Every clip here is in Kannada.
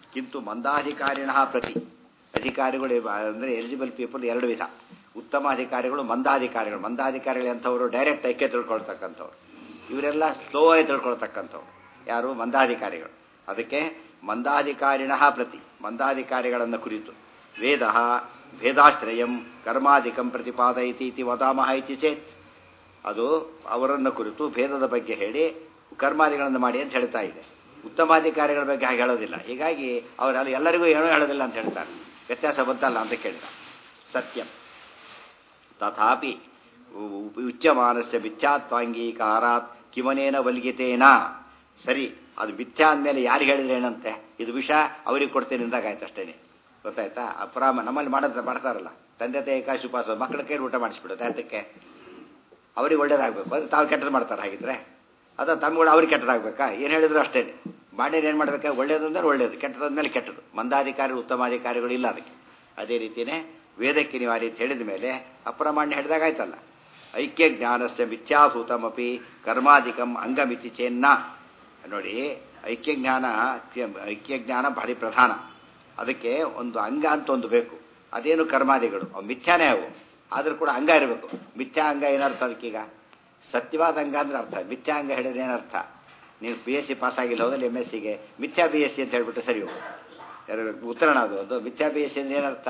ಕಿಂತು ಮಂದಾಧಿಕಾರಿಣ ಪ್ರತಿ ಅಧಿಕಾರಿಗಳು ಅಂದರೆ ಎಲಿಜಿಬಲ್ ಪೀಪಲ್ ಎರಡು ವಿಧ ಉತ್ತಮ ಅಧಿಕಾರಿಗಳು ಮಂದಾಧಿಕಾರಿಗಳು ಮಂದಾಧಿಕಾರಿಗಳು ಅಂಥವರು ಡೈರೆಕ್ಟ್ ಐಕ್ಯ ತಿಳ್ಕೊಳ್ತಕ್ಕಂಥವ್ರು ಇವರೆಲ್ಲ ಸ್ಲೋ ಆಗಿ ತಿಳ್ಕೊಳ್ತಕ್ಕಂಥವ್ರು ಯಾರು ಮಂದಾಧಿಕಾರಿಗಳು ಅದಕ್ಕೆ ಮಂದಾಧಿಕಾರಿಣ ಪ್ರತಿ ಮಂದಾಧಿಕಾರಿಗಳನ್ನು ಕುರಿತು ವೇದ ಭೇದಾಶ್ರಯಂ ಕರ್ಮಾಧಿಕಂ ಪ್ರತಿಪಾದಯತಿ ಇತಿ ವದಾಮಹ ಇತಿ ಚೇತ್ ಅದು ಅವರನ್ನು ಕುರಿತು ಭೇದದ ಬಗ್ಗೆ ಹೇಳಿ ಕರ್ಮಾದಿಗಳನ್ನು ಮಾಡಿ ಅಂತ ಹೇಳ್ತಾ ಇದೆ ಉತ್ತಮಾಧಿಕಾರಿಗಳ ಬಗ್ಗೆ ಹಾಗೆ ಹೇಳೋದಿಲ್ಲ ಹೀಗಾಗಿ ಅವರೆಲ್ಲ ಎಲ್ಲರಿಗೂ ಏನೂ ಹೇಳೋದಿಲ್ಲ ಅಂತ ಹೇಳ್ತಾರೆ ವ್ಯತ್ಯಾಸ ಬಂತಲ್ಲ ಅಂತ ಕೇಳಿದ ಸತ್ಯಂ ತಥಾಪಿ ಉಚ್ಯಮಾನಸ್ಯ ಮಿಥ್ಯಾತ್ವಾಂಗೀಕಾರಾತ್ ಕಿಮನೇನ ವಲ್ಗಿತೇನ ಸರಿ ಅದು ಮಿಥ್ಯಾ ಅಂದಮೇಲೆ ಯಾರು ಹೇಳಿದ್ರೆ ಏನಂತೆ ಇದು ವಿಷ ಅವ್ರಿಗೆ ಕೊಡ್ತೇನೆ ಅಂದಾಗ ಆಯ್ತು ಅಷ್ಟೇನೆ ಗೊತ್ತಾಯ್ತಾ ಅಪರಾಮ ನಮ್ಮಲ್ಲಿ ಮಾಡೋದು ಮಾಡ್ತಾರಲ್ಲ ತಂದೆ ತಾಯಿ ಏಕಾಶಿ ಉಪವಾಸ ಮಕ್ಕಳ ಕೈ ಊಟ ಮಾಡಿಸ್ಬಿಡೋದು ಅದಕ್ಕೆ ಅವ್ರಿಗೆ ಒಳ್ಳೇದಾಗಬೇಕು ಅದು ತಾವು ಕೆಟ್ಟದ್ದು ಮಾಡ್ತಾರೆ ಹಾಗಿದ್ರೆ ಅದು ತಮ್ಮಗಳು ಅವ್ರಿಗೆ ಕೆಟ್ಟದಾಗಬೇಕಾ ಏನು ಹೇಳಿದ್ರು ಅಷ್ಟೇ ಮಾಡಿದ್ರೆ ಏನು ಮಾಡಬೇಕಾ ಒಳ್ಳೇದಂದ್ರೆ ಒಳ್ಳೇದು ಕೆಟ್ಟದಂದ್ಮೇಲೆ ಕೆಟ್ಟದು ಮಂದಾಧಿಕಾರಿ ಉತ್ತಮಾಧಿಕಾರಿಗಳು ಇಲ್ಲ ಅದಕ್ಕೆ ಅದೇ ರೀತಿಯೇ ವೇದಕ್ಕೆ ನೀವು ಆ ರೀತಿ ಹೇಳಿದ ಮೇಲೆ ಅಪ್ರಮಾಣ್ಯ ಹೇಳಿದಾಗ ಆಯ್ತಲ್ಲ ಐಕ್ಯ ಜ್ಞಾನಸ್ಯ ಮಿಥ್ಯಾಭೂತಮಪಿ ಕರ್ಮಾಧಿಕಂ ಅಂಗಮಿತಿ ಚೇನ್ನ ನೋಡಿ ಐಕ್ಯ ಜ್ಞಾನ ಐಕ್ಯ ಜ್ಞಾನ ಭಾರಿ ಪ್ರಧಾನ ಅದಕ್ಕೆ ಒಂದು ಅಂಗ ಅಂತ ಒಂದು ಬೇಕು ಅದೇನು ಕರ್ಮಾದಿಗಳು ಅವು ಮಿಥ್ಯಾನೇ ಅವು ಆದ್ರೂ ಕೂಡ ಅಂಗ ಇರಬೇಕು ಮಿಥ್ಯಾ ಅಂಗ ಏನರ್ಥ ಅದಕ್ಕೀಗ ಸತ್ಯವಾದ ಅಂಗ ಅಂದ್ರೆ ಅರ್ಥ ಮಿಥ್ಯಾ ಅಂಗ ಹೇಳಿದ್ರೆ ಏನರ್ಥ ನೀವು ಬಿ ಎಸ್ ಸಿ ಪಾಸ್ ಆಗಿಲ್ಲ ಹೋದಲ್ಲಿ ಎಮ್ ಎಸ್ ಸಿಗೆ ಮಿಥ್ಯಾ ಬಿ ಎಸ್ ಸಿ ಅಂತ ಹೇಳ್ಬಿಟ್ಟು ಸರಿ ಹೋಗು ಉತ್ತರಣ ಅದು ಒಂದು ಮಿಥ್ಯಾ ಬಿ ಎಸ್ ಸಿ ಅಂದ್ರೆ ಏನರ್ಥ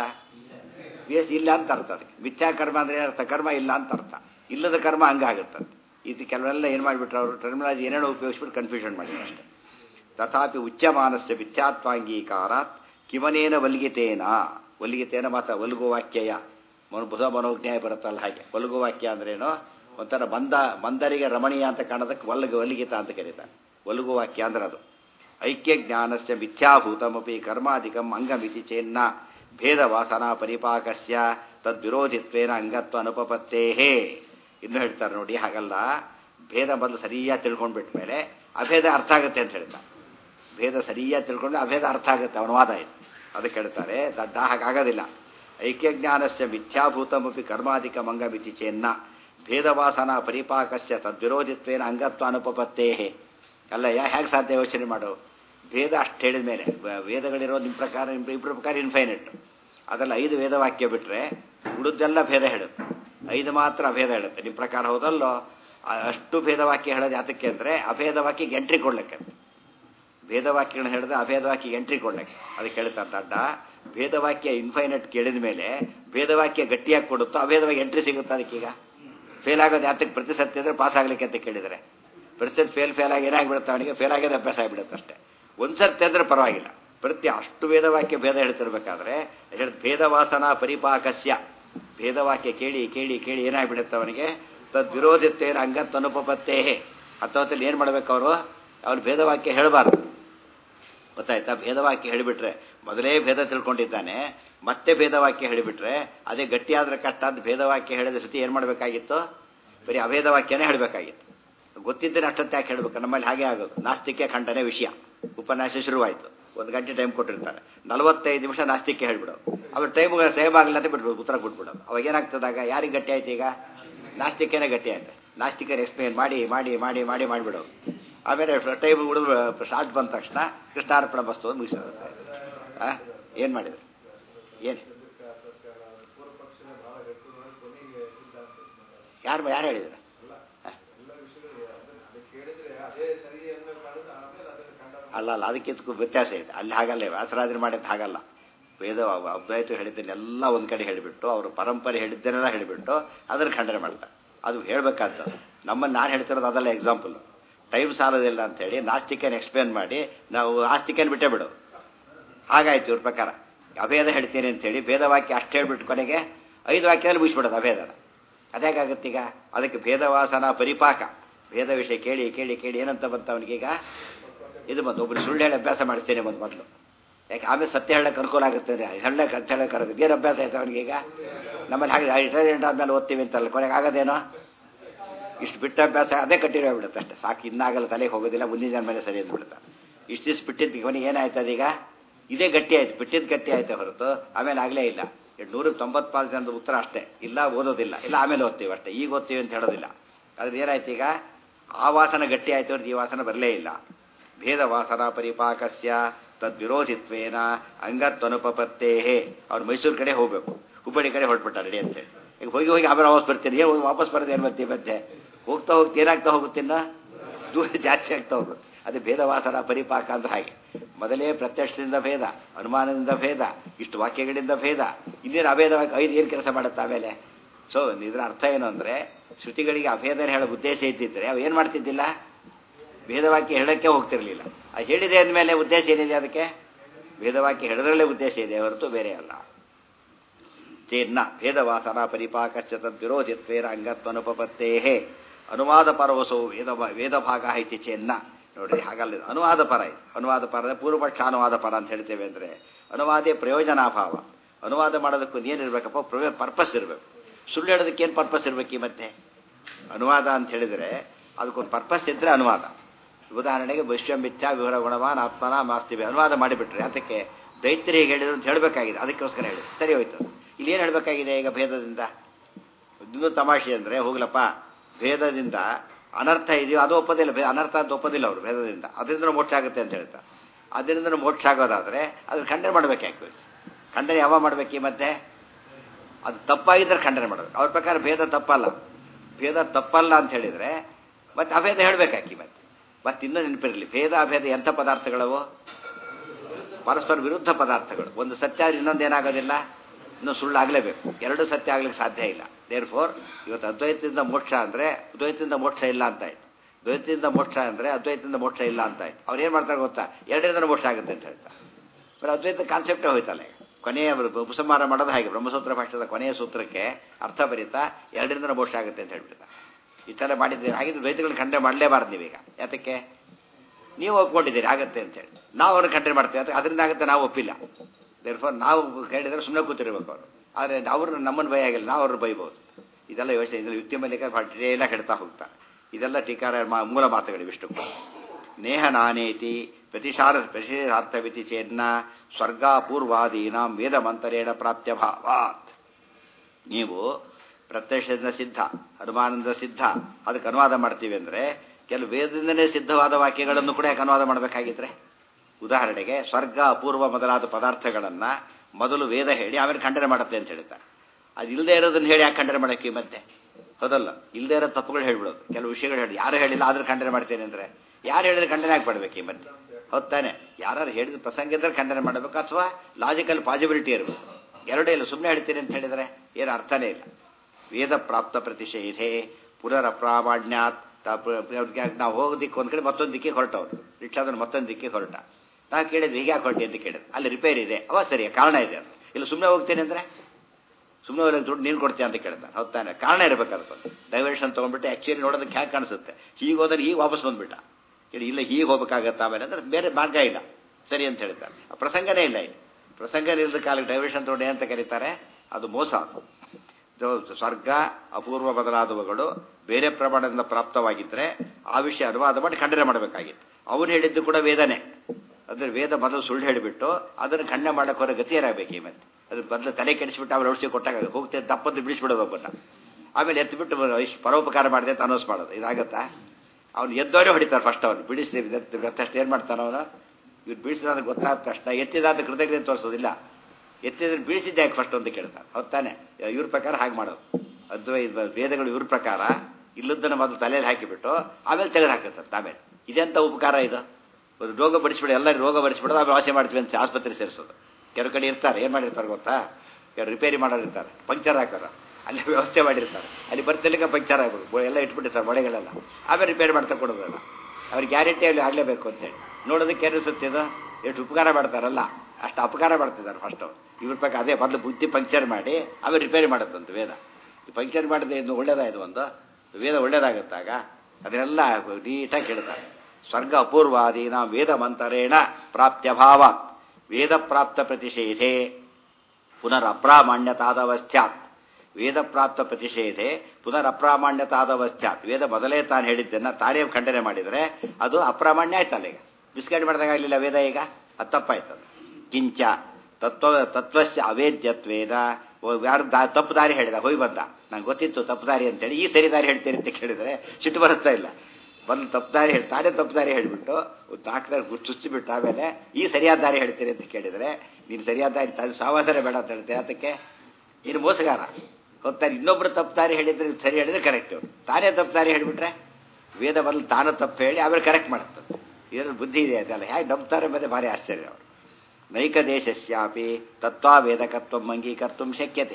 ಬಿ ಎಸ್ ಇಲ್ಲ ಅಂತ ಅರ್ಥ ಅದಕ್ಕೆ ಮಿಥ್ಯಾ ಕರ್ಮ ಅಂದ್ರೆ ಏನರ್ಥ ಕರ್ಮ ಇಲ್ಲ ಅಂತ ಅರ್ಥ ಇಲ್ಲದ ಕರ್ಮ ಹಂಗ ಆಗುತ್ತೆ ಇದು ಕೆಲವೆಲ್ಲ ಏನು ಮಾಡಿಬಿಟ್ರು ಅವರು ಟರ್ಮಿನಾಲಜಿ ಏನೇನೋ ಉಪಯೋಗಿಸ್ಬಿಟ್ಟು ಕನ್ಫ್ಯೂಷನ್ ಮಾಡಿದ್ರು ಅಷ್ಟೇ ತಥಾಪಿ ಉಚ್ಯಮಾನಸ್ಯ ಮಿಥ್ಯಾತ್ವಾಂಗೀಕಾರಾತ್ ಕಿಮನೇನ ವಲ್ಗಿತೇನ ವಲ್ಗಿತೇನ ಮಾತ್ರ ವಲ್ಗು ವಾಕ್ಯಯ ಮನು ಬುಧ ಮನೋಜ್ಞಾಯ ಬರುತ್ತಲ್ಲ ಹಾಗೆ ವಲ್ಗು ವಾಕ್ಯ ಅಂದ್ರೇನು ಒಂಥರ ಬಂದ ಬಂದರಿಗೆ ರಮಣೀಯ ಅಂತ ಕಾಣೋದಕ್ಕೆ ವಲ್ಗ ವಲ್ಗಿತ ಅಂತ ಕರೀತಾರೆ ವಲ್ಗು ವಾಕ್ಯ ಅಂದ್ರೆ ಅದು ಐಕ್ಯ ಜ್ಞಾನಸ್ಯ ಮಿಥ್ಯಾಭೂತಮಪಿ ಕರ್ಮಾಧಿಕಂ ಅಂಗಮಿತಿ ಚೇನ್ನ ಭೇದ ವಾಸನಾ ಪರಿಪಾಕಸ್ಯ ತದ್ವಿರೋಧಿತ್ವೇನ ಅಂಗತ್ವ ಅನುಪಪತ್ತೇಹೇ ಇನ್ನು ಹೇಳ್ತಾರೆ ನೋಡಿ ಹಾಗಲ್ಲ ಭೇದ ಮೊದಲು ಸರಿಯಾಗಿ ತಿಳ್ಕೊಂಡ್ಬಿಟ್ಟ ಮೇಲೆ ಅಭೇದ ಅರ್ಥ ಆಗುತ್ತೆ ಅಂತ ಹೇಳ್ತಾರೆ ಭೇದ ಸರಿಯಾಗಿ ತಿಳ್ಕೊಂಡು ಅಭೇದ ಅರ್ಥ ಆಗುತ್ತೆ ಅವನ ವಾದ ಇದು ಅದಕ್ಕೆ ಹೇಳ್ತಾರೆ ದಡ್ಡ ಹಾಗಾಗೋದಿಲ್ಲ ಐಕ್ಯಜ್ಞಾನಸ್ಯ ಮಿಥ್ಯಾಭೂತಮಪಿ ಕರ್ಮಾಧಿಕ ಮಂಗಮಿತಿ ಚೇನ್ನ ಭೇದವಾಸನ ಪರಿಪಾಕಸ್ಯ ತದ್ವಿರೋಧಿತ್ವೇನ ಅಂಗತ್ವ ಅನುಪಪತ್ತೇಹೇ ಅಲ್ಲ ಯಾ ಹೇಗೆ ಸಾಧ್ಯ ಯೋಚನೆ ಮಾಡು ಭೇದ ಅಷ್ಟು ಹೇಳಿದ ಮೇಲೆ ವೇದಗಳಿರೋ ನಿಮ್ಮ ಪ್ರಕಾರ ನಿಮ್ಮ ಇಬ್ಬರ ಪ್ರಕಾರ ಇನ್ಫೈನೆಟ್ ಅದೆಲ್ಲ ಐದು ವೇದವಾಕ್ಯ ಬಿಟ್ಟರೆ ಉಳಿದೆಲ್ಲ ಭೇದ ಹೇಳುತ್ತೆ ಐದು ಮಾತ್ರ ಅಭೇದ ಹೇಳುತ್ತೆ ನಿಮ್ಮ ಪ್ರಕಾರ ಹೋದಲ್ಲೋ ಅಷ್ಟು ಭೇದವಾಕ್ಯ ಹೇಳೋದು ಯಾತಕ್ಕೆ ಅಂದರೆ ಅಭೇದವಾಕ್ಯಗೆ ಎಂಟ್ರಿ ಕೊಡ್ಲಿಕ್ಕೆ ಭೇದವಾಕ್ಯಗಳನ್ನ ಹೇಳಿದ್ರೆ ಅಭೇದವಾಕ್ಯಗೆ ಎಂಟ್ರಿ ಕೊಡ್ಲಿಕ್ಕೆ ಅದಕ್ಕೆ ಹೇಳ್ತಾರೆ ದಡ್ಡ ಭೇದವಾಕ್ಯ ಇನ್ಫೈನೆಟ್ ಕೇಳಿದ ಮೇಲೆ ಭೇದವಾಕ್ಯ ಗಟ್ಟಿಯಾಗಿ ಕೊಡುತ್ತೋ ಅಭೇದವಾಗಿ ಎಂಟ್ರಿ ಸಿಗುತ್ತೆ ಅದಕ್ಕೀಗ ಫೇಲ್ ಆಗೋದು ಯಾತಕ್ಕೆ ಪ್ರತಿ ಸತ್ಯ ಅಂದರೆ ಪಾಸ್ ಆಗ್ಲಿಕ್ಕೆ ಅಂತ ಕೇಳಿದರೆ ಪ್ರತಿ ಫೇಲ್ ಫೇಲ್ ಆಗಿ ಏನಾಗ್ಬಿಡುತ್ತೆ ಅವನಿಗೆ ಫೇಲ್ ಆಗೋದು ಅಭ್ಯಾಸ ಆಗಿಬಿಡುತ್ತೆ ಅಷ್ಟೇ ಒಂದು ಸರ್ತಿ ಅಂದರೆ ಪರವಾಗಿಲ್ಲ ಪ್ರತಿ ಅಷ್ಟು ವೇದವಾಕ್ಯ ಭೇದ ಹೇಳ್ತಿರ್ಬೇಕಾದ್ರೆ ಹೇಳಿ ಭೇದವಾಸನ ಪರಿಪಾಕಸ್ಯ ಭೇದವಾಕ್ಯ ಕೇಳಿ ಕೇಳಿ ಕೇಳಿ ಏನಾಗ್ಬಿಡುತ್ತೆ ಅವನಿಗೆ ತದ್ವಿರೋಧಿತ್ವೇನ ಅಂಗತ್ ಅನುಪಪತ್ತೇಹೇ ಹತ್ತೊತ್ತಲ್ಲಿ ಏನು ಮಾಡ್ಬೇಕು ಅವರು ಅವ್ರು ಭೇದವಾಕ್ಯ ಹೇಳಬಾರ್ದು ಗೊತ್ತಾಯ್ತಾ ಭೇದವಾಕ್ಯ ಹೇಳಿಬಿಟ್ರೆ ಮೊದಲೇ ಭೇದ ತಿಳ್ಕೊಂಡಿದ್ದಾನೆ ಮತ್ತೆ ಭೇದವಾಕ್ಯ ಹೇಳಿಬಿಟ್ರೆ ಅದೇ ಗಟ್ಟಿಯಾದ್ರೆ ಕಷ್ಟ ಅಂತ ಭೇದವಾಕ್ಯ ಹೇಳಿದ ಸತಿ ಏನು ಮಾಡಬೇಕಾಗಿತ್ತು ಬರೀ ಅಭೇದವಾಕ್ಯನೇ ಹೇಳಬೇಕಾಗಿತ್ತು ಗೊತ್ತಿದ್ದರೆ ಅಷ್ಟೊತ್ತೆ ಯಾಕೆ ಹೇಳ್ಬೇಕು ನಮ್ಮಲ್ಲಿ ಹಾಗೆ ಆಗೋದು ನಾಸ್ತಿಕ್ಯ ಖಂಡನೆ ವಿಷಯ ಉಪನ್ಯಾಸ ಶುರುವಾಯಿತು ಒಂದು ಗಂಟೆ ಟೈಮ್ ಕೊಟ್ಟಿರ್ತಾರೆ ನಲವತ್ತೈದು ನಿಮಿಷ ನಾಸ್ತಿಕ್ಯ ಹೇಳ್ಬಿಡು ಅವ್ರ ಟೈಮ್ ಸೇವ್ ಆಗಲ್ಲ ಅಂತ ಬಿಟ್ಬಿಡು ಉತ್ತರ ಕೊಟ್ಬಿಡೋದು ಅವಾಗ ಏನಾಗ್ತದಾಗ ಯಾರಿಗೆ ಗಟ್ಟಿ ಆಯ್ತು ಈಗ ನಾಸ್ತಿಕ್ಯನೇ ಗಟ್ಟಿ ಆಯ್ತು ನಾಸ್ತಿಕನ ಎಕ್ಸ್ಪ್ಲೇನ್ ಮಾಡಿ ಮಾಡಿ ಮಾಡಿ ಮಾಡಿ ಮಾಡಿಬಿಡೋದು ಆಮೇಲೆ ಟೈಮ್ ಹುಡುಗ ಶಾರ್ಟ್ ಬಂದ ತಕ್ಷಣ ಕೃಷ್ಣಾರ್ಪಣ ಬಸ್ತು ಮುಗಿಸೋದು ಏನು ಮಾಡಿದ್ರು ಏನು ಯಾರು ಯಾರು ಹೇಳಿದ್ರು ಅಲ್ಲ ಅಲ್ಲ ಅದಕ್ಕಿಂತ ವ್ಯತ್ಯಾಸ ಇದೆ ಅಲ್ಲಿ ಹಾಗಲ್ಲ ವ್ಯಾಸರಾಜರು ಮಾಡಿದ್ದು ಹಾಗಲ್ಲ ವೇದ ಅದ್ವೈತ ಹೇಳಿದ್ದನ್ನೆಲ್ಲ ಒಂದು ಕಡೆ ಹೇಳಿಬಿಟ್ಟು ಅವರು ಪರಂಪರೆ ಹೇಳಿದ್ದನ್ನೆಲ್ಲ ಹೇಳಿಬಿಟ್ಟು ಅದರ ಖಂಡನೆ ಮಾಡ್ತಾರೆ ಅದು ಹೇಳ್ಬೇಕಾದ ನಮ್ಮನ್ನು ನಾನು ಹೇಳ್ತಿರೋದು ಅದೆಲ್ಲ ಎಕ್ಸಾಂಪಲ್ ಟೈಮ್ ಸಾಲೋದಿಲ್ಲ ಅಂತೇಳಿ ನಾಸ್ತಿಕನ್ ಎಕ್ಸ್ಪ್ಲೇನ್ ಮಾಡಿ ನಾವು ಆಸ್ತಿಕನ್ ಬಿಟ್ಟೇ ಬಿಡು ಹಾಗಾಯ್ತು ಇವ್ರ ಪ್ರಕಾರ ಅಭೇದ ಹೇಳ್ತೀನಿ ಅಂತೇಳಿ ಭೇದವಾಕ್ಯ ಅಷ್ಟು ಹೇಳ್ಬಿಟ್ಟು ಕೊನೆಗೆ ಐದು ವಾಕ್ಯದಲ್ಲಿ ಮುಗಿಸ್ಬಿಡೋದು ಅಭೇದನ ಅದೇಗಾಗುತ್ತೀಗ ಅದಕ್ಕೆ ಭೇದವಾಸನ ಪರಿಪಾಕ ಭೇದ ವಿಷಯ ಕೇಳಿ ಕೇಳಿ ಕೇಳಿ ಏನಂತ ಬಂತ ಅವನಿಗೀಗ ಇದು ಬಂದು ಒಬ್ಬರು ಸುಳ್ಳು ಹೇಳಿ ಅಭ್ಯಾಸ ಮಾಡಿಸ್ತೇನೆ ಬಂದು ಮೊದಲು ಯಾಕೆ ಆಮೇಲೆ ಸತ್ಯ ಹೇಳಕ್ಕೆ ಅನುಕೂಲ ಆಗುತ್ತೆ ಹೇಳಕ್ಕೆ ಅಂತ ಹೇಳಕ್ಕೆ ಆಗುತ್ತೆ ಏನು ಅಭ್ಯಾಸ ಆಯ್ತು ಅವನಿಗೀಗ ನಮ್ಮಲ್ಲಿ ಹಾಗೆ ರಿಟೈರ್ಮೆಂಟ್ ಆದ್ಮೇಲೆ ಓದ್ತೀವಿ ಅಂತಲ್ಲ ಕೊನೆಗೆ ಆಗೋದೇನೋ ಇಷ್ಟು ಬಿಟ್ಟ ಅಭ್ಯಾಸ ಅದೇ ಕಂಟಿನ್ಯೂ ಆಗಿಬಿಡುತ್ತೆ ಅಷ್ಟೇ ಸಾಕು ಇನ್ನಾಗಲ್ಲ ತಲೆಗೆ ಹೋಗೋದಿಲ್ಲ ಮುಂದಿನ ಜನ ಮೇಲೆ ಸರಿ ಅಂದ್ಬಿಡುತ್ತೆ ಇಷ್ಟಿಷ್ಟು ಬಿಟ್ಟಿದ್ದು ಇವನಿಗೆ ಏನಾಯ್ತು ಅದೀಗ ಇದೇ ಗಟ್ಟಿ ಆಯ್ತು ಬಿಟ್ಟಿದ್ದು ಗಟ್ಟಿ ಆಯ್ತು ಹೊರತು ಆಮೇಲೆ ಆಗಲೇ ಇಲ್ಲ ನೂರ ತೊಂಬತ್ಪಾಲು ಜನದ ಉತ್ತರ ಅಷ್ಟೇ ಇಲ್ಲ ಓದೋದಿಲ್ಲ ಇಲ್ಲ ಆಮೇಲೆ ಓದ್ತೀವಿ ಅಷ್ಟೇ ಈಗ ಓದ್ತೀವಿ ಅಂತ ಹೇಳೋದಿಲ್ಲ ಅದ್ರ ಏನಾಯ್ತು ಈಗ ಆ ವಾಸನ ಗಟ್ಟಿ ಆಯ್ತು ಅವ್ರದ್ದು ಈ ವಾಸನ ಬರಲೇ ಇಲ್ಲ ಭೇದ ವಾಸನ ಪರಿಪಾಕಸ್ಯ ತದ್ವಿರೋಧಿತ್ವೇನ ಅಂಗತ್ವನುಪತ್ತೇಹೇ ಅವ್ರು ಮೈಸೂರು ಕಡೆ ಹೋಗ್ಬೇಕು ಹುಬ್ಬಳ್ಳಿ ಕಡೆ ಹೊರಟ್ಬಿಟ್ಟ ರೆಡಿ ಅಂತೇಳಿ ಈಗ ಹೋಗಿ ಹೋಗಿ ಆಮೇಲೆ ವಾಪಸ್ ಬರ್ತೀನಿ ಏನು ಹೋಗಿ ವಾಪಸ್ ಬರೋದು ಏನು ಮತ್ತೆ ಮತ್ತೆ ಹೋಗ್ತಾ ಹೋಗ್ತಾ ಏನಾಗ್ತಾ ಹೋಗುತ್ತಿನ್ನ ದೂರ ಜಾಸ್ತಿ ಆಗ್ತಾ ಹೋಗುತ್ತೆ ಅದು ಭೇದವಾಸನ ಪರಿಪಾಕ ಅಂದ್ರೆ ಹಾಗೆ ಮೊದಲೇ ಪ್ರತ್ಯಕ್ಷದಿಂದ ಭೇದ ಅನುಮಾನದಿಂದ ಭೇದ ಇಷ್ಟು ವಾಕ್ಯಗಳಿಂದ ಭೇದ ಇನ್ನೇನು ಅಭೇದವಾಗಿ ಐದು ಏನು ಕೆಲಸ ಮಾಡುತ್ತೆ ಆಮೇಲೆ ಸೊ ಇದರ ಅರ್ಥ ಏನು ಅಂದರೆ ಶ್ರುತಿಗಳಿಗೆ ಅಭೇದನ ಹೇಳೋ ಉದ್ದೇಶ ಇದ್ದಿದ್ರೆ ಅವು ಏನು ಮಾಡ್ತಿದ್ದಿಲ್ಲ ಭೇದವಾಕ್ಯ ಹೇಳೋಕ್ಕೆ ಹೋಗ್ತಿರ್ಲಿಲ್ಲ ಅದು ಹೇಳಿದೆ ಅಂದಮೇಲೆ ಉದ್ದೇಶ ಏನಿದೆ ಅದಕ್ಕೆ ಭೇದವಾಕ್ಯ ಹೇಳೋದ್ರಲ್ಲೇ ಉದ್ದೇಶ ಇದೆ ಹೊರತು ಬೇರೆ ಅಲ್ಲ ಚೇನ್ನ ಭೇದವಾಸನ ಪರಿಪಾಕಶ್ಚ ತದ್ವಿರೋಧಿತ್ವೇರ ಅಂಗತ್ವನುಪತ್ತೇಹೇ ಅನುವಾದ ಪರವಸೋ ವೇದ ವೇದ ಭಾಗ ಐತಿ ಚೆನ್ನ ನೋಡ್ರಿ ಹಾಗಲ್ಲ ಇದು. ಅನುವಾದ ಪರ ಇದು ಅನುವಾದ ಪರ ಅಂದ್ರೆ ಪೂರ್ವಪಕ್ಷ ಅನುವಾದ ಪರ ಅಂತ ಹೇಳ್ತೇವೆ ಅಂದರೆ ಅನುವಾದೇ ಪ್ರಯೋಜನಾಭಾವ ಅನುವಾದ ಮಾಡೋದಕ್ಕೂ ಏನಿರ್ಬೇಕಪ್ಪ ಪ್ರವೇ ಪರ್ಪಸ್ ಇರಬೇಕು ಸುಳ್ಳು ಹೇಳೋದಕ್ಕೆ ಏನು ಪರ್ಪಸ್ ಇರಬೇಕು ಈ ಮತ್ತೆ ಅನುವಾದ ಅಂತ ಹೇಳಿದರೆ ಅದಕ್ಕೊಂದು ಪರ್ಪಸ್ ಇದ್ದರೆ ಅನುವಾದ ಉದಾಹರಣೆಗೆ ವಿಶ್ವಮಿಥ್ಯಾ ವಿವರ ಗುಣವಾನ್ ಆತ್ಮನ ಮಾಸ್ತಿವೆ ಅನುವಾದ ಮಾಡಿಬಿಟ್ರೆ ಅದಕ್ಕೆ ದೈತ್ಯರಿಗೆ ಹೇಳಿದ್ರು ಅಂತ ಹೇಳಬೇಕಾಗಿದೆ ಅದಕ್ಕೋಸ್ಕರ ಹೇಳಿ ಸರಿ ಹೋಯ್ತು ಇಲ್ಲಿ ಏನು ಹೇಳಬೇಕಾಗಿದೆ ಈಗ ಭೇದದಿಂದ ಇನ್ನೂ ತಮಾಷೆ ಅಂದರೆ ಹೋಗ್ಲಪ್ಪ ಭೇದದಿಂದ ಅನರ್ಥ ಇದೆಯೋ ಅದು ಒಪ್ಪೋದಿಲ್ಲ ಭೇ ಅನರ್ಥ ಅಂತ ಒಪ್ಪೋದಿಲ್ಲ ಅವರು ಭೇದದಿಂದ ಅದರಿಂದ ಮೋಕ್ಷ ಆಗುತ್ತೆ ಅಂತ ಹೇಳ್ತಾರೆ ಅದರಿಂದ ಮೋಕ್ಷ ಆಗೋದಾದರೆ ಅದನ್ನ ಖಂಡನೆ ಮಾಡಬೇಕಾಗ್ತದೆ ಖಂಡನೆ ಯಾವಾಗ ಮಾಡಬೇಕು ಈ ಮತ್ತೆ ಅದು ತಪ್ಪಾಗಿದ್ರೆ ಖಂಡನೆ ಮಾಡಬೇಕು ಅವ್ರ ಪ್ರಕಾರ ಭೇದ ತಪ್ಪಲ್ಲ ಭೇದ ತಪ್ಪಲ್ಲ ಅಂತ ಹೇಳಿದರೆ ಮತ್ತೆ ಅಭೇದ ಹೇಳಬೇಕಾಕಿ ಮತ್ತೆ ಮತ್ತೆ ಇನ್ನೂ ನೆನಪಿರಲಿ ಭೇದ ಅಭೇದ ಎಂಥ ಪದಾರ್ಥಗಳವು ಪರಸ್ಪರ ವಿರುದ್ಧ ಪದಾರ್ಥಗಳು ಒಂದು ಸತ್ಯ ಆದ್ರೆ ಇನ್ನೊಂದು ಏನಾಗೋದಿಲ್ಲ ಇನ್ನು ಸುಳ್ಳಾಗಲೇಬೇಕು ಎರಡು ಸತ್ಯ ಆಗ್ಲಿಕ್ಕೆ ಸಾಧ್ಯ ಇಲ್ಲ ದೇರ್ ಫೋರ್ ಇವತ್ತು ಅದ್ವೈತದಿಂದ ಮೋಕ್ಷ ಅಂದರೆ ಅದ್ವೈತದಿಂದ ಮೋಕ್ಷ ಇಲ್ಲ ಅಂತ ಆಯ್ತು ದ್ವೈತದಿಂದ ಮೋಕ್ಷ ಅಂದರೆ ಅದ್ವೈತದಿಂದ ಮೋಕ್ಷ ಇಲ್ಲ ಅಂತ ಆಯ್ತು ಅವ್ರು ಏನು ಮಾಡ್ತಾರೆ ಗೊತ್ತಾ ಎರಡರಿಂದ ಮೋಕ್ಷ ಆಗುತ್ತೆ ಅಂತ ಹೇಳ್ತಾರೆ ಬರೀ ಅದ್ವೈತ ಕಾನ್ಸೆಪ್ಟೇ ಹೋಯ್ತಲ್ಲ ಈಗ. ಕೊನೆಯ ಉಪಸಂಹಾರ ಮಾಡೋದು ಹಾಗೆ ಬ್ರಹ್ಮಸೂತ್ರ ಭಾಷೆದ ಕೊನೆಯ ಸೂತ್ರಕ್ಕೆ ಅರ್ಥ ಬರೀತಾ ಎರಡರಿಂದ ಮೋಕ್ಷ ಆಗುತ್ತೆ ಅಂತ ಹೇಳ್ಬಿಡ್ತಾರೆ ಇಷ್ಟೆಲ್ಲ ಮಾಡಿದ್ದೀರಿ ಹಾಗಿದ್ರೆ ದ್ವೈತಗಳನ್ನ ಖಂಡನೆ ಮಾಡಲೇಬಾರ್ದು ನೀವೀಗ ಯಾತಕ್ಕೆ ನೀವು ಒಪ್ಕೊಂಡಿದ್ದೀರಿ ಆಗತ್ತೆ ಅಂತ ಹೇಳಿ ನಾವು ಅವ್ರನ್ನ ಖಂಡನೆ ಮಾಡ್ತೀವಿ ಅದು ಅದರಿಂದ ಆಗುತ್ತೆ ನಾವು ಒಪ್ಪಿಲ್ಲ ದೇರ್ಫೋರ್ ನಾವು ಹೇಳಿದ್ರೆ ಸುಮ್ಮನೆ ಕೂತಿರ್ಬೇಕು ಅವರು ಆದರೆ ಅವ್ರನ್ನ ನಮ್ಮನ್ನು ಭಯ ಆಗಿಲ್ಲ ನಾವು ಅವ್ರನ್ನ ಬೈಬೋದು ಇದೆಲ್ಲ ಯೋಚನೆ ಇದೆಲ್ಲ ಯುಕ್ತಿ ಮಲ್ಲಿಕ ಭಾಳ ಡಿಟೇಲಾಗಿ ಹೇಳ್ತಾ ಹೋಗ್ತಾರೆ ಇದೆಲ್ಲ ಟೀಕಾರ ಮಾ- ಮೂಲ ಮಾತುಗಳು ವಿಷ್ಣು ನೇಹ ನಾನೇತಿ ಪ್ರತಿಶಾರ ಪ್ರತಿಷೇಧಾರ್ಥವಿತಿ ಚೇನ್ನ ಸ್ವರ್ಗಾಪೂರ್ವಾದೀನಾಂ ವೇದ ಮಂತರೇಣ ಪ್ರಾಪ್ತ್ಯಭಾವಾತ್ ನೀವು ಪ್ರತ್ಯಕ್ಷದಿಂದ ಸಿದ್ಧ ಅನುಮಾನದಿಂದ ಸಿದ್ಧ ಅದಕ್ಕೆ ಅನುವಾದ ಮಾಡ್ತೀವಿ ಅಂದರೆ ಕೆಲವು ವೇದದಿಂದನೇ ಸಿದ್ಧವಾದ ವಾಕ್ಯಗಳನ್ನು ಕೂಡ ಯಾಕೆ ಅನುವಾದ ಮಾಡಬೇಕಾಗಿದ್ರೆ ಉದಾಹರಣೆಗೆ ಸ್ವರ್ಗ ಅಪೂರ್ವ ಮೊದಲಾದ ಪದಾರ್ಥಗಳನ್ನು ಮೊದಲು ವೇದ ಹೇಳಿ ಆಮೇಲೆ ಖಂಡನೆ ಮಾಡುತ್ತೆ ಅಂತ ಹೇಳ್ತಾರೆ ಅದು ಇಲ್ಲದೆ ಇರೋದನ್ನ ಹೇಳಿ ಯಾಕೆ ಖಂಡನೆ ಮಾಡೋಕ್ಕೆ ಮತ್ತೆ ಹೌದಲ್ಲ ಇಲ್ಲದೆ ಇರೋ ತಪ್ಪುಗಳು ಹೇಳ್ಬಿಡೋದು ಕೆಲವು ವಿಷಯಗಳು ಹೇಳಿ ಯಾರು ಹೇಳಿಲ್ಲ ಆದ್ರೂ ಖಂಡನೆ ಮಾಡ್ತೇನೆ ಅಂದರೆ ಯಾರು ಹೇಳಿದ್ರೆ ಖಂಡನೆ ಯಾಕೆ ಮಾಡ್ಬೇಕು ಈ ಮತ್ತೆ ಹೌದ್ ತಾನೆ ಯಾರು ಹೇಳಿದ ಪ್ರಸಂಗ ಇದ್ರೆ ಖಂಡನೆ ಮಾಡಬೇಕು ಅಥವಾ ಲಾಜಿಕಲ್ ಪಾಸಿಬಿಲಿಟಿ ಇರಬೇಕು ಎರಡೇ ಇಲ್ಲ ಸುಮ್ಮನೆ ಹೇಳ್ತೀನಿ ಅಂತ ಹೇಳಿದರೆ ಏನು ಅರ್ಥನೇ ಇಲ್ಲ ವೇದ ಪ್ರಾಪ್ತ ಪ್ರತಿಷೇಧೆ ಪುನರಪ್ರಾಮಾಣ್ಯಾತ್ ನಾವು ಹೋಗೋ ದಿಕ್ಕು ಒಂದು ಕಡೆ ಮತ್ತೊಂದು ದಿಕ್ಕಿಗೆ ಹೊರಟವ್ರು ರಿಕ್ಷಾದನ್ನು ಮತ್ತೊಂದು ದಿಕ್ಕಿಗೆ ಹೊರಟ ನಾವು ಕೇಳಿದ್ವಿ ಹೀಗೆ ಯಾಕೆ ಹೊರಟಿ ಅಂತ ಕೇಳಿದ್ರು ಅಲ್ಲಿ ರಿಪೇರಿ ಇದೆ ಅವ ಸರಿ ಕಾರಣ ಇದೆ ಅಂತ ಇಲ್ಲ ಸುಮ್ಮನೆ ಹೋಗ್ತೇನೆ ಅಂದರೆ ಸುಮ್ಮನೆ ಹೋಗಿ ದುಡ್ಡು ನೀನು ಕೊಡ್ತೀಯ ಅಂತ ಕೇಳ್ತಾನೆ ಹೌದ್ ತಾನೆ ಕಾರಣ ಇರಬೇಕು ಅದಕ್ಕೊಂದು ಡೈವರ್ಷನ್ ತೊಗೊಂಡ್ಬಿಟ್ಟು ಆ್ಯಕ್ಚುಲಿ ನೋಡೋದಕ್ಕೆ ಹ್ಯಾಗೆ ಕಾಣಿಸುತ್ತೆ ಹೀಗೆ ಹೋದ್ರೆ ಈಗ ವಾಪಸ್ ಬಂದ್ಬಿಟ್ಟ ಹೇಳಿ ಇಲ್ಲ ಹೀಗೆ ಹೋಗ್ಬೇಕಾಗತ್ತಾ ಆಮೇಲೆ ಅಂದ್ರೆ ಬೇರೆ ಮಾರ್ಗ ಇಲ್ಲ ಸರಿ ಅಂತ ಹೇಳ್ತಾರೆ ಆ ಪ್ರಸಂಗನೇ ಇಲ್ಲ ಇಲ್ಲಿ ಪ್ರಸಂಗ ಇಲ್ಲದ ಕಾಲಕ್ಕೆ ಡೈವರ್ಷನ್ ತೊಗೊಂಡೆ ಅಂತ ಕರೀತಾರೆ ಅದು ಮೋಸ ಅದು ಇದು ಸ್ವರ್ಗ ಅಪೂರ್ವ ಬದಲಾದವುಗಳು ಬೇರೆ ಪ್ರಮಾಣದಿಂದ ಪ್ರಾಪ್ತವಾಗಿದ್ದರೆ ಆ ವಿಷಯ ಅನುವಾದ ಮಾಡಿ ಖಂಡನೆ ಮಾಡಬೇಕಾಗಿತ್ತು ಅವನು ಹೇಳಿದ್ದು ಕೂಡ ವೇದನೆ ಅಂದರೆ ವೇದ ಮೊದಲು ಸುಳ್ಳು ಹೇಳಿಬಿಟ್ಟು ಅದನ್ನು ಖಂಡನೆ ಮಾಡಕ್ಕೆ ಹೊರ ಗತಿ ಏನಾಗಬೇಕು ಈ ಮತ್ತೆ ಅದು ಬದಲು ತಲೆ ಕೆಡಿಸ್ಬಿಟ್ಟು ಅವ್ರು ಔಷಧಿ ಕೊಟ್ಟಾಗ ಹೋಗ್ತೇನೆ ತಪ್ಪದ್ದು ಬಿಡಿಸ್ಬಿಡೋದು ಒಬ್ಬನ್ನ ಆಮೇಲೆ ಎತ್ತು ಇಷ್ಟು ಪರೋಪಕಾರ ಮಾಡಿದೆ ಅಂತ ಅನೌನ್ಸ್ ಮಾಡೋದು ಇದಾಗತ್ತಾ ಅವ್ನು ಎದ್ದವರೇ ಹೊಡಿತಾರೆ ಫಸ್ಟ್ ಅವನು ಬಿಡಿಸಿ ತಕ್ಷಣ ಏನು ಮಾಡ್ತಾನೆ ಅವನು ಇವ್ರು ಬಿಡಿಸಿದ ಗೊತ್ತಾದ ತಕ್ಷಣ ಎತ್ತಿದಾದ ಕೃತಜ್ಞತೆ ತೋರಿಸೋದಿಲ್ಲ ಎತ್ತಿದ್ರೆ ಬೀಳಿಸಿದ್ದೆ ಯಾಕೆ ಫಸ್ಟ್ ಅಂತ ಕೇಳ್ತಾರೆ ಹೌದ್ ತಾನೆ ಇವ್ರ ಪ್ರಕಾರ ಹಾಗೆ ಮಾಡೋದು ಅದ್ವೈ ವೇದಗಳು ಇವ್ರ ಪ್ರಕಾರ ಇಲ್ಲದನ್ನು ಮೊದಲು ತಲೆಯಲ್ಲಿ ಹಾಕಿಬಿಟ್ಟು ಆಮೇಲೆ ತೆಗೆದು ಹಾಕುತ್ತೆ ಆಮೇಲೆ ಇದೆಂತ ಉಪಕಾರ ಇದು ಒಂದು ರೋಗ ಬಡಿಸ್ಬಿಡು ಎಲ್ಲರೂ ರೋಗ ಬಡಿಸ್ಬಿಡೋದು ಆಮೇಲೆ ವಾಸಿ ಮಾಡ್ತೀವಿ ಅಂತ ಆಸ್ಪತ್ರೆ ಸೇರಿಸೋದು ಕೆಲವು ಕಡೆ ಇರ್ತಾರೆ ಏನು ಮಾಡಿರ್ತಾರೆ ಗೊತ್ತಾ ಕೆಲವು ರಿಪೇರಿ ಮಾಡೋರು ಇರ್ತಾರೆ ಪಂಕ್ಚರ್ ಹಾಕೋರು ಅಲ್ಲಿ ವ್ಯವಸ್ಥೆ ಮಾಡಿರ್ತಾರೆ ಅಲ್ಲಿ ಬರ್ತಿಲ್ಲಿಗೆ ಪಂಕ್ಚರ್ ಆಗ್ಬೋದು ಎಲ್ಲ ಇಟ್ಬಿಟ್ಟಿರ್ತಾರೆ ಮೊಳೆಗಳೆಲ್ಲ ಆಮೇಲೆ ರಿಪೇರಿ ಮಾಡ್ತಾ ಕೊಡೋದಲ್ಲ ಅವ್ರಿಗೆ ಗ್ಯಾರಂಟಿ ಅಲ್ಲಿ ಆಗಲೇಬೇಕು ಅಂತೇಳಿ ನೋಡೋದಕ್ಕೆ ಏನಿಸುತ್ತೆ ಇದು ಎಷ್ಟು ಉಪಕಾರ ಮಾಡ್ತಾರಲ್ಲ ಅಷ್ಟು ಅಪಕಾರ ಮಾಡ್ತಿದ್ದಾರೆ ಫಸ್ಟ್ ಇವ್ರ ಪ್ರಕಾರ ಅದೇ ಮೊದಲು ಬುದ್ಧಿ ಪಂಕ್ಚರ್ ಮಾಡಿ ಆಮೇಲೆ ರಿಪೇರಿ ಮಾಡುತ್ತಂತ ವೇದ ಈ ಪಂಕ್ಚರ್ ಮಾಡಿದ್ರೆ ಇದು ಒಳ್ಳೇದಾಯ್ತು ಒಂದು ವೇದ ಒಳ್ಳೇದಾಗುತ್ತಾಗ ಅದನ್ನೆಲ್ಲ ನೀಟಾಗಿ ಕೇಳ್ತಾರೆ ಸ್ವರ್ಗ ಅಪೂರ್ವಾದೀನ ವೇದ ಮಂತರೇಣ ಪ್ರಾಪ್ತ್ಯಭಾವ ವೇದ ಪ್ರಾಪ್ತ ಪ್ರತಿಷೇಧೆ ಪುನರಪ್ರಾಮಾಣ್ಯತಾದವಶ್ಚಾತ್ ವೇದ ಪ್ರಾಪ್ತ ಪ್ರತಿಷೇಧೆ ಪುನರಪ್ರಾಮಾಣ್ಯತಾದವಶ್ಚಾತ್ ವೇದ ಮೊದಲೇ ತಾನು ಹೇಳಿದ್ದನ್ನು ತಾನೇ ಖಂಡನೆ ಮಾಡಿದರೆ ಅದು ಅಪ್ರಾಮಾಣ್ಯ ಆಯ್ತಲ್ಲ ಈಗ ಮಿಸ್ಗೈಡ್ ಮಾಡಿದಾಗಲಿಲ್ಲ ವೇದ ಈಗ ಅದು ತಪ್ಪಾಯ್ತದ ಕಿಂಚ ತತ್ವ ತತ್ವಸ್ಯ ಅವೇದ್ಯತ್ವೇನ ಯಾರು ದಾ ತಪ್ಪು ದಾರಿ ಹೇಳಿದ ಹೋಗಿ ಬಂದ ನಂಗೆ ಗೊತ್ತಿತ್ತು ತಪ್ಪು ದಾರಿ ಅಂತೇಳಿ ಈ ಸರಿ ದಾರಿ ಹೇಳ್ತೀರಿ ಅಂತ ಕೇಳಿದರೆ ಸಿಟ್ಟು ಬರುತ್ತಾ ಇಲ್ಲ ಬಂದು ತಪ್ಪು ದಾರಿ ಹೇಳಿ ತಾನೇ ತಪ್ಪು ದಾರಿ ಹೇಳಿಬಿಟ್ಟು ನಾಲ್ಕದಾರಿ ಚುಚ್ಚಿಬಿಟ್ಟು ಆಮೇಲೆ ಈ ಸರಿಯಾದ ದಾರಿ ಹೇಳ್ತೀರಿ ಅಂತ ಕೇಳಿದರೆ ನೀನು ಸರಿಯಾದ ದಾರಿ ತಾನು ಸಾವಾದರೆ ಬೇಡ ಅಂತ ಹೇಳ್ತೀರಿ ಅದಕ್ಕೆ ನೀನು ಮೋಸಗಾರ ಹೋಗ್ತಾರೆ ಇನ್ನೊಬ್ರು ತಪ್ಪು ದಾರಿ ಹೇಳಿದ್ರೆ ಸರಿ ಹೇಳಿದ್ರೆ ಕರೆಕ್ಟ್ ತಾನೇ ತಪ್ಪು ದಾರಿ ಹೇಳಿಬಿಟ್ರೆ ವೇದ ಬದಲು ತಾನು ತಪ್ಪು ಹೇಳಿ ಆಮೇಲೆ ಕರೆಕ್ಟ್ ಮಾಡ್ತದೆ ಇದ್ರಲ್ಲಿ ಬುದ್ಧಿ ಇದೆ ಅದೆಲ್ಲ ಹೇಗೆ ನಂಬ್ತಾರೆ ಮೇಲೆ ಭಾರಿ ಆಶ್ಚರ್ಯ ಅವರು ನೈಕ ದೇಶಸ್ಯಾಪಿ ತತ್ವಾವೇದಕತ್ವ ಅಂಗೀಕರ್ತು ಶಕ್ಯತೆ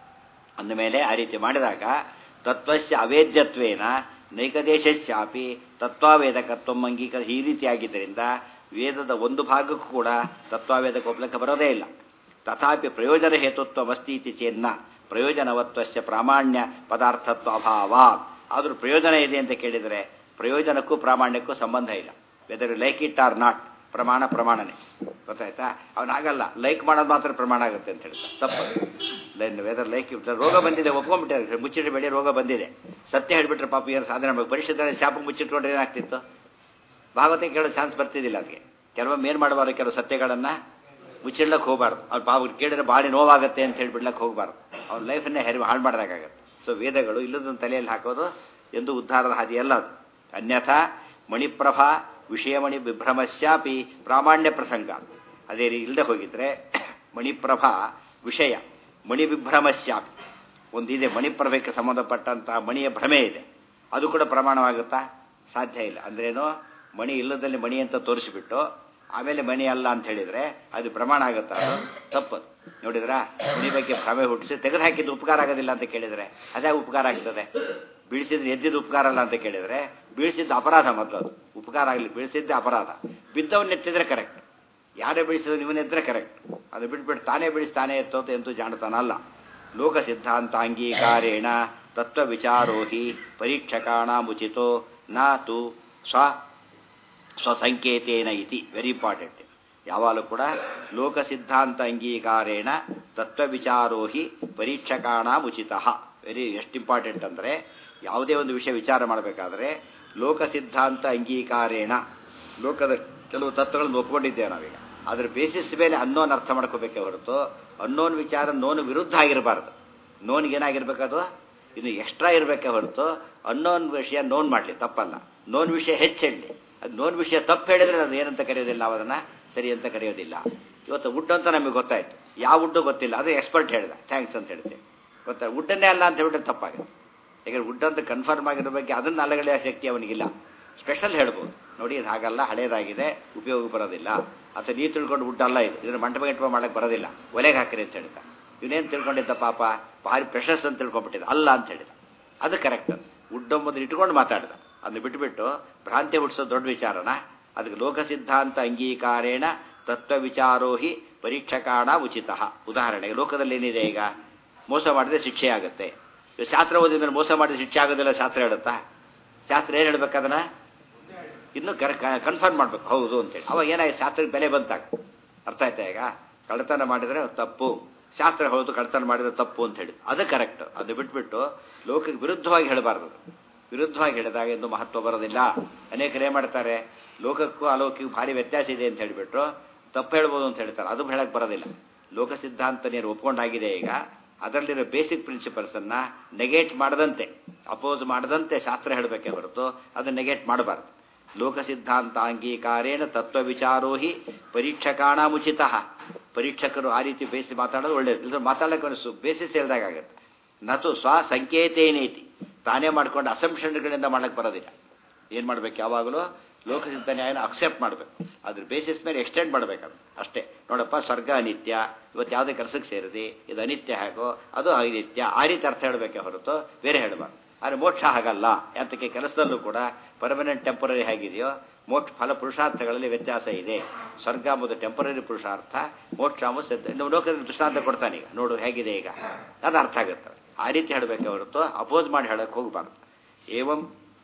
ಅಂದಮೇಲೆ ಆ ರೀತಿ ಮಾಡಿದಾಗ ತತ್ವಸ್ಯ ಅವೇದ್ಯತ್ವೇನ ನೈಕದೇಶಸ್ಯಾಪಿ ತತ್ವಾವೇದಕತ್ವ ಅಂಗೀಕರ ಈ ರೀತಿಯಾಗಿದ್ದರಿಂದ ವೇದದ ಒಂದು ಭಾಗಕ್ಕೂ ಕೂಡ ತತ್ವಾವೇದಕ್ಕೆ ಒಪ್ಲಕ್ಕೆ ಬರೋದೇ ಇಲ್ಲ ತಥಾಪಿ ಪ್ರಯೋಜನ ಹೇತುತ್ವಮಸ್ತಿ ಇತಿ ಚೇನ್ನ ಪ್ರಯೋಜನವತ್ವಸ್ಯ ಪ್ರಾಮಾಣ್ಯ ಪದಾರ್ಥತ್ವ ಅಭಾವ ಆದರೂ ಪ್ರಯೋಜನ ಇದೆ ಅಂತ ಕೇಳಿದರೆ ಪ್ರಯೋಜನಕ್ಕೂ ಪ್ರಾಮಾಣ್ಯಕ್ಕೂ ಸಂಬಂಧ ಇಲ್ಲ whether like it or not ಪ್ರಮಾಣ ಪ್ರಮಾಣನೇ ಗೊತ್ತಾಯ್ತಾ ಅವನಾಗಲ್ಲ ಲೈಕ್ ಮಾಡೋದು ಮಾತ್ರ ಪ್ರಮಾಣ ಆಗುತ್ತೆ ಅಂತ ಹೇಳ್ತಾ ತಪ್ಪು ಲೈನ್ ವೆದರ್ ಲೈಕ್ ರೋಗ ಬಂದಿದೆ ಒಪ್ಕೊಂಡ್ಬಿಟ್ಟಾರೆ ಮುಚ್ಚಿಟ್ಟು ಬೆಳೆ ರೋಗ ಬಂದಿದೆ ಸತ್ಯ ಹೇಳಿಬಿಟ್ರೆ ಪಾಪ ಏನು ಸಾಧನೆ ಮಾಡಬೇಕು ಪರಿಷತ್ತರ ಶಾಪ ಮುಚ್ಚಿಟ್ಕೊಂಡ್ರೆ ಏನಾಗ್ತಿತ್ತು ಭಾಗವತ ಕೇಳೋ ಚಾನ್ಸ್ ಬರ್ತಿದ್ದಿಲ್ಲ ಅದಕ್ಕೆ ಕೆಲವೊಮ್ಮೆ ಏನು ಮಾಡಬಾರ್ದು ಕೆಲವು ಸತ್ಯಗಳನ್ನು ಮುಚ್ಚಿಡ್ಲಕ್ಕೆ ಹೋಗಬಾರ್ದು ಅವ್ರು ಪಾಪ ಕೇಳಿದ್ರೆ ಭಾರಿ ನೋವಾಗುತ್ತೆ ಅಂತ ಹೇಳ್ಬಿಡ್ಲಕ್ಕೆ ಹೋಗಬಾರ್ದು ಅವ್ನ ಲೈಫನ್ನೇ ಹೆರಿ ಹಾಳು ಮಾಡಿದಾಗತ್ತೆ ಸೊ ವೇದಗಳು ಇಲ್ಲದನ್ನು ತಲೆಯಲ್ಲಿ ಹಾಕೋದು ಎಂದು ಉದ್ಧಾರದ ಹಾದಿ ಅಲ್ಲ ಅದು ಅನ್ಯಥಾ ಮಣಿಪ್ರಭಾ ವಿಷಯಮಣಿ ವಿಭ್ರಮಶ್ಯಾಪಿ ಪ್ರಾಮಾಣ್ಯ ಪ್ರಸಂಗ ಅದೇ ರೀತಿ ಇಲ್ಲದೆ ಹೋಗಿದ್ರೆ ಮಣಿಪ್ರಭಾ ವಿಷಯ ಮಣಿ ವಿಭ್ರಮಶ್ಯಾಪಿ ಒಂದಿದೆ ಮಣಿಪ್ರಭೆಗೆ ಸಂಬಂಧಪಟ್ಟಂತಹ ಮಣಿಯ ಭ್ರಮೆ ಇದೆ ಅದು ಕೂಡ ಪ್ರಮಾಣವಾಗುತ್ತಾ ಸಾಧ್ಯ ಇಲ್ಲ ಅಂದ್ರೇನು ಮಣಿ ಇಲ್ಲದಲ್ಲಿ ಮಣಿ ಅಂತ ತೋರಿಸಿಬಿಟ್ಟು ಆಮೇಲೆ ಮಣಿ ಅಲ್ಲ ಅಂತ ಹೇಳಿದ್ರೆ ಅದು ಪ್ರಮಾಣ ಆಗುತ್ತಾ ಅದು ತಪ್ಪದು ನೋಡಿದ್ರ ಮಣಿ ಬಗ್ಗೆ ಭ್ರಮೆ ಹುಟ್ಟಿಸಿ ತೆಗೆದು ಹಾಕಿದ್ದು ಉಪಕಾರ ಆಗೋದಿಲ್ಲ ಅಂತ ಕೇಳಿದ್ರೆ ಅದೇ ಉಪಕಾರ ಆಗ್ತದೆ ಬೀಳಿಸಿದ್ರೆ ಎದ್ದಿದ್ದು ಉಪಕಾರ ಅಲ್ಲ ಅಂತ ಕೇಳಿದ್ರೆ ಬೀಳಿಸಿದ್ದು ಅಪರಾಧ ಮೊದಲು ಅದು ಉಪಕಾರ ಆಗಲಿ ಬೀಳಿಸಿದ್ದೆ ಅಪರಾಧ ಬಿದ್ದವನ್ನ ಎತ್ತಿದ್ರೆ ಕರೆಕ್ಟ್ ಯಾರೇ ಬೀಳಿಸಿದ್ರು ನೀವನ್ನೆದ್ರೆ ಕರೆಕ್ಟ್ ಅದು ಬಿಟ್ಬಿಟ್ಟು ತಾನೇ ಬೀಳಿಸಿ ತಾನೇ ಎತ್ತೋದು ಎಂತೂ ಜಾಣತಾನಲ್ಲ ಲೋಕ ಸಿದ್ಧಾಂತ ಅಂಗೀಕಾರೇಣ ತತ್ವ ವಿಚಾರೋಹಿ ಪರೀಕ್ಷಕಾಣ ಮುಚಿತೋ ನಾತು ಸ್ವ ಸ್ವಸಂಕೇತೇನ ಇತಿ ವೆರಿ ಇಂಪಾರ್ಟೆಂಟ್ ಯಾವಾಗಲೂ ಕೂಡ ಲೋಕ ಸಿದ್ಧಾಂತ ಅಂಗೀಕಾರೇಣ ತತ್ವ ವಿಚಾರೋಹಿ ಪರೀಕ್ಷಕಾಣ ಉಚಿತ ವೆರಿ ಎಷ್ಟು ಇಂಪಾರ್ಟೆಂಟ್ ಅಂದರೆ ಯಾವುದೇ ಒಂದು ವಿಷಯ ವಿಚಾರ ಮಾಡಬೇಕಾದ್ರೆ ಲೋಕ ಸಿದ್ಧಾಂತ ಅಂಗೀಕಾರೇಣ ಲೋಕದ ಕೆಲವು ತತ್ವಗಳನ್ನು ಒಪ್ಕೊಂಡಿದ್ದೇವೆ ನಾವೀಗ ಅದ್ರ ಬೇಸಿಸ್ ಮೇಲೆ ಅನ್ನೋನ್ ಅರ್ಥ ಮಾಡ್ಕೋಬೇಕೇ ಹೊರತು ಅನ್ನೋನ್ ವಿಚಾರ ನೋನು ವಿರುದ್ಧ ಆಗಿರಬಾರ್ದು ನೋನ್ಗೆ ಏನಾಗಿರ್ಬೇಕದು ಇನ್ನು ಎಕ್ಸ್ಟ್ರಾ ಇರಬೇಕೇ ಹೊರತು ಅನ್ನೋನ್ ವಿಷಯ ನೋನ್ ಮಾಡಲಿ ತಪ್ಪಲ್ಲ ನೋನ್ ವಿಷಯ ಹೆಚ್ಚೆಳ್ಳಿ ಅದು ನೋನ್ ವಿಷಯ ತಪ್ಪು ಹೇಳಿದ್ರೆ ಅದು ಏನಂತ ಕರೆಯೋದಿಲ್ಲ ನಾವು ಅದನ್ನು ಸರಿ ಅಂತ ಕರೆಯೋದಿಲ್ಲ ಇವತ್ತು ವುಡ್ ಅಂತ ನಮಗೆ ಗೊತ್ತಾಯ್ತು ಯಾವ ವುಡ್ಡು ಗೊತ್ತಿಲ್ಲ ಅದು ಎಕ್ಸ್ಪರ್ಟ್ ಹೇಳಿದ ಥ್ಯಾಂಕ್ಸ್ ಅಂತ ಹೇಳ್ತೇವೆ ಗೊತ್ತಾ ವುಡ್ಡನ್ನೇ ಅಲ್ಲ ಅಂತ ಹೇಳಿದ್ರೆ ತಪ್ಪಾಗುತ್ತೆ ಯಾಕಂದ್ರೆ ವುಡ್ ಅಂತ ಕನ್ಫರ್ಮ್ ಆಗಿರೋ ಬಗ್ಗೆ ಅದನ್ನು ಅಲ್ಲಗಳೆಯ ಶಕ್ತಿ ಅವನಿಗಿಲ್ಲ ಸ್ಪೆಷಲ್ ಹೇಳ್ಬೋದು ನೋಡಿ ಇದು ಹಾಗಲ್ಲ ಹಳೇದಾಗಿದೆ ಉಪಯೋಗ ಬರೋದಿಲ್ಲ ಅಥವಾ ನೀವು ತಿಳ್ಕೊಂಡು ವುಡ್ ಅಲ್ಲ ಇದು ಇದನ್ನು ಮಂಟಪ ಗಿಂಟಪ ಮಾಡಕ್ಕೆ ಬರೋದಿಲ್ಲ ಒಲೆಗೆ ಹಾಕಿರಿ ಅಂತ ಹೇಳ್ತಾ ಇವನೇನು ತಿಳ್ಕೊಂಡಿದ್ದ ಪಾಪ ಭಾರಿ ಪ್ರೆಷಸ್ ಅಂತ ತಿಳ್ಕೊಂಡ್ಬಿಟ್ಟಿದ್ದ ಅಲ್ಲ ಅಂತ ಹೇಳಿದ ಅದು ಕರೆಕ್ಟ್ ಅದು ವುಡ್ ಎಂಬುದನ್ನು ಇಟ್ಕೊಂಡು ಮಾತಾಡಿದ ಅದನ್ನ ಬಿಟ್ಟುಬಿಟ್ಟು ಭ್ರಾಂತಿ ಹುಟ್ಟಿಸೋ ದೊಡ್ಡ ವಿಚಾರನ ಅದಕ್ಕೆ ಲೋಕ ಸಿದ್ಧಾಂತ ಅಂಗೀಕಾರೇಣ ತತ್ವ ವಿಚಾರೋಹಿ ಪರೀಕ್ಷಕಾಣ ಉಚಿತ ಉದಾಹರಣೆಗೆ ಲೋಕದಲ್ಲಿ ಏನಿದೆ ಈಗ ಮೋಸ ಮಾಡಿದ್ರೆ ಶಿಕ್ಷೆ ಆಗುತ್ತೆ ಶಾಸ್ತ್ರ ಓದಿದ ಮೇಲೆ ಮೋಸ ಮಾಡಿದ್ರೆ ಶಿಕ್ಷೆ ಆಗೋದಿಲ್ಲ ಶಾಸ್ತ್ರ ಹೇಳುತ್ತಾ ಶಾಸ್ತ್ರ ಏನು ಹೇಳ್ಬೇಕದನ್ನ ಇನ್ನು ಕನ್ಫರ್ಮ್ ಮಾಡ್ಬೇಕು ಹೌದು ಅಂತೇಳಿ ಅವಾಗ ಏನಾಗಿ ಶಾಸ್ತ್ರಕ್ಕೆ ಬೆಲೆ ಬಂತಾಗ ಅರ್ಥ ಆಯ್ತಾ ಈಗ ಕಳ್ಳತನ ಮಾಡಿದ್ರೆ ತಪ್ಪು ಶಾಸ್ತ್ರ ಹೌದು ಕಳ್ಳತನ ಮಾಡಿದ್ರೆ ತಪ್ಪು ಅಂತ ಹೇಳಿ ಅದು ಕರೆಕ್ಟ್ ಅದು ಬಿಟ್ಬಿಟ್ಟು ಲೋಕಕ್ಕೆ ವಿರುದ್ಧವಾಗಿ ಹೇಳಬಾರ್ದು ವಿರುದ್ಧವಾಗಿ ಹೇಳಿದಾಗ ಎಂದು ಮಹತ್ವ ಬರೋದಿಲ್ಲ ಅನೇಕರು ಏನ್ ಮಾಡ್ತಾರೆ ಲೋಕಕ್ಕೂ ಅಲೋಕಕ್ಕೂ ಭಾರಿ ವ್ಯತ್ಯಾಸ ಇದೆ ಅಂತ ಹೇಳಿಬಿಟ್ರು ತಪ್ಪು ಹೇಳ್ಬೋದು ಅಂತ ಹೇಳ್ತಾರೆ ಅದು ಹೇಳಕ್ ಬರೋದಿಲ್ಲ ಲೋಕ ಸಿದ್ಧಾಂತ ನೀರು ಒಪ್ಕೊಂಡಾಗಿದೆ ಈಗ ಅದರಲ್ಲಿರೋ ಬೇಸಿಕ್ ಪ್ರಿನ್ಸಿಪಲ್ಸ್ ಅನ್ನ ನೆಗೆಟ್ ಮಾಡದಂತೆ ಅಪೋಸ್ ಮಾಡದಂತೆ ಶಾಸ್ತ್ರ ಹೇಳಬೇಕೇ ಹೊರತು ಅದನ್ನ ನೆಗೆಟ್ ಮಾಡಬಾರ್ದು ಲೋಕ ಸಿದ್ಧಾಂತ ಅಂಗೀಕಾರೇಣ ತತ್ವ ವಿಚಾರೋಹಿ ಪರೀಕ್ಷಕಾಣ ಮುಚಿತ ಪರೀಕ್ಷಕರು ಆ ರೀತಿ ಬೇಸಿ ಮಾತಾಡೋದು ಒಳ್ಳೇದು ಇಲ್ಲ ಮಾತಾಡಕ್ಕೆ ಬೇಸಿಸ್ ಹೇಳ್ದಾಗುತ್ತೆ ನತು ಸ್ವ ಸಂಕೇತೇನೇತಿ ತಾನೇ ಮಾಡ್ಕೊಂಡು ಅಸಂಪ್ಷನ್ಗಳಿಂದ ಮಾಡಕ್ಕೆ ಬರೋದಿಲ್ಲ ಏನು ಮಾಡ್ಬೇಕು ಯಾವಾಗಲೂ ಲೋಕಸಿದ್ಧ ನ್ಯಾಯನ ಅಕ್ಸೆಪ್ಟ್ ಮಾಡಬೇಕು ಅದ್ರ ಬೇಸಿಸ್ ಮೇಲೆ ಎಕ್ಸ್ಟೆಂಡ್ ಮಾಡಬೇಕು ಅಷ್ಟೇ ನೋಡಪ್ಪ ಸ್ವರ್ಗ ಅನಿತ್ಯ ಇವತ್ತು ಯಾವುದೇ ಕೆಲಸಕ್ಕೆ ಸೇರಿದೆ ಇದು ಅನಿತ್ಯ ಹೇಗೋ ಅದು ಅನಿತ್ಯ ಆ ರೀತಿ ಅರ್ಥ ಹೇಳಬೇಕೆ ಹೊರತು ಬೇರೆ ಹೇಳಬಾರ್ದು ಆದರೆ ಮೋಕ್ಷ ಹಾಗಲ್ಲ ಯಾತಕ್ಕೆ ಕೆಲಸದಲ್ಲೂ ಕೂಡ ಪರ್ಮನೆಂಟ್ ಟೆಂಪರರಿ ಹೇಗಿದೆಯೋ ಮೋಕ್ಷ ಫಲ ಪುರುಷಾರ್ಥಗಳಲ್ಲಿ ವ್ಯತ್ಯಾಸ ಇದೆ ಸ್ವರ್ಗ ಎಂಬುದು ಟೆಂಪರರಿ ಪುರುಷಾರ್ಥ ಮೋಕ್ಷ ಎಂಬುದು ಲೋಕದಲ್ಲಿ ದೃಷ್ಟಾಂತ ಕೊಡ್ತಾನೆ ಈಗ ನೋಡು ಹೇಗಿದೆ ಈಗ ಅದು ಅರ್ಥ ಆಗುತ್ತೆ ಆ ರೀತಿ ಹೇಳಬೇಕೆ ಹೊರತು ಅಪೋಸ್ ಮಾಡಿ ಹೇಳಕ್ಕೆ ಹೋಗಬಾರ್ದು ಏವಂ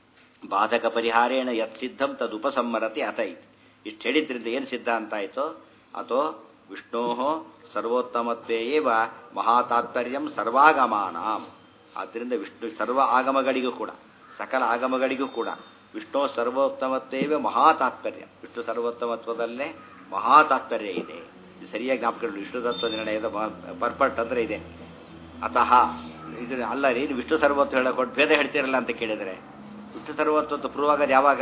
ಬಾಧಕ ಪರಿಹಾರೇಣ ಯತ್ ಸಿದ್ಧಂ ತದ್ ಉಪಸಮ್ಮರತಿ ಅತ ಇತಿ ಇಷ್ಟು ಹೇಳಿದ್ರಿಂದ ಏನು ಸಿದ್ಧ ಅಂತ ಆಯಿತು ಅಥೋ ವಿಷ್ಣೋ ಸರ್ವೋತ್ತಮತ್ವೇ ಏವ ಮಹಾತಾತ್ಪರ್ಯಂ ಸರ್ವಾಗಮಾನಾಂ ಆದ್ದರಿಂದ ವಿಷ್ಣು ಸರ್ವ ಆಗಮಗಳಿಗೂ ಕೂಡ ಸಕಲ ಆಗಮಗಳಿಗೂ ಕೂಡ ವಿಷ್ಣು ಸರ್ವೋತ್ತಮತ್ವೇವ ಮಹಾತಾತ್ಪರ್ಯ ವಿಷ್ಣು ಸರ್ವೋತ್ತಮತ್ವದಲ್ಲೇ ಮಹಾತಾತ್ಪರ್ಯ ಇದೆ ಇದು ಸರಿಯಾಗಿ ಜ್ಞಾಪಕ ವಿಷ್ಣು ತತ್ವ ನಿರ್ಣಯದ ಪರ್ಪಟ್ ಅಂದ್ರೆ ಇದೆ ಅತಃ ಇದು ಅಲ್ಲ ರೀ ವಿಷ್ಣು ಸರ್ವತ್ವ ಹೇಳಕೊಟ್ಟು ಭೇದ ಹೇಳ್ತೀರಲ್ಲ ಅಂತ ಕೇಳಿದರೆ ಶುದ್ಧ ಸರ್ವತ್ವ ಅಂತ ಪ್ರೂವ್ ಆಗೋದು ಯಾವಾಗ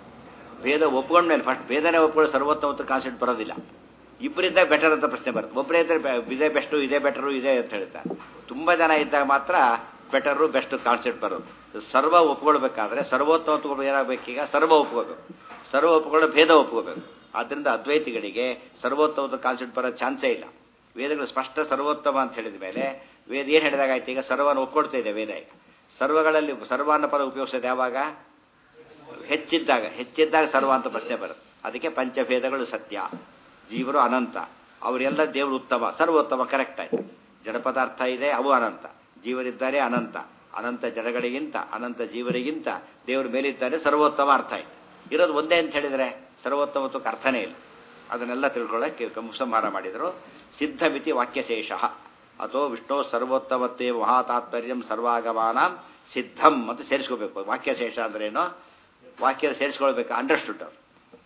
ಭೇದ ಒಪ್ಕೊಂಡ್ಮೇಲೆ ಫಸ್ಟ್ ಭೇದನೇ ಒಪ್ಕೊಳ್ಳೋ ಸರ್ವೋತ್ತಮ ಅಂತ ಕಾನ್ಸೆಪ್ಟ್ ಬರೋದಿಲ್ಲ ಇಬ್ಬರಿದ್ದಾಗ ಬೆಟರ್ ಅಂತ ಪ್ರಶ್ನೆ ಬರುತ್ತೆ ಒಬ್ಬರೇ ಇದ್ದರೆ ಬೆ- ಇದೇ ಬೆಸ್ಟು ಇದೇ ಬೆಟರು ಇದೇ ಅಂತ ಹೇಳ್ತಾರೆ ತುಂಬ ಜನ ಇದ್ದಾಗ ಮಾತ್ರ ಬೆಟರು ಬೆಸ್ಟ್ ಕಾನ್ಸೆಪ್ಟ್ ಬರೋದು ಸರ್ವ ಒಪ್ಕೊಳ್ಬೇಕಾದ್ರೆ ಸರ್ವೋತ್ತಮ ಅಂತ ಏನಾಗಬೇಕೀಗ ಸರ್ವ ಒಪ್ಕೋಬೇಕು ಸರ್ವ ಒಪ್ಕೊಳ್ಳೋ ಭೇದ ಒಪ್ಕೋಬೇಕು ಆದ್ದರಿಂದ ಅದ್ವೈತಿಗಳಿಗೆ ಸರ್ವೋತ್ತಮದ ಕಾನ್ಸೆಪ್ಟ್ ಬರೋ ಚಾನ್ಸೇ ಇಲ್ಲ ವೇದಗಳು ಸ್ಪಷ್ಟ ಸರ್ವೋತ್ತಮ ಅಂತ ಹೇಳಿದ ಮೇಲೆ ವೇದ ಏನು ಹೇಳಿದಾಗ ಆಯ್ತು ಈಗ ಸರ್ವನ ಒಪ್ಕೊಳ್ತಾ ಇದೆ ವೇದ ಈಗ ಸರ್ವಗಳಲ್ಲಿ ಸರ್ವಾನ್ನ ಪದ ಉಪಯೋಗಿಸೋದು ಯಾವಾಗ ಹೆಚ್ಚಿದ್ದಾಗ ಹೆಚ್ಚಿದ್ದಾಗ ಸರ್ವ ಅಂತ ಪ್ರಶ್ನೆ ಬರುತ್ತೆ ಅದಕ್ಕೆ ಪಂಚಭೇದಗಳು ಸತ್ಯ ಜೀವರು ಅನಂತ ಅವರೆಲ್ಲ ದೇವರು ಉತ್ತಮ ಸರ್ವೋತ್ತಮ ಕರೆಕ್ಟ್ ಆಯ್ತು ಜಡ ಪದಾರ್ಥ ಇದೆ ಅವು ಅನಂತ ಜೀವರಿದ್ದಾರೆ ಅನಂತ ಅನಂತ ಜಡಗಳಿಗಿಂತ ಅನಂತ ಜೀವರಿಗಿಂತ ದೇವರ ಮೇಲಿದ್ದಾರೆ ಸರ್ವೋತ್ತಮ ಅರ್ಥ ಆಯ್ತು ಇರೋದು ಒಂದೇ ಅಂತ ಹೇಳಿದರೆ ಸರ್ವೋತ್ತಮತ್ವಕ್ಕೆ ಅರ್ಥನೇ ಇಲ್ಲ ಅದನ್ನೆಲ್ಲ ತಿಳ್ಕೊಳ್ಳೋಕೆ ಸಂಹಾರ ಮಾಡಿದರು ಸಿದ್ಧಮಿತಿ ವಾಕ್ಯಶೇಷ ಅಥವಾ ವಿಷ್ಣು ಸರ್ವೋತ್ತಮತ್ವೇ ಮಹಾತಾತ್ಪರ್ಯಂ ಸರ್ವಾಗಮಾನ ಸಿದ್ಧಂ ಅಂತ ಸೇರಿಸ್ಕೋಬೇಕು ವಾಕ್ಯಶೇಷ ಅಂದ್ರೇನು ವಾಕ್ಯ ಸೇರಿಸ್ಕೊಳ್ಬೇಕು ಅಂಡರ್ಸ್ಟುಡ್ ಅವರು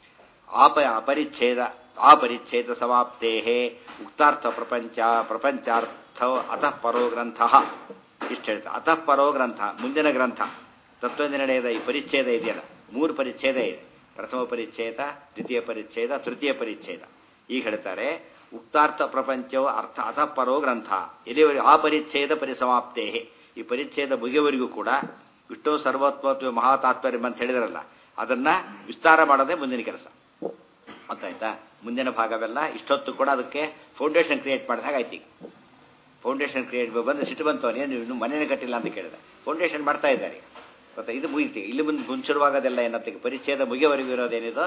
ಆಪ ಅಪರಿಚ್ಛೇದ ಅಪರಿಚ್ಛೇದ ಸಮಾಪ್ತೇ ಉಕ್ತಾರ್ಥ ಪ್ರಪಂಚ ಪ್ರಪಂಚಾರ್ಥ ಅತಃ ಪರೋ ಗ್ರಂಥ ಇಷ್ಟು ಹೇಳ್ತಾರೆ ಅತಃ ಪರೋ ಗ್ರಂಥ ಮುಂದಿನ ಗ್ರಂಥ ತತ್ವನಿರ್ಣಯದ ಈ ಪರಿಚ್ಛೇದ ಇದೆಯಲ್ಲ ಮೂರು ಪರಿಚ್ಛೇದ ಇದೆ ಪ್ರಥಮ ಪರಿಚ್ಛೇದ ದ್ವಿತೀಯ ಪರಿಚ್ಛೇದ ತೃತೀಯ ಪರಿಚ್ಛೇದ ಈಗ ಹೇಳ್ತಾರೆ ಉಕ್ತಾರ್ಥ ಪ್ರಪಂಚವು ಅರ್ಥ ಅತಃ ಪರೋ ಗ್ರಂಥ ಎಲ್ಲಿವರೆಗೆ ಆ ಪರಿಚ್ಛೇದ ಪರಿಸಮಾಪ್ತೇ ಈ ಪರಿಚ್ಛೇದ ಮುಗಿಯವರೆಗೂ ಕೂಡ ವಿಷ್ಣು ಸರ್ವತ್ವ ಮಹಾತಾತ್ಪರ್ಯ ಅಂತ ಹೇಳಿದ್ರಲ್ಲ ಅದನ್ನ ವಿಸ್ತಾರ ಮಾಡೋದೇ ಮುಂದಿನ ಕೆಲಸ ಗೊತ್ತಾಯ್ತಾ ಮುಂದಿನ ಭಾಗವೆಲ್ಲ ಇಷ್ಟೊತ್ತು ಕೂಡ ಅದಕ್ಕೆ ಫೌಂಡೇಶನ್ ಕ್ರಿಯೇಟ್ ಮಾಡಿದ ಹಾಗಾಯ್ತು ಈಗ ಫೌಂಡೇಶನ್ ಕ್ರಿಯೇಟ್ ಬಂದು ಸಿಟ್ಟು ಬಂತು ಏನು ಇನ್ನು ಮನೇನೆ ಕಟ್ಟಿಲ್ಲ ಅಂತ ಕೇಳಿದೆ ಫೌಂಡೇಶನ್ ಮಾಡ್ತಾ ಇದ್ದಾರೆ ಈಗ ಗೊತ್ತಾ ಇದು ಮುಗಿತಿ ಇಲ್ಲಿ ಮುಂದೆ ಮುಂಚಿರುವಾಗದೆಲ್ಲ ಏನಂತ ಪರಿಚಯದ ಮುಗಿಯವರೆಗೂ ಇರೋದೇನಿದು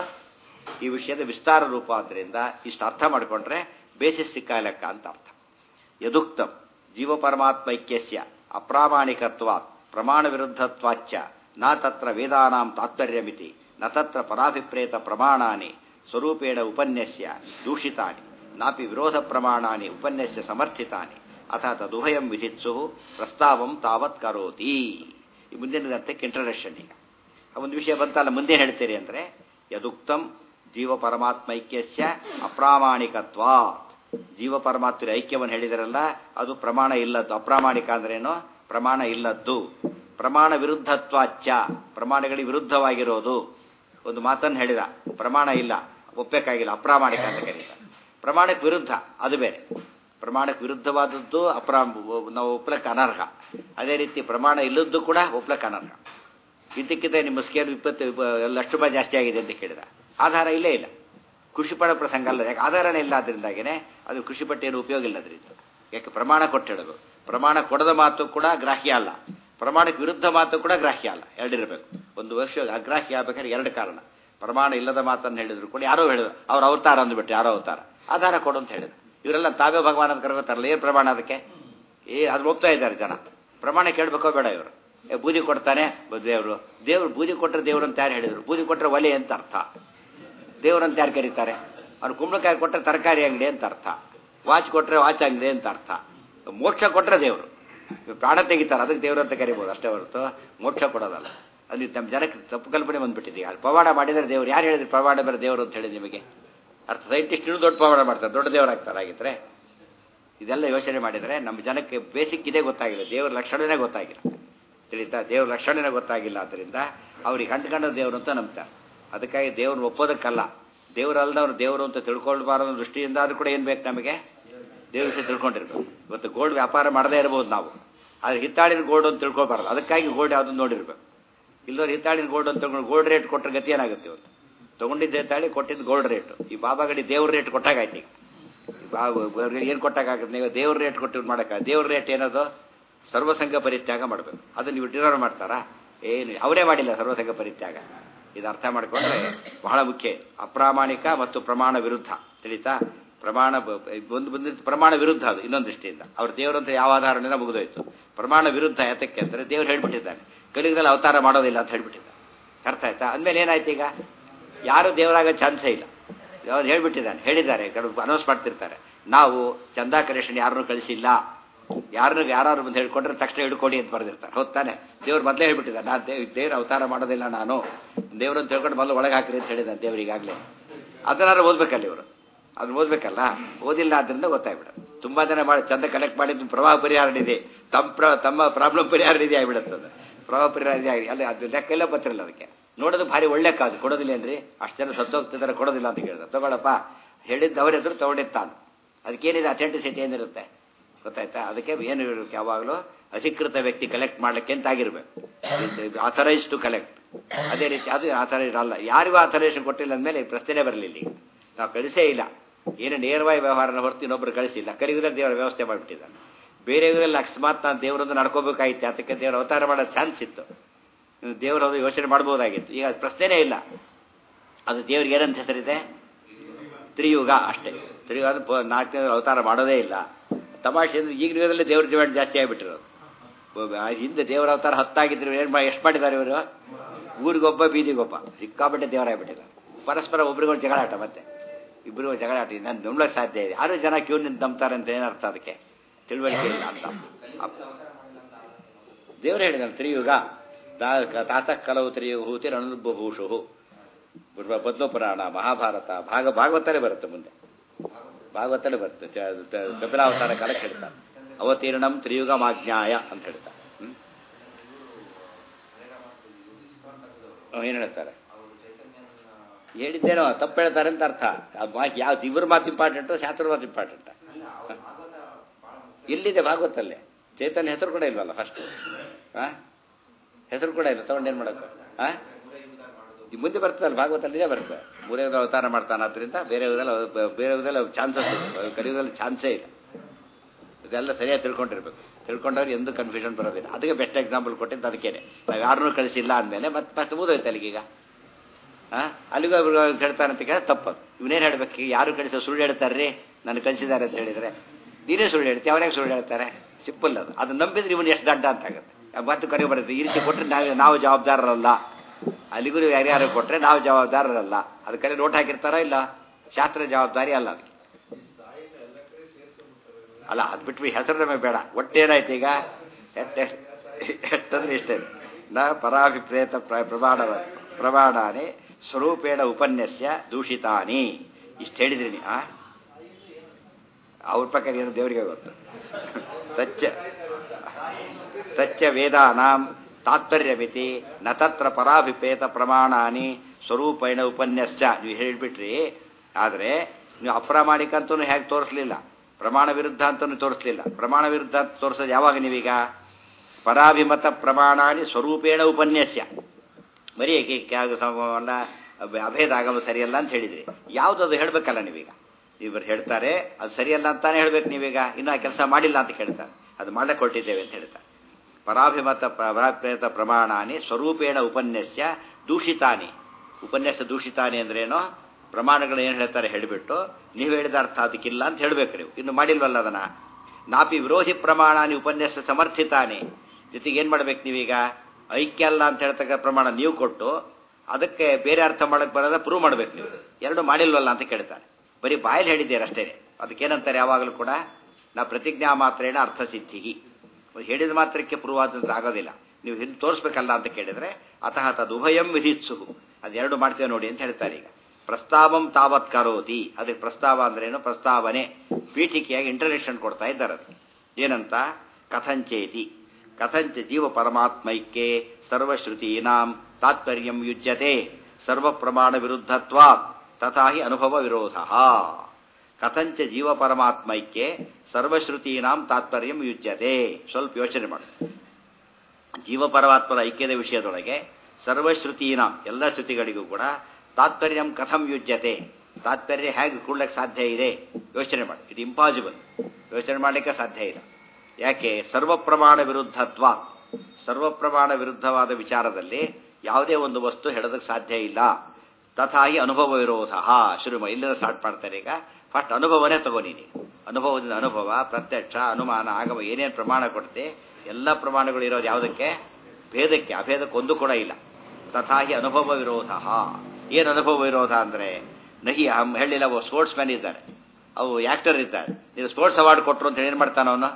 ಈ ವಿಷಯದ ವಿಸ್ತಾರ ರೂಪ ಆದ್ದರಿಂದ ಇಷ್ಟು ಅರ್ಥ ಮಾಡಿಕೊಂಡ್ರೆ ಬೇಸಿಸ್ ಸಿಕ್ಕ ಲೆಕ್ಕ ಅಂತ ಅರ್ಥ ಯದುಕ್ತಂ ಜೀವ ಪರಮಾತ್ಮೈಕ್ಯಸ್ಯ ಅಪ್ರಾಮಾಣಿಕತ್ವಾತ್ ಪ್ರಮಾಣ ವಿರುದ್ಧತ್ವಾಚ್ಚ ನ ತತ್ರ ವೇದಾನಾಂ ತಾತ್ಪರ್ಯಮಿತಿ ನ ತತ್ರ ಪರಾಭಿಪ್ರೇತ ಪ್ರಮಾಣಾನಿ ಸ್ವರೂಪೇಣ ಉಪನ್ಯಸ್ಯ ದೂಷಿತಾನಿ ನಾಪಿ ವಿರೋಧ ಪ್ರಮಾಣಾನಿ ಉಪನ್ಯಸ್ಯ ಸಮರ್ಥಿತಾನಿ ಅಥ ತದುಭಯಂ ವಿಧಿತ್ಸು ಪ್ರಸ್ತಾವಂ ತಾವತ್ ಕರೋತಿ ಈ ಮುಂದಿನ ಅರ್ಥಕ್ಕೆ ಇಂಟ್ರಡಕ್ಷನ್ ಈಗ ಆ ಒಂದು ವಿಷಯ ಬಂತಲ್ಲ ಮುಂದೆ ಹೇಳ್ತೀರಿ ಅಂದರೆ ಯದುಕ್ತಂ ಜೀವ ಪರಮಾತ್ಮೈಕ್ಯಸ್ಯ ಅಪ್ರಾಮಾಣಿಕತ್ವಾತ್ ಜೀವ ಪರಮಾತ್ಮರ ಐಕ್ಯವನ್ನು ಹೇಳಿದರಲ್ಲ ಅದು ಪ್ರಮಾಣ ಇಲ್ಲದ್ದು ಅಪ್ರಾಮಾಣಿಕ ಅಂದ್ರೇನು ಪ್ರಮಾಣ ಇಲ್ಲದ್ದು ಪ್ರಮಾಣ ವಿರುದ್ಧತ್ವಾಚ್ಚ ಪ್ರಮಾಣಗಳಿಗೆ ವಿರುದ್ಧವಾಗಿರೋದು ಒಂದು ಮಾತನ್ನು ಹೇಳಿದ ಪ್ರಮಾಣ ಇಲ್ಲ ಒಪ್ಪಬೇಕಾಗಿಲ್ಲ ಅಪ್ರಾಮಾಣಿಕ ಅಂತ ಕರೀತ ಪ್ರಮಾಣಕ್ಕೆ ವಿರುದ್ಧ ಅದು ಬೇರೆ ಪ್ರಮಾಣಕ್ಕೆ ವಿರುದ್ಧವಾದದ್ದು ಅಪ್ರಾ ನಾವು ಒಪ್ಪಲಕ್ಕೆ ಅನರ್ಹ ಅದೇ ರೀತಿ ಪ್ರಮಾಣ ಇಲ್ಲದ್ದು ಕೂಡ ಒಪ್ಪಲಕ್ಕೆ ಅನರ್ಹ ಇದಕ್ಕಿಂತ ನಿಮ್ಮ ಸ್ಕೇಲ್ ಇಪ್ಪತ್ತು ಲಕ್ಷ ರೂಪಾಯಿ ಜಾಸ್ತಿ ಆಗಿದೆ ಅಂತ ಕೇಳಿದ ಆಧಾರ ಇಲ್ಲೇ ಇಲ್ಲ ಕೃಷಿ ಪಡ ಪ್ರಸಂಗ ಅಲ್ಲ ಯಾಕೆ ಆಧಾರನೇ ಇಲ್ಲ ಅದರಿಂದಾಗೇನೆ ಅದು ಕೃಷಿ ಪಟ್ಟ ಏನು ಉಪಯೋಗ ಇಲ್ಲ ಅದರಿಂದ ಯಾಕೆ ಪ್ರಮಾಣ ಕೊಟ್ಟು ಹೇಳೋದು ಪ್ರಮಾಣ ಕೊಡದ ಮಾತು ಕೂಡ ಗ್ರಾಹ್ಯ ಅಲ್ಲ ಪ್ರಮಾಣಕ್ಕೆ ವಿರುದ್ಧ ಮಾತು ಕೂಡ ಗ್ರಾಹ್ಯ ಅಲ್ಲ ಎರಡಿರಬೇಕು ಒಂದು ವರ್ಷ ಅಗ್ರಾಹ್ಯ ಆಗ್ಬೇಕಾದ್ರೆ ಎರಡು ಕಾರಣ ಪ್ರಮಾಣ ಇಲ್ಲದ ಮಾತನ್ನು ಹೇಳಿದ್ರು ಕೂಡ ಯಾರೋ ಹೇಳಿದ್ರು ಅವ್ರ ಅವತಾರ ಅಂದ್ಬಿಟ್ಟು ಯಾರೋ ಅವತಾರ ಆಧಾರ ಕೊಡು ಅಂತ ಹೇಳಿದ್ರು ಇವರೆಲ್ಲ ತಾವೇ ಭಗವಾನ್ ಅಂತ ಕರ್ಕೋತಾರಲ್ಲ ಏನು ಪ್ರಮಾಣ ಅದಕ್ಕೆ ಏ ಅದು ಒಪ್ತಾ ಇದ್ದಾರೆ ಜನ ಪ್ರಮಾಣ ಕೇಳಬೇಕೋ ಬೇಡ ಇವರು ಏ ಬೂದಿ ಕೊಡ್ತಾನೆ ದೇವರು ದೇವ್ರು ಬೂದಿ ಕೊಟ್ಟರೆ ದೇವ್ರು ಅಂತ ಯಾರು ಹೇಳಿದ್ರು ಬೂದಿ ಕೊಟ್ಟರೆ ಒಲೆ ಅಂತ ಅರ್ಥ ದೇವ್ರಂತ ಯಾರು ಕರೀತಾರೆ ಅವ್ರು ಕುಂಬಳಕಾಯಿ ಕೊಟ್ಟರೆ ತರಕಾರಿ ಅಂಗಡಿ ಅಂತ ಅರ್ಥ ವಾಚ್ ಕೊಟ್ಟರೆ ವಾಚ್ ಅಂಗಡಿ ಅಂತ ಅರ್ಥ ಮೋಕ್ಷ ಕೊಟ್ಟರೆ ದೇವರು ಪ್ರಾಣ ತೆಗಿತಾರೆ ಅದಕ್ಕೆ ದೇವರು ಅಂತ ಕರಿಬೋದು ಅಷ್ಟೇ ಹೊರತು ಮೋಕ್ಷ ಕೊಡೋದಲ್ಲ ಅಲ್ಲಿ ನಮ್ಮ ಜನಕ್ಕೆ ತಪ್ಪು ಕಲ್ಪನೆ ಬಂದ್ಬಿಟ್ಟಿದೆ ಅಲ್ಲಿ ಪವಾಡ ಮಾಡಿದರೆ ದೇವರು ಯಾರು ಹೇಳಿದ್ರು ಪವಾಡ ಬೇರೆ ದೇವರು ಅಂತ ಹೇಳಿ ನಿಮಗೆ ಅರ್ಥ ಸೈಂಟಿಸ್ಟ್ ಇನ್ನೂ ದೊಡ್ಡ ಪವಾಡ ಮಾಡ್ತಾರೆ ದೊಡ್ಡ ದೇವರಾಗ್ತಾರೆ ಆಗಿದ್ರೆ ಇದೆಲ್ಲ ಯೋಚನೆ ಮಾಡಿದರೆ ನಮ್ಮ ಜನಕ್ಕೆ ಬೇಸಿಕ್ ಇದೇ ಗೊತ್ತಾಗಿಲ್ಲ ದೇವರ ಲಕ್ಷಣನೇ ಗೊತ್ತಾಗಿಲ್ಲ ತಿಳಿತಾ ದೇವ್ರ ಲಕ್ಷಣನೇ ಗೊತ್ತಾಗಿಲ್ಲ ಆದ್ದರಿಂದ ಅವ್ರಿಗೆ ಗಂಟು ದೇವರು ಅಂತ ನಂಬ್ತಾರೆ ಅದಕ್ಕಾಗಿ ದೇವ್ರನ್ನ ಒಪ್ಪೋದಕ್ಕಲ್ಲ ದೇವ್ರು ಅಲ್ಲದವ್ರು ದೇವರು ಅಂತ ತಿಳ್ಕೊಳ್ಬಾರದು ದೃಷ್ಟಿಯಿಂದ ಆದ್ರೂ ಕೂಡ ಏನು ಬೇಕು ನಮಗೆ ದೇವ್ರ ವಿಷಯ ತಿಳ್ಕೊಂಡಿರ್ಬೇಕು ಇವತ್ತು ಗೋಲ್ಡ್ ವ್ಯಾಪಾರ ಮಾಡದೇ ಇರ್ಬೋದು ನಾವು ಆದರೆ ಹಿತ್ತಾಳಿನ ಗೋಲ್ಡ್ ಅಂತ ತಿಳ್ಕೊಳ್ಬಾರ್ದು ಅದಕ್ಕಾಗಿ ಗೋಲ್ಡ್ ಯಾವುದನ್ನು ನೋಡಿರ್ಬೇಕು ಇಲ್ಲದ್ರೆ ಹಿತ್ತಾಳಿನ ಗೋಲ್ಡ್ ಅಂತ ತಿಳ್ಕೊಂಡು ಗೋಲ್ಡ್ ರೇಟ್ ಕೊಟ್ಟರೆ ಗತಿ ಏನಾಗುತ್ತೆ ಇವತ್ತು ತೊಗೊಂಡಿದ್ದೆ ತಾಳಿ ಕೊಟ್ಟಿದ್ದು ಗೋಲ್ಡ್ ರೇಟ್ ಈ ಬಾಬಾಗಡಿ ದೇವ್ರ ರೇಟ್ ಕೊಟ್ಟಾಗಾಯ್ತು ಈಗ ಏನು ಕೊಟ್ಟಾಗುತ್ತೆ ನೀವು ದೇವ್ರ ರೇಟ್ ಕೊಟ್ಟು ಮಾಡೋಕ್ಕ ದೇವ್ರ ರೇಟ್ ಏನದು ಸರ್ವಸಂಘ ಪರಿತ್ಯಾಗ ಮಾಡಬೇಕು ಅದನ್ನು ನೀವು ಡಿಸರ್ವ್ ಮಾಡ್ತಾರಾ ಏನು ಅವರೇ ಮಾಡಿಲ್ಲ ಸರ್ವಸಂಘ ಪರಿತ್ಯಾಗ ಇದು ಅರ್ಥ ಮಾಡಿಕೊಂಡ್ರೆ ಬಹಳ ಮುಖ್ಯ ಅಪ್ರಾಮಾಣಿಕ ಮತ್ತು ಪ್ರಮಾಣ ವಿರುದ್ಧ ತಿಳಿತಾ ಪ್ರಮಾಣ ಒಂದು ಬಂದಿದ್ದು ಪ್ರಮಾಣ ವಿರುದ್ಧ ಅದು ಇನ್ನೊಂದು ದೃಷ್ಟಿಯಿಂದ ಅವ್ರ ದೇವರಂತ ಯಾವ ಆಧಾರದಿಂದ ಮುಗಿದೋಯ್ತು ಪ್ರಮಾಣ ವಿರುದ್ಧ ಯಾತಕ್ಕೆ ಅಂದರೆ ದೇವ್ರು ಹೇಳ್ಬಿಟ್ಟಿದ್ದಾನೆ ಕಲಿಯುಗದಲ್ಲಿ ಅವತಾರ ಮಾಡೋದಿಲ್ಲ ಅಂತ ಹೇಳ್ಬಿಟ್ಟಿದ್ದ ಅರ್ಥ ಆಯ್ತಾ ಅಂದಮೇಲೆ ಏನಾಯ್ತು ಈಗ ಯಾರು ದೇವರಾಗ ಚಾನ್ಸೇ ಇಲ್ಲ ಅವ್ರು ಹೇಳ್ಬಿಟ್ಟಿದ್ದಾನೆ ಹೇಳಿದ್ದಾರೆ ಅನೌನ್ಸ್ ಮಾಡ್ತಿರ್ತಾರೆ ನಾವು ಚಂದಾ ಕರೇಶನ್ ಯಾರನ್ನೂ ಕಳಿಸಿಲ್ಲ ಯಾರನ್ನ ಯಾರು ಬಂದು ಹೇಳ್ಕೊಂಡ್ರೆ ತಕ್ಷಣ ಹಿಡ್ಕೊಡಿ ಅಂತ ಬರೆದಿರ್ತಾರೆ ಹೊತ್ತಾನೆ ದೇವ್ರು ಮೊದಲೇ ಹೇಳ್ಬಿಟ್ಟಿದ್ದಾರೆ ನಾನು ದೇವ್ ದೇವ್ರ ಅವತಾರ ಮಾಡೋದಿಲ್ಲ ನಾನು ದೇವ್ರನ್ನ ತಿಳ್ಕೊಂಡು ಮೊದಲು ಒಳಗೆ ಹಾಕ್ರಿ ಅಂತ ಹೇಳಿದ್ದಾನೆ ದೇವರಿಗಾಗಲೇ ಅದನ್ನಾರು ಓದ್ಬೇಕಲ್ಲ ಇವರು ಅದನ್ನ ಓದ್ಬೇಕಲ್ಲ ಓದಿಲ್ಲ ಆದ್ರಿಂದ ಗೊತ್ತಾಗ್ಬಿಡ ತುಂಬಾ ಜನ ಮಾಡಿ ಚಂದ ಕಲೆಕ್ಟ್ ಮಾಡಿದ್ದು ಪ್ರವಾಹ ಪರಿಹಾರ ನಿಧಿ ತಮ್ಮ ಪ್ರ ತಮ್ಮ ಪ್ರಾಬ್ಲಮ್ ಪರಿಹಾರ ನಿಧಿ ಆಗಿಬಿಡುತ್ತದೆ ಪ್ರಭಾವ ಆಗಿ ಅಲ್ಲಿ ಅದು ಲೆಕ್ಕ ಎಲ್ಲ ಬರ್ತಿರಲ್ಲ ಅದಕ್ಕೆ ನೋಡೋದು ಭಾರಿ ಒಳ್ಳೆ ಕಾದು ಕೊಡೋದಿಲ್ಲ ಏನ್ರಿ ಅಷ್ಟು ಜನ ಸತ್ತೋಗ್ತಿದ್ದಾರೆ ಕೊಡೋದಿಲ್ಲ ಅಂತ ಕೇಳಿದ ತಗೊಳಪ್ಪ ಹೇಳಿದ್ದು ಅವ್ರ ಹೆಸರು ತಗೊಂಡಿದ್ದು ತಾನು ಅದಕ್ಕೇನಿದೆ ಅಥೆಂಟಿಸಿಟಿ ಏನಿರುತ್ತೆ ಗೊತ್ತಾಯ್ತಾ ಅದಕ್ಕೆ ಏನು ಇರಬೇಕು ಯಾವಾಗಲೂ ಅಧಿಕೃತ ವ್ಯಕ್ತಿ ಕಲೆಕ್ಟ್ ಮಾಡ್ಲಿಕ್ಕೆ ಅಂತ ಆಗಿರ್ಬೇಕು ಆಥರೈಸ್ ಟು ಕಲೆಕ್ಟ್ ಅದೇ ರೀತಿ ಅದು ಆಥರೈಸ್ ಅಲ್ಲ ಯಾರಿಗೂ ಆಥರೈಸೇಷನ್ ಕೊಟ್ಟಿಲ್ಲ ಅಂದಮೇಲೆ ಪ್ರಶ್ನೆ ಬರಲಿಲ್ಲ ಈಗ ನಾವು ಕಳಿಸೇ ಇಲ್ಲ ಏನು ನೇರವಾಗಿ ವ್ಯವಹಾರನ ಹೊರತು ಇನ್ನೊಬ್ರು ಕಳಿಸಿಲ್ಲ ಕರಿಯುವುದಲ್ಲಿ ದೇವರ ವ್ಯವಸ್ಥೆ ಮಾಡಿಬಿಟ್ಟಿದ್ದಾನೆ ಬೇರೆ ಊರಲ್ಲಿ ಅಕಸ್ಮಾತ್ ನಾನು ದೇವರೊಂದು ನಡ್ಕೋಬೇಕಾಗಿತ್ತು ಅದಕ್ಕೆ ದೇವರ ಅವತಾರ ಮಾಡೋ ಚಾನ್ಸ್ ಇತ್ತು ದೇವರದು ಯೋಚನೆ ಮಾಡ್ಬೋದಾಗಿತ್ತು ಈಗ ಅದು ಪ್ರಶ್ನೆನೇ ಇಲ್ಲ ಅದು ದೇವ್ರಿಗೆ ಏನಂತ ಹೆಸರಿದೆ ತ್ರಿಯುಗ ಅಷ್ಟೇ ತ್ರಿಯುಗ ಅದು ಪ- ನಾಲ್ಕನೇ ಅವತಾರ ಮಾಡೋದೇ ಇಲ್ಲ ತಮಾಷೆ ಅಂದ್ರೆ ಈಗಿನ ಯುಗದಲ್ಲಿ ದೇವ್ರ ಡಿಮ್ಯಾಂಡ್ ಜಾಸ್ತಿ ಆಗಿಬಿಟ್ಟಿರೋದು ಒಬ್ಬ- ಆ ಹಿಂದೆ ದೇವರ ಅವತಾರ ಹತ್ತಾಗಿದ್ರು ಏನು ಮಾಡಿ ಎಷ್ಟು ಮಾಡಿದ್ದಾರೆ ಇವರು ಊರಿಗೊಬ್ಬ ಬೀದಿಗೊಬ್ಬ ಸಿಕ್ಕಾಪಟ್ಟೆ ದೇವರಾಗ್ಬಿಟ್ಟಿದ್ದಾರೆ ಪರಸ್ಪರ ಒಬ್ರಿಗೊಂದು ಜಗಳಾಟ ಮತ್ತೆ ಇಬ್ಬರಿಗೂ ಜಗಳಾಟ ನಾನು ನಂಬಳಕ್ಕೆ ಸಾಧ್ಯ ಇದೆ ಆರು ಜನ ಕ್ಯೂ ನಿಂತು ನಂಬ್ತಾರೆ ಅಂತ ಏನರ್ಥ ಅದಕ್ಕೆ ತಿಳುವಳಿಕೆ ಇಲ್ಲ ಅಂತ ಅಪ್- ದೇವರು ಹೇಳಿದಾನೆ ತ್ರಿಯುಗ ತಾತ ಕಲವು ತ್ರಿಯುಗ ಹೂತಿ ರಣುರ್ಬಹುಷು ಪದ್ಮಪುರಾಣ ಮಹಾಭಾರತ ಭಾಗ ಭಾಗವತಲ್ಲೇ ಬರುತ್ತೆ ಮುಂದೆ ಭಾಗವತಲ್ಲೇ ಬರುತ್ತೆ ಚ- ತ- ಕಪಿಲಾವತಾರ ಕಾಲಕ್ಕೆ ಹೇಳ್ತಾರೆ ಅವತೀರ್ಣಂ ತ್ರಿಯುಗ ಮಾಜ್ಞಾಯ ಅಂತ ಹೇಳ್ತಾರೆ ಹ್ಮ್? ಹ್ಮ್, ಏನ್ ಹೇಳ್ತಾರೆ ಹೇಳಿದ್ದೇನೋ ತಪ್ಪು ಹೇಳ್ತಾರೆ ಅಂತ ಅರ್ಥ ಅದು ಮಾತು ಯಾವ ಇವ್ರ ಮಾತು ಇಂಪಾರ್ಟೆಂಟು ಶಾಸ್ತ್ರ ಮಾತು ಇಂಪಾರ್ಟೆಂಟ್ ಎಲ್ಲಿದೆ ಭಾಗವತಲ್ಲೇ ಚೈತನ್ಯ ಹೆಸರು ಕೂಡ ಇಲ್ವಲ್ಲ ಫಸ್ಟ್ ಹೆಸರು ಕೂಡ ಇಲ್ಲ ತಗೊಂಡೇನು ಮಾಡೋದು ಆ ಈ ಮುಂದೆ ಬರ್ತದಲ್ಲ ಭಾಗವತಲ್ಲಿದೆ ಬರ್ತದೆ ಮೂರೇ ಅವತಾರ ಮಾಡ್ತಾನೆ ಅದರಿಂದ ಬೇರೆ ಯುಗದಲ್ಲಿ ಅವ್- ಬೇರೆ ಯುಗದಲ್ಲಿ ಚಾನ್ಸಸ್ ಇದೆ ಕಲಿಯುಗದಲ್ಲಿ ಚಾನ್ಸೇ ಇಲ್ಲ ಇದೆಲ್ಲ ಸರಿಯಾಗಿ ತಿಳ್ಕೊಂಡಿರ್ಬೇಕು ತಿಳ್ಕೊಂಡವ್ರು ಎಂದೂ ಕನ್ಫ್ಯೂಷನ್ ಬರೋದಿಲ್ಲ ಅದಕ್ಕೆ ಬೆಸ್ಟ್ ಎಕ್ಸಾಂಪಲ್ ಕೊಟ್ಟಿದ್ದು ಅದಕ್ಕೇನೆ ನಾವು ಯಾರನ್ನೂ ಕಳಿಸಿಲ್ಲ ಅಂದಮೇಲೆ ಮತ್ತೆ ಫಸ್ಟ್ ಮುಗಿದೋಯ್ತು ಅಲ್ಲಿಗೀಗ ಆ ಅಲ್ಲಿಗೂ ಅವ್ರು ಹೇಳ್ತಾನೆ ಅಂತ ಕೇಳಿದ್ರೆ ತಪ್ಪದು ಇವನೇನು ಹೇಳ್ಬೇಕು ಯಾರು ಕಳಿಸೋ ಸುಳ್ಳು ಹೇಳ್ತಾರ್ರಿ ನಾನು ಕಳಿಸಿದ್ದಾರೆ ಅಂತ ಹೇಳಿದ್ರೆ ನೀನೇ ಸುಳ್ಳು ಹೇಳ್ತೀವಿ ಅವರೇ ಸುಳ್ಳು ಹೇಳ್ತಾರೆ ಸಿಂಪಲ್ ಅದು ಅದು ನಂಬಿದ್ರೆ ಇವನು ಎಷ್ಟು ದಡ್ಡ ಅಂತ ಆಗುತ್ತೆ ಮತ್ತೆ ಕರೆಯೋ ಬರುತ್ತೆ ಈ ರೀತಿ ಕೊಟ್ಟರೆ ನಾವು ನಾವು ಜವಾಬ್ದಾರರಲ್ಲ ಅಲ್ಲಿಗೂ ನೀವು ಯಾರ್ಯಾರು ಕೊಟ್ಟರೆ ನಾವು ಜವಾಬ್ದಾರರಲ್ಲ ಅದು ಕರೆ ನೋಟ್ ಹಾಕಿರ್ತಾರೋ ಇಲ್ಲ ಶಾಸ್ತ್ರ ಜವಾಬ್ದಾರಿ ಅಲ್ಲ ಅದಕ್ಕೆ ಅಲ್ಲ ಅದು ಬಿಟ್ವಿ ಹೆಸರು ನಮಗೆ ಬೇಡ ಒಟ್ಟೇನಾಯ್ತು ಈಗ ಎಷ್ಟಂದ್ರೆ ಇಷ್ಟೇ ನ ಪರಾಭಿಪ್ರೇತ ಪ್ರ- ಪ್ರಮಾಣ ಪ್ರಮಾಣಾನೇ ಸ್ವರೂಪೇಣ ಉಪನ್ಯಸ್ಯ ದೂಷಿತಾನಿ ಇಷ್ಟು ಹೇಳಿದ್ರಿ ನೀ ಆ ಅವ್ರ ಪ್ರಕಾರ ಏನು ದೇವರಿಗೆ ಗೊತ್ತು ತಚ್ಚ ತಚ್ಚ ವೇದಾನಾಂ ತಾತ್ಪರ್ಯಮಿತಿ ನ ತತ್ರ ಪರಾಭಿಪೇತ ಪ್ರಮಾಣಾನಿ ಸ್ವರೂಪೇಣ ಉಪನ್ಯಸ್ಯ ನೀವು ಹೇಳಿಬಿಟ್ರಿ ಆದರೆ ನೀವು ಅಪ್ರಾಮಾಣಿಕ ಅಂತೂ ಹೇಗೆ ತೋರಿಸ್ಲಿಲ್ಲ ಪ್ರಮಾಣ ವಿರುದ್ಧ ಅಂತೂ ತೋರಿಸ್ಲಿಲ್ಲ ಪ್ರಮಾಣ ವಿರುದ್ಧ ಅಂತ ತೋರಿಸೋದು ಯಾವಾಗ ನೀವೀಗ ಪರಾಭಿಮತ ಪ್ರಮಾಣಾನಿ ಸ್ವರೂಪೇಣ ಉಪನ್ಯಸ್ಯ ಬರೀ ಅಲ್ಲ ಅಭೇದ ಆಗಲು ಸರಿಯಲ್ಲ ಅಂತ ಹೇಳಿದ್ರಿ ಯಾವುದದು ಹೇಳಬೇಕಲ್ಲ ನೀವೀಗ ಇವರು ಹೇಳ್ತಾರೆ ಅದು ಸರಿಯಲ್ಲ ಅಂತಾನೆ ಹೇಳ್ಬೇಕು ನೀವೀಗ ಇನ್ನೂ ಆ ಕೆಲಸ ಮಾಡಿಲ್ಲ ಅಂತ ಕೇಳ್ತಾರೆ ಅದು ಮಾಡಕ್ಕೆ ಕೊಟ್ಟಿದ್ದೇವೆ ಅಂತ ಹೇಳ್ತಾರೆ ಪರಾಭಿಮತ ಪರಾಪ್ರೇತ ಪ್ರಮಾಣಾನಿ ಸ್ವರೂಪೇಣ ಉಪನ್ಯಸ್ಯ ದೂಷಿತಾನಿ ಉಪನ್ಯಾಸ ದೂಷಿತಾನಿ ಅಂದ್ರೇನೋ ಪ್ರಮಾಣಗಳು ಏನು ಹೇಳ್ತಾರೆ ಹೇಳಿಬಿಟ್ಟು ನೀವು ಹೇಳಿದ ಅರ್ಥ ಅದಕ್ಕಿಲ್ಲ ಅಂತ ಹೇಳಬೇಕು ನೀವು ಇನ್ನು ಮಾಡಿಲ್ವಲ್ಲ ಅದನ್ನ ನಾಪಿ ವಿರೋಧಿ ಪ್ರಮಾಣಾನಿ ಉಪನ್ಯಾಸ ಸಮರ್ಥಿತಾನಿ ಜೊತೆಗೆ ಏನು ಮಾಡ್ಬೇಕು ನೀವೀಗ ಐಕ್ಯ ಅಲ್ಲ ಅಂತ ಹೇಳ್ತಕ್ಕ ಪ್ರಮಾಣ ನೀವು ಕೊಟ್ಟು ಅದಕ್ಕೆ ಬೇರೆ ಅರ್ಥ ಮಾಡಕ್ ಬರೋದ ಪ್ರೂವ್ ಮಾಡ್ಬೇಕು ನೀವು ಎರಡು ಮಾಡಿಲ್ವಲ್ಲ ಅಂತ ಕೇಳ್ತಾರೆ ಬರೀ ಬಾಯಲ್ಲಿ ಹೇಳಿದ್ದೀರ ಅಷ್ಟೇ ಅದಕ್ಕೇನಂತಾರೆ ಯಾವಾಗಲೂ ಕೂಡ ನಾ ಪ್ರತಿಜ್ಞಾ ಮಾತ್ರೇನ ಅರ್ಥ ಸಿದ್ಧಿಗಿ ಹೇಳಿದ ಮಾತ್ರಕ್ಕೆ ಪ್ರೂವ್ ಆದಂತ ಆಗೋದಿಲ್ಲ ನೀವು ಹಿಂದೆ ತೋರಿಸ್ಬೇಕಲ್ಲ ಅಂತ ಕೇಳಿದ್ರೆ ಅತಃ ತದುಭಯಂ ವಿಧಿತ್ಸುಹು ಅದೆರಡು ಮಾಡ್ತೇವೆ ನೋಡಿ ಅಂತ ಹೇಳ್ತಾರೆ ಈಗ ಪ್ರಸ್ತಾವಂ ತಾವತ್ ಕರೋತಿ ಅದಕ್ಕೆ ಪ್ರಸ್ತಾವ ಅಂದ್ರೇನು ಪ್ರಸ್ತಾವನೆ ಪೀಠಿಕೆಯಾಗಿ ಇಂಟರ್ನೆಕ್ಷನ್ ಕೊಡ್ತಾ ಇದ್ದಾರೆ ಅದು ಏನಂತ ಕಥಂಚೇತಿ ಕಥಂಚ ಜೀವ ಪರಮಾತ್ಮೈಕ್ಯೆ ಸರ್ವಶ್ರುತೀನಾಂ ತಾತ್ಪರ್ಯಂ ಯುಜ್ಯತೆ ಸರ್ವ ಪ್ರಮಾಣ ವಿರುದ್ಧತ್ವಾತ್ ತಥಾ ಹಿ ಅನುಭವ ವಿರೋಧ ಕಥಂಚ ಜೀವ ಪರಮಾತ್ಮೈಕ್ಯೆ ಸರ್ವಶ್ರುತೀನಾಂ ತಾತ್ಪರ್ಯಂ ಯುಜ್ಯತೆ ಸ್ವಲ್ಪ ಯೋಚನೆ ಮಾಡಿ ಜೀವ ಪರಮಾತ್ಮರ ಐಕ್ಯದ ವಿಷಯದೊಳಗೆ ಸರ್ವಶ್ರುತೀನಾಂ ಎಲ್ಲ ಶ್ರುತಿಗಳಿಗೂ ಕೂಡ ತಾತ್ಪರ್ಯಂ ಕಥಂ ಯುಜ್ಯತೆ ತಾತ್ಪರ್ಯ ಹೇಗೆ ಕೂಡ್ಲಿಕ್ಕೆ ಸಾಧ್ಯ ಇದೆ ಯೋಚನೆ ಮಾಡಿ ಇದು ಇಂಪಾಸಿಬಲ್ ಯೋಚನೆ ಮಾಡಲಿಕ್ಕೆ ಸಾಧ್ಯ ಇಲ್ಲ ಯಾಕೆ ಸರ್ವ ಪ್ರಮಾಣ ವಿರುದ್ಧತ್ವ ಸರ್ವ ಪ್ರಮಾಣ ವಿರುದ್ಧವಾದ ವಿಚಾರದಲ್ಲಿ ಯಾವುದೇ ಒಂದು ವಸ್ತು ಹೇಳೋದಕ್ಕೆ ಸಾಧ್ಯ ಇಲ್ಲ ತಥಾಹಿ ಅನುಭವ ವಿರೋಧ ಶುರು ಇಲ್ಲಿಂದ ಸ್ಟಾರ್ಟ್ ಮಾಡ್ತಾರೆ ಈಗ ಫಸ್ಟ್ ಅನುಭವನೇ ತಗೋ ನೀನು ಅನುಭವದಿಂದ ಅನುಭವ ಪ್ರತ್ಯಕ್ಷ ಅನುಮಾನ ಆಗಮ ಏನೇನು ಪ್ರಮಾಣ ಕೊಡುತ್ತೆ ಎಲ್ಲ ಪ್ರಮಾಣಗಳು ಇರೋದು ಯಾವುದಕ್ಕೆ ಭೇದಕ್ಕೆ ಅಭೇದಕ್ಕೆ ಒಂದು ಕೂಡ ಇಲ್ಲ ತಥಾಹಿ ಅನುಭವ ವಿರೋಧ ಏನು ಅನುಭವ ವಿರೋಧ ಅಂದರೆ ನಹಿ ಅಹಂ ಹೇಳಿಲ್ಲ ಅವು ಸ್ಪೋರ್ಟ್ಸ್ ಮ್ಯಾನ್ ಇದ್ದಾರೆ ಅವು ಆಕ್ಟರ್ ಇದ್ದಾರೆ ನೀವು ಸ್ಪೋರ್ಟ್ಸ್ ಅವಾರ್ಡ್ ಕೊಟ್ಟರು ಅಂತ ಏನು ಮಾಡ್ತಾನ ಅವನು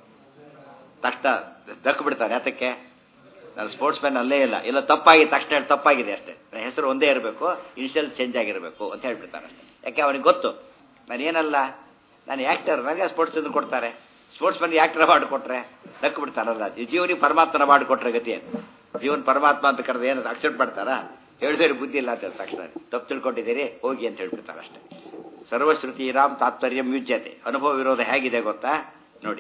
ತಕ್ಷಣ ದಕ್ಕು ಬಿಡ್ತಾನೆ ಯಾತಕ್ಕೆ ನಾನು ಸ್ಪೋರ್ಟ್ಸ್ ಮ್ಯಾನ್ ಅಲ್ಲೇ ಇಲ್ಲ ಇಲ್ಲ ತಪ್ಪಾಗಿ ತಕ್ಷಣ ಹೇಳಿ ತಪ್ಪಾಗಿದೆ ಅಷ್ಟೇ ನನ್ನ ಹೆಸರು ಒಂದೇ ಇರಬೇಕು ಇನಿಷಿಯಲ್ ಚೇಂಜ್ ಆಗಿರಬೇಕು ಅಂತ ಹೇಳ್ಬಿಡ್ತಾನೆ ಅಷ್ಟೇ ಯಾಕೆ ಅವನಿಗೆ ಗೊತ್ತು ನಾನು ಏನಲ್ಲ ನಾನು ಆ್ಯಕ್ಟರ್ ನನಗೆ ಸ್ಪೋರ್ಟ್ಸ್ ಎಂದು ಕೊಡ್ತಾರೆ ಸ್ಪೋರ್ಟ್ಸ್ ಮ್ಯಾನ್ ಆ್ಯಕ್ಟರ್ ಅವಾರ್ಡ್ ಕೊಟ್ಟರೆ ದಕ್ಕು ಬಿಡ್ತಾನಲ್ಲ ಜೀವನಿಗೆ ಪರಮಾತ್ಮನ ಅವಾರ್ಡ್ ಕೊಟ್ಟರೆ ಗತಿ ಏನು ಜೀವನ್ ಪರಮಾತ್ಮ ಅಂತ ಕರೆದು ಏನು ಅಕ್ಸೆಪ್ಟ್ ಮಾಡ್ತಾರಾ ಹೇಳಿದ್ರೆ ಬುದ್ಧಿ ಇಲ್ಲ ಅಂತ ಹೇಳಿ ತಕ್ಷಣ ತಪ್ಪು ತಿಳ್ಕೊಂಡಿದ್ದೀರಿ ಹೋಗಿ ಅಂತ ಹೇಳ್ಬಿಡ್ತಾರೆ ಅಷ್ಟೇ ಸರ್ವಶ್ರುತಿರಾಮ್ ತಾತ್ಪರ್ಯಂ ಯುಜ್ಯತೆ ಅನುಭವ ವಿರೋಧ ಹೇಗಿದೆ ಗೊತ್ತಾ ನೋಡಿ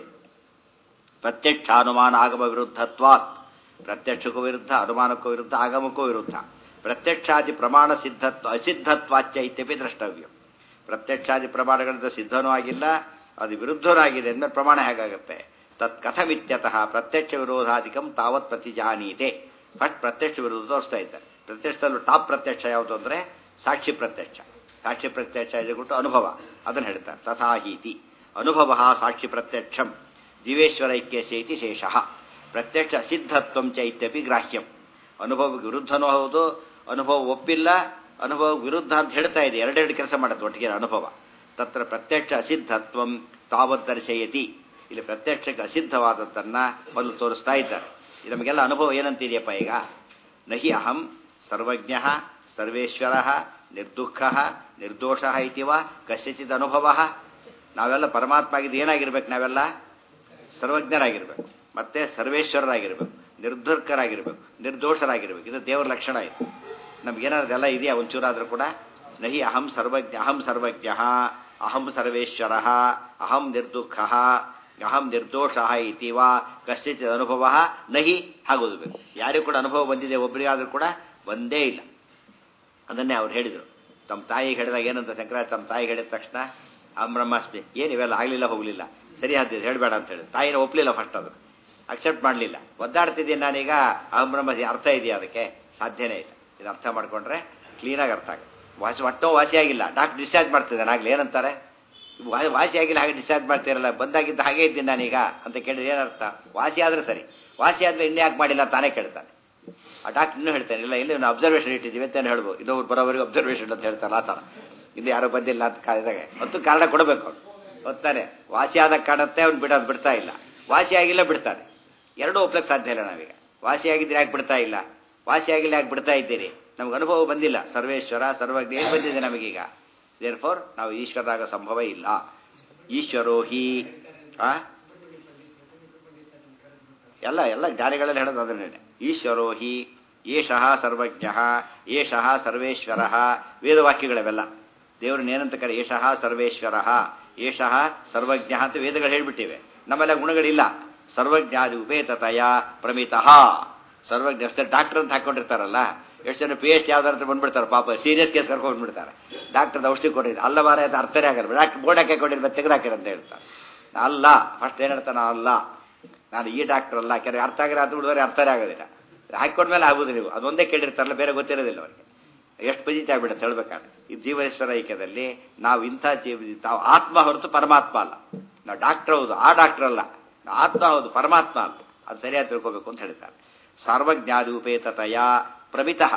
ಪ್ರತ್ಯಕ್ಷ ಅನುಮಾನ ಆಗಮ ವಿರುದ್ಧತ್ವಾತ್ ಪ್ರತ್ಯಕ್ಷಕ್ಕೂ ವಿರುದ್ಧ ಅನುಮಾನಕ್ಕೂ ವಿರುದ್ಧ ಆಗಮಕ್ಕೂ ವಿರುದ್ಧ ಪ್ರತ್ಯಕ್ಷಾದಿ ಪ್ರಮಾಣ ಸಿದ್ಧತ್ವ ಅಸಿದ್ಧತ್ವಾಚ್ಯ ಇತ್ಯಪಿ ದ್ರಷ್ಟವ್ಯ ಪ್ರತ್ಯಕ್ಷಾದಿ ಪ್ರಮಾಣಗಳಿಂದ ಸಿದ್ಧನೂ ಆಗಿಲ್ಲ ಅದು ವಿರುದ್ಧನೂ ಆಗಿದೆ ಅಂದ್ಮೇಲೆ ಪ್ರಮಾಣ ಹೇಗಾಗುತ್ತೆ ತತ್ ಕಥಮಿತ್ಯತಃ ಪ್ರತ್ಯಕ್ಷ ವಿರೋಧಾಧಿಕಂ ತಾವತ್ ಪ್ರತಿಜಾನೀತೆ ಫಸ್ಟ್ ಪ್ರತ್ಯಕ್ಷ ವಿರೋಧ ತೋರಿಸ್ತಾ ಇದ್ದಾರೆ ಪ್ರತ್ಯಕ್ಷದಲ್ಲೂ ಟಾಪ್ ಪ್ರತ್ಯಕ್ಷ ಯಾವುದು ಅಂದರೆ ಸಾಕ್ಷಿ ಪ್ರತ್ಯಕ್ಷ ಸಾಕ್ಷಿ ಪ್ರತ್ಯಕ್ಷ ಇದ್ಬಿಟ್ಟು ಅನುಭವ ಅದನ್ನು ಹೇಳ್ತಾರೆ ತಥಾಹೀತಿ ಅನುಭವ ಸಾಕ್ಷಿ ಪ್ರತ್ಯಕ್ಷಂ ಜೀವೇಶ್ವರ ಐಕ್ಯಸ್ಯ ಇತಿ ಶೇಷಃ ಪ್ರತ್ಯಕ್ಷ ಅಸಿದ್ಧತ್ವಂ ಚ ಇತ್ಯಪಿ ಗ್ರಾಹ್ಯಂ ಅನುಭವಕ್ಕೆ ವಿರುದ್ಧನೂ ಹೌದು ಅನುಭವ ಒಪ್ಪಿಲ್ಲ ಅನುಭವ ವಿರುದ್ಧ ಅಂತ ಹೇಳ್ತಾ ಇದೆ ಎರಡೆರಡು ಕೆಲಸ ಮಾಡುತ್ತೆ ಒಟ್ಟಿಗೆ ಅನುಭವ ತತ್ರ ಪ್ರತ್ಯಕ್ಷ ಅಸಿದ್ಧತ್ವಂ ತಾವತ್ ದರ್ಶಯತಿ ಇಲ್ಲಿ ಪ್ರತ್ಯಕ್ಷಕ್ಕೆ ಅಸಿದ್ಧವಾದದ್ದನ್ನ ಮೊದಲು ತೋರಿಸ್ತಾ ಇದ್ದಾರೆ ಇದು ನಮಗೆಲ್ಲ ಅನುಭವ ಏನಂತಿದೆಯಪ್ಪ ಈಗ ನಹಿ ಅಹಂ ಸರ್ವಜ್ಞ ಸರ್ವೇಶ್ವರ ನಿರ್ದುಃಖ ನಿರ್ದೋಷ ಇತಿವ ಕಸ್ಯಚಿತ್ ಅನುಭವ ನಾವೆಲ್ಲ ಪರಮಾತ್ಮ ಆಗಿದ್ದು ಏನಾಗಿರ್ಬೇಕು ನಾವೆಲ್ಲ ಸರ್ವಜ್ಞರಾಗಿರ್ಬೇಕು ಮತ್ತೆ ಸರ್ವೇಶ್ವರರಾಗಿರ್ಬೇಕು ನಿರ್ದುರ್ಕರಾಗಿರ್ಬೇಕು ನಿರ್ದೋಷರಾಗಿರ್ಬೇಕು ಇದು ದೇವರ ಲಕ್ಷಣ ಇದು ನಮ್ಗೇನಾದ್ರೆಲ್ಲ ಇದೆಯಾ ಒಂಚೂರಾದ್ರೂ ಕೂಡ ನಹಿ ಅಹಂ ಸರ್ವಜ್ಞ ಅಹಂ ಸರ್ವಜ್ಞ ಅಹಂ ಸರ್ವೇಶ್ವರ ಅಹಂ ನಿರ್ದುಃಖ ಅಹಂ ನಿರ್ದೋಷ ಇತಿವ ಕಶ್ಚಿತ್ ಅನುಭವ ನಹಿ ಆಗೋದು ಬೇಕು ಯಾರಿಗೂ ಕೂಡ ಅನುಭವ ಬಂದಿದೆ ಒಬ್ಬರಿಗಾದ್ರೂ ಕೂಡ ಒಂದೇ ಇಲ್ಲ ಅದನ್ನೇ ಅವ್ರು ಹೇಳಿದರು ತಮ್ಮ ತಾಯಿಗೆ ಹೇಳಿದಾಗ ಏನಂತ ಶಂಕರಾಚಾರ್ಯ ತಮ್ಮ ತಾಯಿಗೆ ಹೇಳಿದ ತಕ್ಷಣ ಅಹಂ ಬ್ರಹ್ಮಾಸ್ಮಿ ಏನು ಇವೆಲ್ಲ ಆಗಲಿಲ್ಲ ಹೋಗಲಿಲ್ಲ ಸರಿ ಆದ್ದಿದ್ದು ಹೇಳಬೇಡ ಅಂತ ಹೇಳಿ ತಾಯಿನ ಒಪ್ಪಲಿಲ್ಲ ಫಸ್ಟ್ ಅದು ಅಕ್ಸೆಪ್ಟ್ ಮಾಡಲಿಲ್ಲ ಒದ್ದಾಡ್ತಿದ್ದೀನಿ ನಾನೀಗ ಅಹಂ ಬ್ರಹ್ಮ ಅರ್ಥ ಇದೆಯಾ ಅದಕ್ಕೆ ಸಾಧ್ಯನೇ ಇಲ್ಲ ಇದು ಅರ್ಥ ಮಾಡ್ಕೊಂಡ್ರೆ ಕ್ಲೀನಾಗಿ ಅರ್ಥ ಆಗುತ್ತೆ ವಾಸಿ ಒಟ್ಟೋ ವಾಸಿಯಾಗಿಲ್ಲ ಡಾಕ್ಟರ್ ಡಿಸ್ಚಾರ್ಜ್ ಮಾಡ್ತಿದ್ದಾನೆ ಆಗಲಿ ಏನಂತಾರೆ ವಾ- ವಾಸಿಯಾಗಿಲ್ಲ ಹಾಗೆ ಡಿಸ್ಚಾರ್ಜ್ ಮಾಡ್ತಿರಲ್ಲ ಬಂದಾಗಿದ್ದ ಹಾಗೆ ಇದ್ದೀನಿ ನಾನೀಗ ಅಂತ ಕೇಳಿದ್ರೆ ಏನರ್ಥ ವಾಸಿ ಆದ್ರೆ ಸರಿ ವಾಸಿ ಆದ್ಮೇಲೆ ಇನ್ನೇ ಯಾಕೆ ಮಾಡಿಲ್ಲ ತಾನೇ ಕೇಳ್ತಾನೆ ಆ ಡಾಕ್ಟರ್ ಇನ್ನೂ ಹೇಳ್ತಾನೆ ಇಲ್ಲ ಇಲ್ಲಿ ನಾವು ಅಬ್ಸರ್ವೇಷನ್ ಇಟ್ಟಿದ್ದೀವಿ ಅಂತ ಹೇಳ್ಬೋದು ಇನ್ನೊಬ್ರು ಬರೋವರೆಗೂ ಅಬ್ಸರ್ವೇಷನ್ ಅಂತ ಹೇಳ್ತಾರೆ ಆ ಥರ ಇಲ್ಲಿ ಯಾರೋ ಬಂದಿಲ್ಲ ಅಂತ ಕಾಯ್ದಾಗ ಮತ್ತು ಕಾರಣ ಕೊಡಬೇಕು ಅವ್ನು ಗೊತ್ತಾನೆ ವಾಸಿ ಆದಾಗ ಕಾಣುತ್ತೆ ಅವ್ನು ಬಿಡೋದು ಬಿಡ್ತಾ ಇಲ್ಲ ವಾಸಿ ಆಗಿಲ್ಲ ಬಿಡ್ತಾನೆ ಎರಡೂ ಒಪ್ಲಕ್ಕೆ ಸಾಧ್ಯ ಇಲ್ಲ ನಾವೀಗ ವಾಸಿ ಆಗಿದ್ರೆ ಯಾಕೆ ಬಿಡ್ತಾ ಇಲ್ಲ ವಾಸಿ ಆಗಿಲ್ಲ ಯಾಕೆ ಬಿಡ್ತಾ ಇದ್ದೀರಿ ನಮ್ಗೆ ಅನುಭವ ಬಂದಿಲ್ಲ ಸರ್ವೇಶ್ವರ ಸರ್ವಜ್ಞ ಏನು ಬಂದಿದೆ ನಮಗೀಗ ದೇರ್ ಫೋರ್ ನಾವು ಈಶ್ವರದಾಗ ಸಂಭವ ಇಲ್ಲ ಈಶ್ವರೋ ಹಿ ಆ ಎಲ್ಲ ಎಲ್ಲ ಜ್ಞಾನಿಗಳಲ್ಲಿ ಹೇಳೋದು ಅದನ್ನೇ ಈಶ್ವರೋ ಹಿ ಏಷಃ ಸರ್ವಜ್ಞ ಏಷಃ ಸರ್ವೇಶ್ವರ ವೇದವಾಕ್ಯಗಳವೆಲ್ಲ ದೇವ್ರನ್ನ ಏನಂತ ಕರೆ ಏಷಃ ಸರ್ವೇಶ್ವರ ಏಷಃ ಸರ್ವಜ್ಞ ಅಂತ ವೇದಗಳು ಹೇಳ್ಬಿಟ್ಟಿವೆ ನಮ್ಮೆಲ್ಲ ಗುಣಗಳಿಲ್ಲ ಸರ್ವಜ್ಞಾದಿ ಉಪೇತತಯ ಪ್ರಮಿತಃ ಸರ್ವಜ್ಞ ಅಷ್ಟೇ ಡಾಕ್ಟರ್ ಅಂತ ಹಾಕೊಂಡಿರ್ತಾರಲ್ಲ ಎಷ್ಟು ಜನ ಪಿ ಎಚ್ ಯಾವ್ದಾರ ಬಂದ್ಬಿಡ್ತಾರೆ ಪಾಪ ಸೀರಿಯಸ್ ಕೇಸ್ ಕರ್ಕೊಂಡು ಬಂದ್ಬಿಡ್ತಾರೆ ಡಾಕ್ಟರ್ ಔಷಧಿ ಕೊಟ್ಟಿದ್ದು ಅಲ್ಲ ಬಾರ ಅದು ಅರ್ಥನೇ ಆಗಲ್ಲ ಡಾಕ್ಟರ್ ಬೋರ್ಡ್ ಹಾಕಿ ಕೊಟ್ಟಿರ್ಬೇಕು ತೆಗೆದಾಕಿರ ಅಂತ ಹೇಳ್ತಾರೆ ಅಲ್ಲ ಫಸ್ಟ್ ಏನು ಹೇಳ್ತಾನೆ ಅಲ್ಲ ನಾನು ಈ ಡಾಕ್ಟರ್ ಅಲ್ಲ ಕೆಲವು ಅರ್ಥ ಆಗಿರೋ ಅದು ಬಿಡಿದ್ರೆ ಅರ್ಥನೇ ಆಗೋದಿಲ್ಲ ಹಾಕೊಂಡ್ಮೇಲೆ ಆಗೋದು ನೀವು ಅದೊಂದೇ ಕೇಳಿರ್ತಾರಲ್ಲ ಬೇರೆ ಗೊತ್ತಿರೋದಿಲ್ಲ ಅವರಿಗೆ ಎಷ್ಟು ಪಜಿತ ಆಗ್ಬಿಡುತ್ತೆ ಹೇಳ್ಬೇಕಾದ್ರೆ ಈ ಜೀವನೇಶ್ವರ ಐಕ್ಯದಲ್ಲಿ ನಾವು ಇಂಥ ಜೀವ ತಾವು ಆತ್ಮ ಹೊರತು ಪರಮಾತ್ಮ ಅಲ್ಲ ನಾವು ಡಾಕ್ಟರ್ ಹೌದು ಆ ಡಾಕ್ಟರ್ ಅಲ್ಲ ನಾವು ಆತ್ಮ ಹೌದು ಪರಮಾತ್ಮ ಅಲ್ಲ ಅದು ಸರಿಯಾಗಿ ತಿಳ್ಕೋಬೇಕು ಅಂತ ಹೇಳ್ತಾರೆ ಸರ್ವಜ್ಞಾದಿ ಉಪೇತತಯ ಪ್ರಮಿತಃ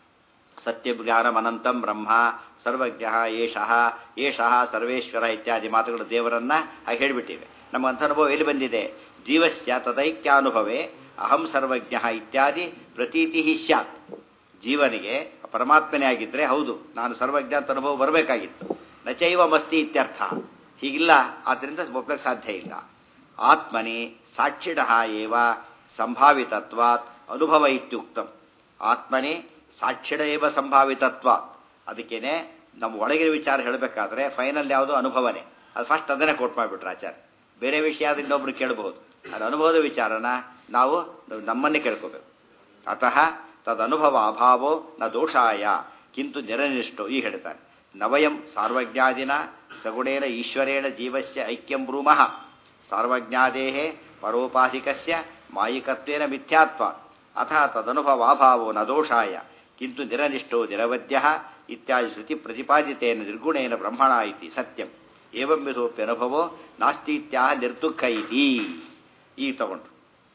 ಸತ್ಯಜ್ಞಾನಮನಂತಂ ಬ್ರಹ್ಮ ಸರ್ವಜ್ಞ ಏಷಃ ಏಷಃ ಸರ್ವೇಶ್ವರ ಇತ್ಯಾದಿ ಮಾತುಗಳು ದೇವರನ್ನ ಹಾಗೆ ಹೇಳಿಬಿಟ್ಟಿವೆ ನಮಗಂಥ ಅನುಭವ ಎಲ್ಲಿ ಬಂದಿದೆ ಜೀವಸ್ಯ ತದೈಕ್ಯಾನುಭವೇ ಅಹಂ ಸರ್ವಜ್ಞ ಇತ್ಯಾದಿ ಪ್ರತೀತಿ ಹಿ ಸ್ಯಾತ್ ಜೀವನಿಗೆ ಪರಮಾತ್ಮನೇ ಆಗಿದ್ರೆ ಹೌದು ನಾನು ಸರ್ವಜ್ಞ ಅಂತ ಅನುಭವ ಬರಬೇಕಾಗಿತ್ತು ನಚೈವ ಮಸ್ತಿ ಇತ್ಯರ್ಥ ಹೀಗಿಲ್ಲ ಆದ್ದರಿಂದ ಒಪ್ಪಕ್ಕೆ ಸಾಧ್ಯ ಇಲ್ಲ ಆತ್ಮನಿ ಸಾಕ್ಷಿಣ ಏವ ಸಂಭಾವಿತತ್ವಾತ್ ಅನುಭವ ಇತ್ಯುಕ್ತಂ ಆತ್ಮನೇ ಸಾಕ್ಷಿಣ ಏವ ಸಂಭಾವಿತತ್ವಾತ್ ಅದಕ್ಕೇನೆ ನಮ್ಮ ಒಳಗಿನ ವಿಚಾರ ಹೇಳಬೇಕಾದ್ರೆ ಫೈನಲ್ ಯಾವುದು ಅನುಭವನೇ ಅದು ಫಸ್ಟ್ ಅದನ್ನೇ ಕೋಟ್ ಮಾಡಿಬಿಟ್ರೆ ಆಚಾರ್ಯ ಬೇರೆ ವಿಷಯ ಆದ್ರೆ ಇನ್ನೊಬ್ರು ಕೇಳಬಹುದು ಅದು ಅನುಭವದ ವಿಚಾರನ ನಾವು ನಮ್ಮನ್ನೇ ಕೇಳ್ಕೋಬೇಕು ಅತಃ ತದನುಭವ ಅಭಾವೋ ನ ದೋಷಾಯ ಕಿಂತು ನಿರನಿಷ್ಠೋ ಈ ಹೇಳ್ತಾನೆ ನವಯಂ ಸಾರ್ವಜ್ಞಾದಿನ ಸಗುಣೇನ ಈಶ್ವರೇಣ ಜೀವಸ್ಯ ಐಕ್ಯಂ ಬ್ರೂಮಃ ಸಾರ್ವಜ್ಞಾದೇಹೇ ಪರೋಪಾಧಿಕಸ್ಯ ಮಾಯಿಕತ್ವೇನ ಮಿಥ್ಯಾತ್ವ ಅಥ ತದನುಭವಾಭಾವೋ ನ ದೋಷಾಯ ಕಿಂತು ನಿರನಿಷ್ಠೋ ನಿರವಧ್ಯ ಇತ್ಯಾದಿ ಶ್ರುತಿ ಪ್ರತಿಪಾದಿತೇನ ನಿರ್ಗುಣೇನ ಬ್ರಹ್ಮಣ ಇತಿ ಸತ್ಯಂ ಏವಂ ವಿಧೋಪ್ಯನುಭವೋ ನಾಸ್ತಿ ಇತ್ಯಾಹ ನಿರ್ದುಃಖ ಇತಿ ಈ ತಗೊಂಡ್ರು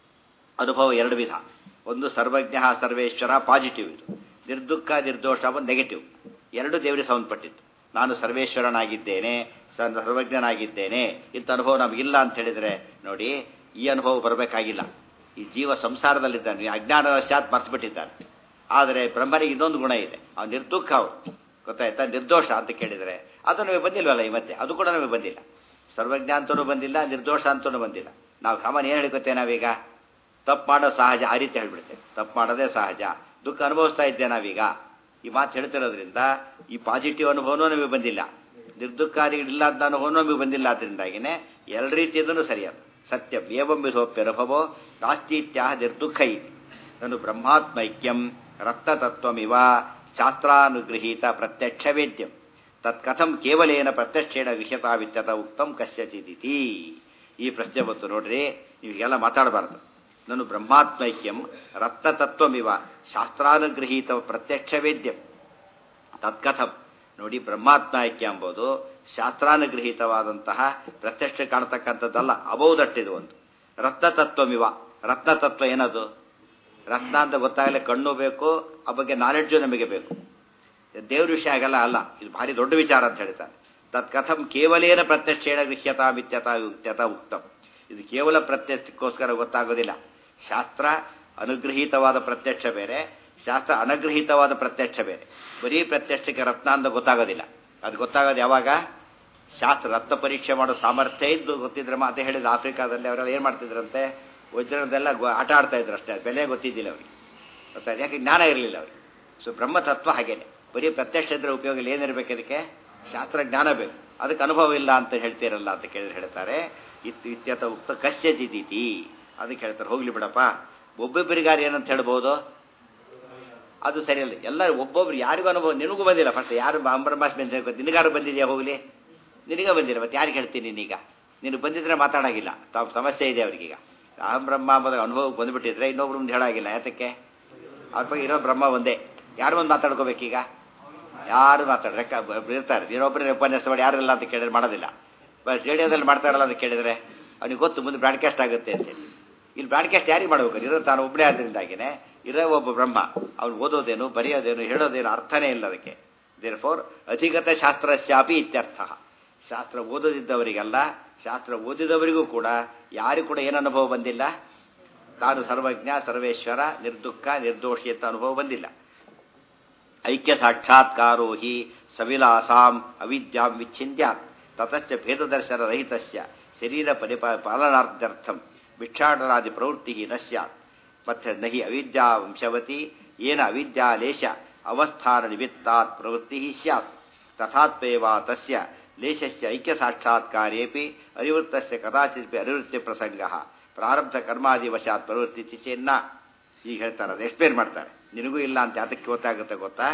ಅನುಭವ ಎರಡು ವಿಧ ಒಂದು ಸರ್ವಜ್ಞ ಸರ್ವೇಶ್ವರ ಪಾಸಿಟಿವ್ ಇದು ನಿರ್ದುಃಖ ನಿರ್ದೋಷ ಒಂದು ನೆಗೆಟಿವ್ ಎರಡು ದೇವರಿಗೆ ಸಂಬಂಧಪಟ್ಟಿತ್ತು ನಾನು ಸರ್ವೇಶ್ವರನಾಗಿದ್ದೇನೆ ಸ- ಸರ್ವಜ್ಞನಾಗಿದ್ದೇನೆ ಇಂಥ ಅನುಭವ ನಮಗಿಲ್ಲ ಅಂತ ಹೇಳಿದ್ರೆ ನೋಡಿ ಈ ಅನುಭವ ಬರಬೇಕಾಗಿಲ್ಲ ಈ ಜೀವ ಸಂಸಾರದಲ್ಲಿದ್ದಾನೆ ಅಜ್ಞಾನವಶಾತ್ ಮರ್ಸ್ಬಿಟ್ಟಿದ್ದಾನೆ ಆದರೆ ಬ್ರಹ್ಮನಿಗೆ ಇನ್ನೊಂದು ಗುಣ ಇದೆ ಅವ್ನು ನಿರ್ದುಃಖ ಅವ್ರು ಗೊತ್ತಾಯ್ತಾ ನಿರ್ದೋಷ ಅಂತ ಕೇಳಿದರೆ ಅದು ನಮಗೆ ಬಂದಿಲ್ವಲ್ಲ ಈ ಮಧ್ಯೆ ಅದು ಕೂಡ ನಮಗೆ ಬಂದಿಲ್ಲ ಸರ್ವಜ್ಞ ಅಂತನೂ ಬಂದಿಲ್ಲ ನಿರ್ದೋಷ ಅಂತನೂ ಬಂದಿಲ್ಲ ನಾವು ಸಾಮಾನ್ಯ ಏನು ಹೇಳ್ಕೊತೇವೆ ನಾವೀಗ ತಪ್ಪು ಮಾಡೋ ಸಹಜ ಆ ರೀತಿ ಹೇಳ್ಬಿಡ್ತೇವೆ ತಪ್ಪು ಮಾಡೋದೇ ಸಹಜ ದುಃಖ ಅನುಭವಿಸ್ತಾ ಇದ್ದೆ ನಾವೀಗ ಈ ಮಾತು ಹೇಳ್ತಿರೋದ್ರಿಂದ ಈ ಪಾಸಿಟಿವ್ ಅನುಭವನೂ ನಮಗೆ ಬಂದಿಲ್ಲ ನಿರ್ದುಃಖಾದಿಗಳಿಲ್ಲ ಅಂತ ಅನುಭವನೂ ನಮಗೆ ಬಂದಿಲ್ಲ ಅದರಿಂದಾಗಿನೇ ಎಲ್ಲ ರೀತಿಯದೂ ಸರಿಯಾದ ಸತ್ಯ ಏವಂ ವಿಧೋಪ್ಯನುಭವೋ ನಾಸ್ತಿತ್ಯಾಹ ನಿರ್ದುಃಖ ಇತಿ ನಾನು ಬ್ರಹ್ಮಾತ್ಮೈಕ್ಯಂ ರಕ್ತತತ್ವಮಿವ ಶಾಸ್ತ್ರಾನುಗೃಹೀತ ಪ್ರತ್ಯಕ್ಷ ವೇದ್ಯಂ ತತ್ಕಥಂ ಕೇವಲೇನ ಪ್ರತ್ಯಕ್ಷೇಣ ವಿಷತಾ ವಿತ್ಯತ ಉಕ್ತಂ ಕಶ್ಯಚಿದಿತಿ ಈ ಪ್ರಶ್ನೆ ಬಂತು ನೋಡ್ರಿ ನೀವೆಲ್ಲ ಮಾತಾಡಬಾರ್ದು ನಾನು ಬ್ರಹ್ಮಾತ್ಮೈಕ್ಯಂ ರಕ್ತತತ್ವಮಿವ ಶಾಸ್ತ್ರಾನುಗೃಹೀತ ಪ್ರತ್ಯಕ್ಷ ವೇದ್ಯಂ ತತ್ಕಥಂ ನೋಡಿ ಬ್ರಹ್ಮಾತ್ಮೈಕ್ಯ ಎಂಬುದು ಶಾಸ್ತ್ರಾನುಗೃಹೀತವಾದಂತಹ ಪ್ರತ್ಯಕ್ಷ ಕಾಣತಕ್ಕಂಥದ್ದಲ್ಲ ಅಬೌದಟ್ಟಿದು ಒಂದು ರತ್ನತತ್ವಮಿವ ರತ್ನತತ್ವ ಏನದು ರತ್ನ ಅಂತ ಗೊತ್ತಾಗಲೇ ಕಣ್ಣು ಬೇಕು ಆ ಬಗ್ಗೆ ನಾಲೆಡ್ಜು ನಮಗೆ ಬೇಕು ದೇವ್ರ ವಿಷಯ ಆಗಲ್ಲ ಅಲ್ಲ ಇದು ಭಾರಿ ದೊಡ್ಡ ವಿಚಾರ ಅಂತ ಹೇಳ್ತಾರೆ ತತ್ಕಥಂ ಕೇವಲೇನ ಪ್ರತ್ಯಕ್ಷೇಣ ಗೃಹ್ಯತಾ ಮಿತ್ಯತಾ ಯುಕ್ತ್ಯತ ಉಕ್ತಂ ಇದು ಕೇವಲ ಪ್ರತ್ಯಕ್ಷಕ್ಕೋಸ್ಕರ ಗೊತ್ತಾಗೋದಿಲ್ಲ ಶಾಸ್ತ್ರ ಅನುಗೃಹೀತವಾದ ಪ್ರತ್ಯಕ್ಷ ಬೇರೆ ಶಾಸ್ತ್ರ ಅನಗೃಹೀತವಾದ ಪ್ರತ್ಯಕ್ಷ ಬೇರೆ ಬರೀ ಪ್ರತ್ಯಕ್ಷಕ್ಕೆ ರತ್ನ ಅಂತ ಗೊತ್ತಾಗೋದಿಲ್ಲ ಅದು ಗೊತ್ತಾಗೋದು ಯಾವಾಗ ಶಾಸ್ತ್ರ ರಕ್ತ ಪರೀಕ್ಷೆ ಮಾಡೋ ಸಾಮರ್ಥ್ಯ ಇದ್ದು ಗೊತ್ತಿದ್ರೆ ಮಾತೆ ಹೇಳಿದ ಆಫ್ರಿಕಾದಲ್ಲಿ ಅವರೆಲ್ಲ ಏನು ಮಾಡ್ತಿದ್ರಂತೆ ವಜ್ರದೆಲ್ಲ ಆಟ ಆಡ್ತಾ ಇದ್ರು ಅಷ್ಟೇ ಬೆಲೆ ಗೊತ್ತಿದ್ದಿಲ್ಲ ಅವರಿಗೆ ಗೊತ್ತಾಯ್ತು ಯಾಕೆ ಜ್ಞಾನ ಇರಲಿಲ್ಲ ಅವರಿಗೆ ಸೊ ಬ್ರಹ್ಮತತ್ವ ಹಾಗೇನೆ ಬರೀ ಪ್ರತ್ಯಕ್ಷ ಇದ್ರೆ ಉಪಯೋಗ ಏನಿರಬೇಕು ಅದಕ್ಕೆ ಶಾಸ್ತ್ರ ಜ್ಞಾನ ಬೇಕು ಅದಕ್ಕೆ ಅನುಭವ ಇಲ್ಲ ಅಂತ ಹೇಳ್ತೀರಲ್ಲ ಅಂತ ಕೇಳಿದ್ರೆ ಹೇಳ್ತಾರೆ ಇತ್ತು ಇತ್ಯತ ಉಕ್ತ ಕಶ್ಯಚಿದೀತಿ ಅದಕ್ಕೆ ಹೇಳ್ತಾರೆ ಹೋಗ್ಲಿ ಬಿಡಪ್ಪ ಒಬ್ಬೊಬ್ಬರಿಗಾರು ಏನಂತ ಹೇಳ್ಬೋದು ಅದು ಸರಿಯಲ್ಲ ಎಲ್ಲ ಒಬ್ಬೊಬ್ರು ಯಾರಿಗೂ ಅನುಭವ ನಿನಗೂ ಬಂದಿಲ್ಲ ಫಸ್ಟ್ ಯಾರು ಬ್ರಹ್ಮಾಸ್ಮಿ ಅಂತ ಹೇಳ್ಕೊ ನಿನಗಾರು ಬಂದಿದೆಯಾ ಹೋಗ್ಲಿ ನಿನಗೆ ಬಂದಿಲ್ಲ ಮತ್ತೆ ಯಾರಿಗೆ ಹೇಳ್ತೀನಿ ನೀನೀಗ ನಿನಗೆ ಬಂದಿದ್ರೆ ಮಾತಾಡಾಗಿಲ್ಲ ತಾವು ಸಮಸ್ಯೆ ಇದೆ ಅವ್ರಿಗೀಗ ಅಹಂ ಬ್ರಹ್ಮ ಅಂಬದ ಅನುಭವಕ್ಕೆ ಬಂದುಬಿಟ್ಟಿದ್ರೆ ಇನ್ನೊಬ್ರು ಮುಂದೆ ಹೇಳಾಗಿಲ್ಲ ಯಾತಕ್ಕೆ ಅವ್ರ ಬಗ್ಗೆ ಇರೋ ಬ್ರಹ್ಮ ಒಂದೇ ಯಾರು ಒಂದು ಮಾತಾಡ್ಕೋಬೇಕೀಗ ಯಾರು ಮಾತಾಡ ರೆಕ್ಕ ಇರ್ತಾರೆ ಇನ್ನೊಬ್ಬರೇ ಉಪನ್ಯಾಸ ಮಾಡಿ ಯಾರಿಲ್ಲ ಅಂತ ಕೇಳಿದ್ರೆ ಮಾಡೋದಿಲ್ಲ ಬಟ್ ರೇಡಿಯೋದಲ್ಲಿ ಮಾಡ್ತಾರಲ್ಲ ಅಂತ ಕೇಳಿದ್ರೆ ಅವನಿಗೆ ಗೊತ್ತು ಮುಂದೆ ಬ್ರಾಡ್ಕಾಸ್ಟ್ ಆಗುತ್ತೆ ಅಂತೇಳಿ ಇಲ್ಲಿ ಬ್ರಾಡ್ಕಾಸ್ಟ್ ಯಾರಿಗೆ ಮಾಡ್ಬೇಕು ಇರೋ ತಾನು ಒಬ್ಬನೇ ಆದ್ರಿಂದಾಗಿನೇ ಇರೋ ಒಬ್ಬ ಬ್ರಹ್ಮ ಅವ್ನು ಓದೋದೇನು ಬರೆಯೋದೇನು ಹೇಳೋದೇನು ಅರ್ಥನೇ ಇಲ್ಲ ಅದಕ್ಕೆ ದೇರ್ ಫೋರ್ ಅಧಿಗತ ಶಾಸ್ತ್ರಶ್ಯಾಪಿ ಇತ್ಯರ್ಥ ಶಾಸ್ತ್ರ ಓದದಿದ್ದವರಿಗಲ್ಲ ಶಾಸ್ತ್ರ ಓದಿದವರಿಗೂ ಕೂಡ ಯಾರಿಗೂ ಕೂಡ ಏನು ಅನುಭವ ಬಂದಿಲ್ಲ ತಾನು ಸರ್ವಜ್ಞ ಸರ್ವೇಶ್ವರ ನಿರ್ದುಃಖ ನಿರ್ದೋಷಿ ಅಂತ ಅನುಭವ ಬಂದಿಲ್ಲ ಐಕ್ಯ ಸಾಕ್ಷಾತ್ಕಾರೋ ಹಿ ಸವಿಲಾಸಾಂ ಅವಿದ್ಯಾಂ ವಿಚ್ಛಿಂದ್ಯಾತ್ ತತಶ್ಚ ಭೇದದರ್ಶನ ರಹಿತಸ್ಯ ಶರೀರ ಪರಿಪ ಪಾಲನಾರ್ಥರ್ಥಂ ಭಿಕ್ಷಾಟನಾದಿ ಪ್ರವೃತ್ತಿ ನ ಸ್ಯಾತ್ ಮತ್ತೆ ನಹಿ ಅವಿದ್ಯಾ ವಂಶವತಿ ಏನ ಅವಿದ್ಯಾಲೇಶ ಅವಸ್ಥಾನ ನಿಮಿತ್ತಾತ್ ಪ್ರವೃತ್ತಿ ಸ್ಯಾತ್ ತಥಾತ್ವೇವ ತಸ್ಯ ಲೇಶಸ್ಯ ಐಕ್ಯ ಸಾಕ್ಷಾತ್ಕಾರೇಪಿ ಅನಿವೃತ್ತಸ್ಯ ಕದಾಚಿತ್ ಅನಿವೃತ್ತಿ ಪ್ರಸಂಗ ಪ್ರಾರಬ್ಧ ಕರ್ಮಾದಿವಶಾತ್ ಪ್ರವೃತ್ತಿ ಚೇನ್ನ ಈಗ ಹೇಳ್ತಾರೆ ಅದು ಎಕ್ಸ್ಪ್ಲೇನ್ ಮಾಡ್ತಾರೆ ನಿನಗೂ ಇಲ್ಲ ಅಂತ ಅದಕ್ಕೆ ಗೊತ್ತಾಗುತ್ತೆ ಗೊತ್ತಾ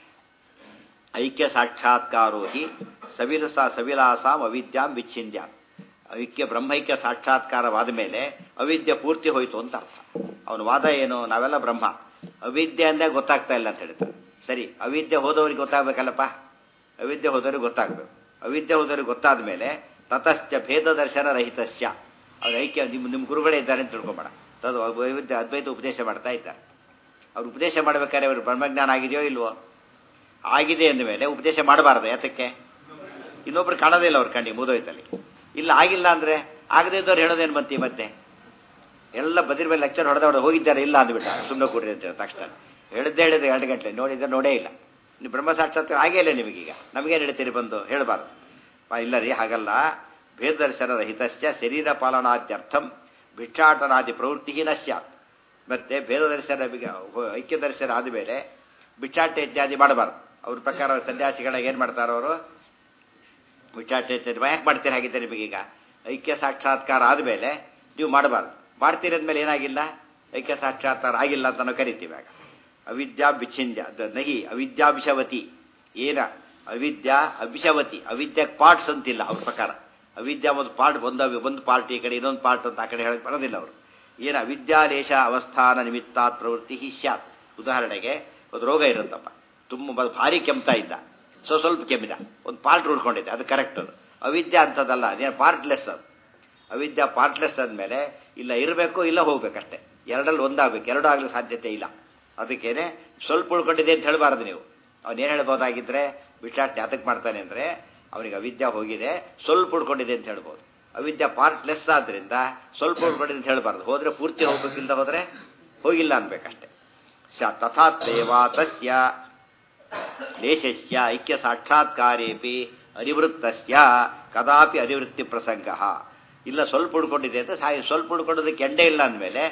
ಐಕ್ಯ ಸಾಕ್ಷಾತ್ಕಾರೋ ಹಿ ಸವಿಲಸ ಸವಿಲಾಸಾಂ ಅವಿದ್ಯಾಂ ವಿಚ್ಛಿಂದ್ಯಾಂ ಐಕ್ಯ ಬ್ರಹ್ಮೈಕ್ಯ ಸಾಕ್ಷಾತ್ಕಾರವಾದ ಮೇಲೆ ಅವಿದ್ಯೆ ಪೂರ್ತಿ ಹೋಯ್ತು ಅಂತ ಅರ್ಥ ಅವನ ವಾದ ಏನು ನಾವೆಲ್ಲ ಬ್ರಹ್ಮ ಅವಿದ್ಯೆ ಅಂದೇ ಗೊತ್ತಾಗ್ತಾ ಇಲ್ಲ ಅಂತ ಹೇಳ್ತಾರೆ ಸರಿ ಅವಿದ್ಯೆ ಹೋದವ್ರಿಗೆ ಗೊತ್ತಾಗ್ಬೇಕಲ್ಲಪ್ಪ ಅವಿದ್ಯೆ ಹೋದವ್ರಿಗೆ ಗೊತ್ತಾಗ್ಬೇಕು ಅವಿದ್ಯೆ ಹೋದವ್ರಿಗೆ ಗೊತ್ತಾದ ಮೇಲೆ ತತಶ್ಚ ಭೇದ ದರ್ಶನ ರಹಿತಸ್ಯ ಅವ್ರ ಐಕ್ಯ ನಿಮ್ಮ ನಿಮ್ಮ ಗುರುಗಳೇ ಇದ್ದಾರೆ ಅಂತ ತಿಳ್ಕೊಂಬೇಡ ತದು ವೈವಿಧ್ಯ ಅದ್ವೈತ ಉಪದೇಶ ಮಾಡ್ತಾ ಇದ್ದಾರೆ ಅವ್ರು ಉಪದೇಶ ಮಾಡ್ಬೇಕಾದ್ರೆ ಅವರು ಬ್ರಹ್ಮಜ್ಞಾನ ಆಗಿದೆಯೋ ಇಲ್ವೋ ಆಗಿದೆ ಅಂದ ಮೇಲೆ ಉಪದೇಶ ಮಾಡಬಾರ್ದು ಯಾತಕ್ಕೆ ಇನ್ನೊಬ್ರು ಕಾಣೋದಿಲ್ಲ ಅವ್ರ ಕಣ್ಣಿಗೆ ಮುದೋಯ್ತಲ್ಲಿ ಇಲ್ಲ ಆಗಿಲ್ಲ ಅಂದ್ರೆ ಆಗದೇ ಇದ್ದವ್ರು ಹೇಳೋದೇನು ಬಂತಿ ಮತ್ತೆ ಎಲ್ಲ ಬದಿರ ಮೇಲೆ ಲೆಕ್ಚರ್ ಹೊಡೆದ ಹೊಡೆದ ಹೋಗಿದ್ದಾರೆ ಇಲ್ಲ ಅಂದ್ಬಿಟ್ಟ ಸುಮ್ಮನೆ ಕೊಡ್ರಿ ಅಂತ ತಕ್ಷಣ ಹೇಳಿದ್ದೆ ಹೇಳಿದೆ ಎರಡು ಗಂಟೆ ನೋಡಿದ್ರೆ ನೋಡೇ ಇಲ್ಲ ನೀವು ಬ್ರಹ್ಮ ಸಾಕ್ಷಾತ್ಕಾರ ಆಗೇ ಇಲ್ಲ ನಿಮಗೀಗ ನಮಗೇನು ಹೇಳ್ತೀರಿ ಬಂದು ಹೇಳಬಾರ್ದು ಇಲ್ಲ ರೀ ಹಾಗಲ್ಲ ಭೇದರ್ಶನ ರಹಿತಶ್ಚ ಶರೀರ ಪಾಲನಾದ್ಯರ್ಥಂ ಭಿಕ್ಷಾಟನಾದಿ ಪ್ರವೃತ್ತಿ ನ ಸ್ಯಾತ್ ಮತ್ತೆ ಭೇದದರ್ಶನ ಐಕ್ಯ ದರ್ಶನ ಆದಮೇಲೆ ಭಿಕ್ಷಾಟ ಇತ್ಯಾದಿ ಮಾಡಬಾರ್ದು ಅವ್ರ ಪ್ರಕಾರ ಸನ್ಯಾಸಿಗಳಾಗ ಏನು ಮಾಡ್ತಾರೆ ಅವರು ಭಿಕ್ಷಾಟ ಇತ್ಯಾದಿ ಯಾಕೆ ಮಾಡ್ತೀರಿ ಹಾಗಿದ್ದೆ ನಿಮಗೀಗ ಐಕ್ಯ ಸಾಕ್ಷಾತ್ಕಾರ ಆದಮೇಲೆ ನೀವು ಮಾಡಬಾರ್ದು ಮಾಡ್ತೀರಿ ಅಂದಮೇಲೆ ಏನಾಗಿಲ್ಲ ಐಕ್ಯ ಸಾಕ್ಷಾತ್ಕಾರ ಆಗಿಲ್ಲ ಅಂತ ನಾವು ಕರಿತೀವಿ ಆಗ ಅವಿದ್ಯಾ ಬಿಚ್ಛಿಂದ್ಯ ನಹಿ ಅವಿದ್ಯಾಭಿಷವತಿ ಏನ ಅವಿದ್ಯಾ ಅಭಿಷವತಿ ಅವಿದ್ಯಾ ಪಾರ್ಟ್ಸ್ ಅಂತಿಲ್ಲ ಅವ್ರ ಪ್ರಕಾರ ಅವಿದ್ಯಾ ಒಂದು ಪಾರ್ಟ್ ಒಂದು ಒಂದು ಪಾರ್ಟ್ ಈ ಕಡೆ ಇನ್ನೊಂದು ಪಾರ್ಟ್ ಅಂತ ಆ ಕಡೆ ಹೇಳಕ್ ಬರೋದಿಲ್ಲ ಅವರು ಏನು ಅವಿದ್ಯಾಲೇಶ ಅವಸ್ಥಾನ ನಿಮಿತ್ತಾತ್ ಪ್ರವೃತ್ತಿ ಹಿ ಸ್ಯಾತ್ ಉದಾಹರಣೆಗೆ ಒಂದು ರೋಗ ಇರುತ್ತಪ್ಪ ತುಂಬ ಭಾರಿ ಕೆಮ್ತಾ ಇದ್ದ ಸೊ ಸ್ವಲ್ಪ ಕೆಮ್ಮಿದ ಒಂದು ಪಾರ್ಟ್ ಉಳ್ಕೊಂಡಿದ್ದೆ ಅದು ಕರೆಕ್ಟ್ ಅದು ಅವಿದ್ಯಾ ಅಂತದಲ್ಲ ಅದೇನು ಪಾರ್ಟ್ಲೆಸ್ ಅದು ಅವಿದ್ಯಾ ಪಾರ್ಟ್ಲೆಸ್ ಅಂದಮೇಲೆ ಇಲ್ಲ ಇರಬೇಕು ಇಲ್ಲ ಹೋಗ್ಬೇಕಷ್ಟೆ ಎರಡಲ್ಲಿ ಒಂದಾಗಬೇಕು ಎರಡು ಆಗಲಿ ಸಾಧ್ಯತೆ ಇಲ್ಲ ಅದಕ್ಕೇನೆ ಸ್ವಲ್ಪ ಉಳ್ಕೊಂಡಿದೆ ಅಂತ ಹೇಳಬಾರ್ದು ನೀವು ಅವನೇನು ಹೇಳ್ಬೋದಾಗಿದ್ರೆ ವಿಚಾಟ್ ಯಾತಕ್ಕೆ ಮಾಡ್ತಾನೆ ಅಂದರೆ ಅವನಿಗೆ ಅವಿದ್ಯಾ ಹೋಗಿದೆ ಸ್ವಲ್ಪ ಉಳ್ಕೊಂಡಿದೆ ಅಂತ ಹೇಳ್ಬೋದು ಅವಿದ್ಯಾ ಪಾರ್ಟ್ ಲೆಸ್ ಆದ್ರಿಂದ ಸ್ವಲ್ಪ ಉಳ್ಕೊಂಡಿದೆ ಅಂತ ಹೇಳಬಾರ್ದು ಹೋದ್ರೆ ಪೂರ್ತಿ ಹೋಗ್ಬೇಕಿಲ್ದ ಹೋದ್ರೆ ಹೋಗಿಲ್ಲ ಅನ್ಬೇಕಷ್ಟೆ ಸ ತಥಾತ್ರೇವ ತಸ್ಯ ಲೇಶಸ್ಯ ಐಕ್ಯ ಸಾಕ್ಷಾತ್ಕಾರೇಪಿ ಅನಿವೃತ್ತಸ್ಯ ಕದಾಪಿ ಅನಿವೃತ್ತಿ ಪ್ರಸಂಗ ಇಲ್ಲ ಸ್ವಲ್ಪ ಉಳ್ಕೊಂಡಿದೆ ಅಂತ ಸಾಯಿ ಸ್ವಲ್ಪ ಉಳ್ಕೊಳ್ಳೋದಕ್ಕೆ ಎಂಡೇ ಇಲ್ಲ ಅಂದಮೇಲೆ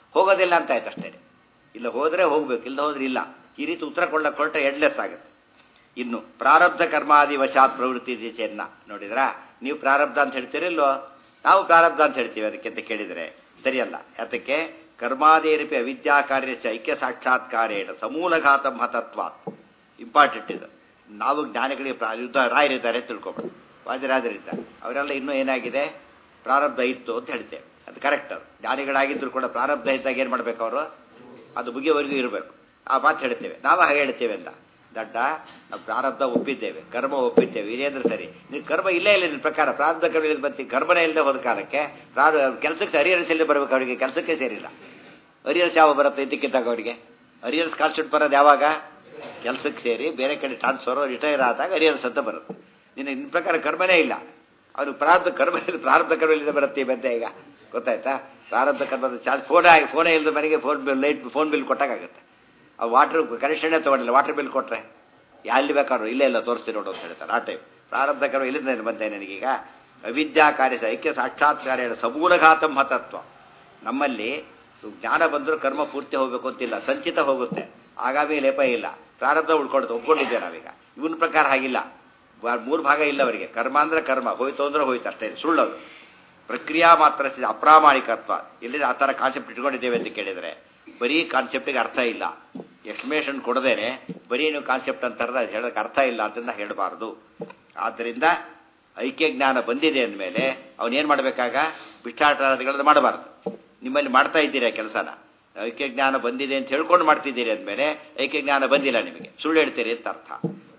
ಹೋಗೋದಿಲ್ಲ ಅಂತ ಆಯ್ತು ಅಷ್ಟೇ ಇಲ್ಲ ಹೋದ್ರೆ ಹೋಗ್ಬೇಕು ಇಲ್ಲ ಹೋದ್ರೆ ಇಲ್ಲ ಈ ರೀತಿ ಉತ್ತರ ಕೊಳ್ಳಕ್ಕೆ ಹೊರಟ್ರೆ ಎಡ್ಲೆಸ್ ಆಗುತ್ತೆ ಇನ್ನು ಪ್ರಾರಬ್ಧ ಕರ್ಮಾದಿ ವಶಾತ್ ಪ್ರವೃತ್ತಿ ಚೆನ್ನ ನೋಡಿದ್ರಾ ನೀವು ಪ್ರಾರಬ್ಧ ಅಂತ ಹೇಳ್ತೀರಿಲ್ಲೋ ನಾವು ಪ್ರಾರಬ್ಧ ಅಂತ ಹೇಳ್ತೀವಿ ಅದಕ್ಕೆ ಅಂತ ಕೇಳಿದರೆ ಸರಿಯಲ್ಲ ಅದಕ್ಕೆ ಕರ್ಮಾದೇರಿಪಿ ಅವಿದ್ಯಾ ಕಾರ್ಯ ಚ ಐಕ್ಯ ಸಾಕ್ಷಾತ್ಕಾರೇಣ ಸಮೂಲಘಾತ ಮಹತತ್ವಾತ್ ಇಂಪಾರ್ಟೆಂಟ್ ಇದು ನಾವು ಜ್ಞಾನಿಗಳಿಗೆ ಪ್ರಾ- ಯುದ್ಧ ರಾಯರಿದ್ದಾರೆ ತಿಳ್ಕೊಬೇಡಿ ವಾದಿರಾಜರಿದ್ದಾರೆ ಅವರೆಲ್ಲ ಇನ್ನೂ ಏನಾಗಿದೆ ಪ್ರಾರಬ್ಧ ಇತ್ತು ಅಂತ ಹೇಳ್ತೇವೆ ಅದು ಕರೆಕ್ಟ್ ಅದು ಜ್ಞಾನಿಗಳಾಗಿದ್ರು ಕೂಡ ಪ್ರಾರಬ್ಧ ಇದ್ದಾಗ ಏನು ಮಾಡ್ಬೇಕು ಅವರು ಅದು ಮುಗಿಯವರೆಗೂ ಇರಬೇಕು ಆ ಮಾತು ಹೇಳ್ತೇವೆ ನಾವು ಹಾಗೆ ಹೇಳ್ತೇವೆ ಅಂತ ದಡ್ಡ ನಾವು ಪ್ರಾರಬ್ಧ ಒಪ್ಪಿದ್ದೇವೆ ಕರ್ಮ ಒಪ್ಪಿದ್ದೇವೆ ಇದೇಂದ್ರೆ ಸರಿ ನೀವು ಕರ್ಮ ಇಲ್ಲೇ ಇಲ್ಲ ನಿನ್ನ ಪ್ರಕಾರ ಪ್ರಾರಬ್ಧ ಕರ್ಮ ಇಲ್ಲದೆ ಬಂತಿ ಕರ್ಮನೇ ಇಲ್ಲದೆ ಹೋದ ಕಾಲಕ್ಕೆ ಪ್ರಾರ ಕೆಲಸಕ್ಕೆ ಹರಿಹರಸ್ ಇಲ್ಲದೆ ಬರಬೇಕು ಅವರಿಗೆ ಕೆಲಸಕ್ಕೆ ಸೇರಿಲ್ಲ ಹರಿಹರಸ್ ಯಾವ ಬರುತ್ತೆ ಇದಕ್ಕಿದ್ದಾಗ ಅವರಿಗೆ ಹರಿಹರಸ್ ಕಾನ್ಸ್ಟಿಟ್ಯೂಟ್ ಬರೋದು ಯಾವಾಗ ಕೆಲಸಕ್ಕೆ ಸೇರಿ ಬೇರೆ ಕಡೆ ಟ್ರಾನ್ಸ್ಫರ್ ರಿಟೈರ್ ಆದಾಗ ಹರಿಹರಸ್ ಅಂತ ಬರುತ್ತೆ ನಿನ್ನ ನಿನ್ನ ಪ್ರಕಾರ ಕರ್ಮನೇ ಇಲ್ಲ ಅವ್ರು ಪ್ರಾರಬ್ಧ ಕರ್ಮ ಇಲ್ಲ- ಪ್ರಾರಬ್ಧ ಕರ್ಮ ಇಲ್ಲದೆ ಬರುತ್ತೆ ಈ ಬಂದೆ ಈಗ ಗೊತ್ತಾಯ್ತಾ ಪ್ರಾರಬ್ಧ ಕರ್ಮದ ಚಾರ್ಜ್ ಫೋನ್ ಆಗಿ ಫೋನೇ ಇಲ್ಲದ ಮನೆಗೆ phone bill light phone bill ಕೊಟ್ಟಾಗುತ್ತೆ ಆ ವಾಟರ್ ಕನೆಕ್ಷನ್ನೇ ತೊಗೊಂಡಿಲ್ಲ ವಾಟರ್ ಬಿಲ್ ಕೊಟ್ರೆ ಎಲ್ಲಿ ಬೇಕಾದ್ರು ಇಲ್ಲೇ ಇಲ್ಲ ತೋರಿಸ್ತೀನಿ ನೋಡು ಅಂತ ಹೇಳ್ತಾರೆ ಆ ಟೈಮ್ ಪ್ರಾರಬ್ಧ ಕರ್ಮ ಇಲ್ಲಿಂದ ಬಂದೆ ನನಗೀಗ ಅವಿದ್ಯಾ ಕಾರ್ಯ ಐಕ್ಯ ಸಾಕ್ಷಾತ್ಕಾರ ಸಮೂಲಘಾತಂ ಹತತ್ವ ನಮ್ಮಲ್ಲಿ ಜ್ಞಾನ ಬಂದರೂ ಕರ್ಮ ಪೂರ್ತಿ ಹೋಗಬೇಕು ಅಂತಿಲ್ಲ ಸಂಚಿತ ಹೋಗುತ್ತೆ ಆಗಾಮಿ ಲೇಪ ಇಲ್ಲ ಪ್ರಾರಬ್ಧ ಉಳ್ಕೊಡುತ್ತೆ ಒಪ್ಕೊಂಡಿದ್ದೇವೆ ನಾವೀಗ ಇವನ ಪ್ರಕಾರ ಹಾಗಿಲ್ಲ ಬ- ಮೂರು ಭಾಗ ಇಲ್ಲ ಅವರಿಗೆ ಕರ್ಮ ಅಂದ್ರೆ ಕರ್ಮ ಹೋಯ್ತು ಅಂದ್ರೆ ಹೋಯ್ತು ಅಷ್ಟೇ ಸುಳ್ಳದು ಪ್ರಕ್ರಿಯಾ ಮಾತ್ರ ಸಿ- ಅಪ್ರಾಮಾಣಿಕತ್ವ ಎಲ್ಲಿದೆ ಆ ಥರ ಕಾನ್ಸೆಪ್ಟ್ ಇಟ್ಕೊಂಡಿದ್ದೇವೆ ಅಂತ ಕೇಳಿದರೆ ಬರೀ ಕಾನ್ಸೆಪ್ಟಿಗೆ ಅರ್ಥ ಇಲ್ಲ ಎಕ್ಸ್ಪ್ಲೇಷನ್ ಕೊಡದೇನೆ ಬರೀ ನೀವು ಕಾನ್ಸೆಪ್ಟ್ ಅಂತಾರದ ಅದು ಹೇಳೋಕೆ ಅರ್ಥ ಇಲ್ಲ ಅದನ್ನ ಹೇಳಬಾರ್ದು ಆದ್ದರಿಂದ ಐಕ್ಯ ಜ್ಞಾನ ಬಂದಿದೆ ಅಂದಮೇಲೆ ಅವನೇನು ಮಾಡಬೇಕಾಗ ಬಿಟ್ಟಾಟಗಳನ್ನ ಮಾಡಬಾರ್ದು ನಿಮ್ಮಲ್ಲಿ ಮಾಡ್ತಾ ಇದ್ದೀರಾ ಕೆಲಸನ ಐಕ್ಯ ಜ್ಞಾನ ಬಂದಿದೆ ಅಂತ ಹೇಳ್ಕೊಂಡು ಮಾಡ್ತಿದ್ದೀರಿ ಅಂದಮೇಲೆ ಐಕ್ಯ ಜ್ಞಾನ ಬಂದಿಲ್ಲ ನಿಮಗೆ ಸುಳ್ಳು ಹೇಳ್ತೀರಿ ಅಂತ ಅರ್ಥ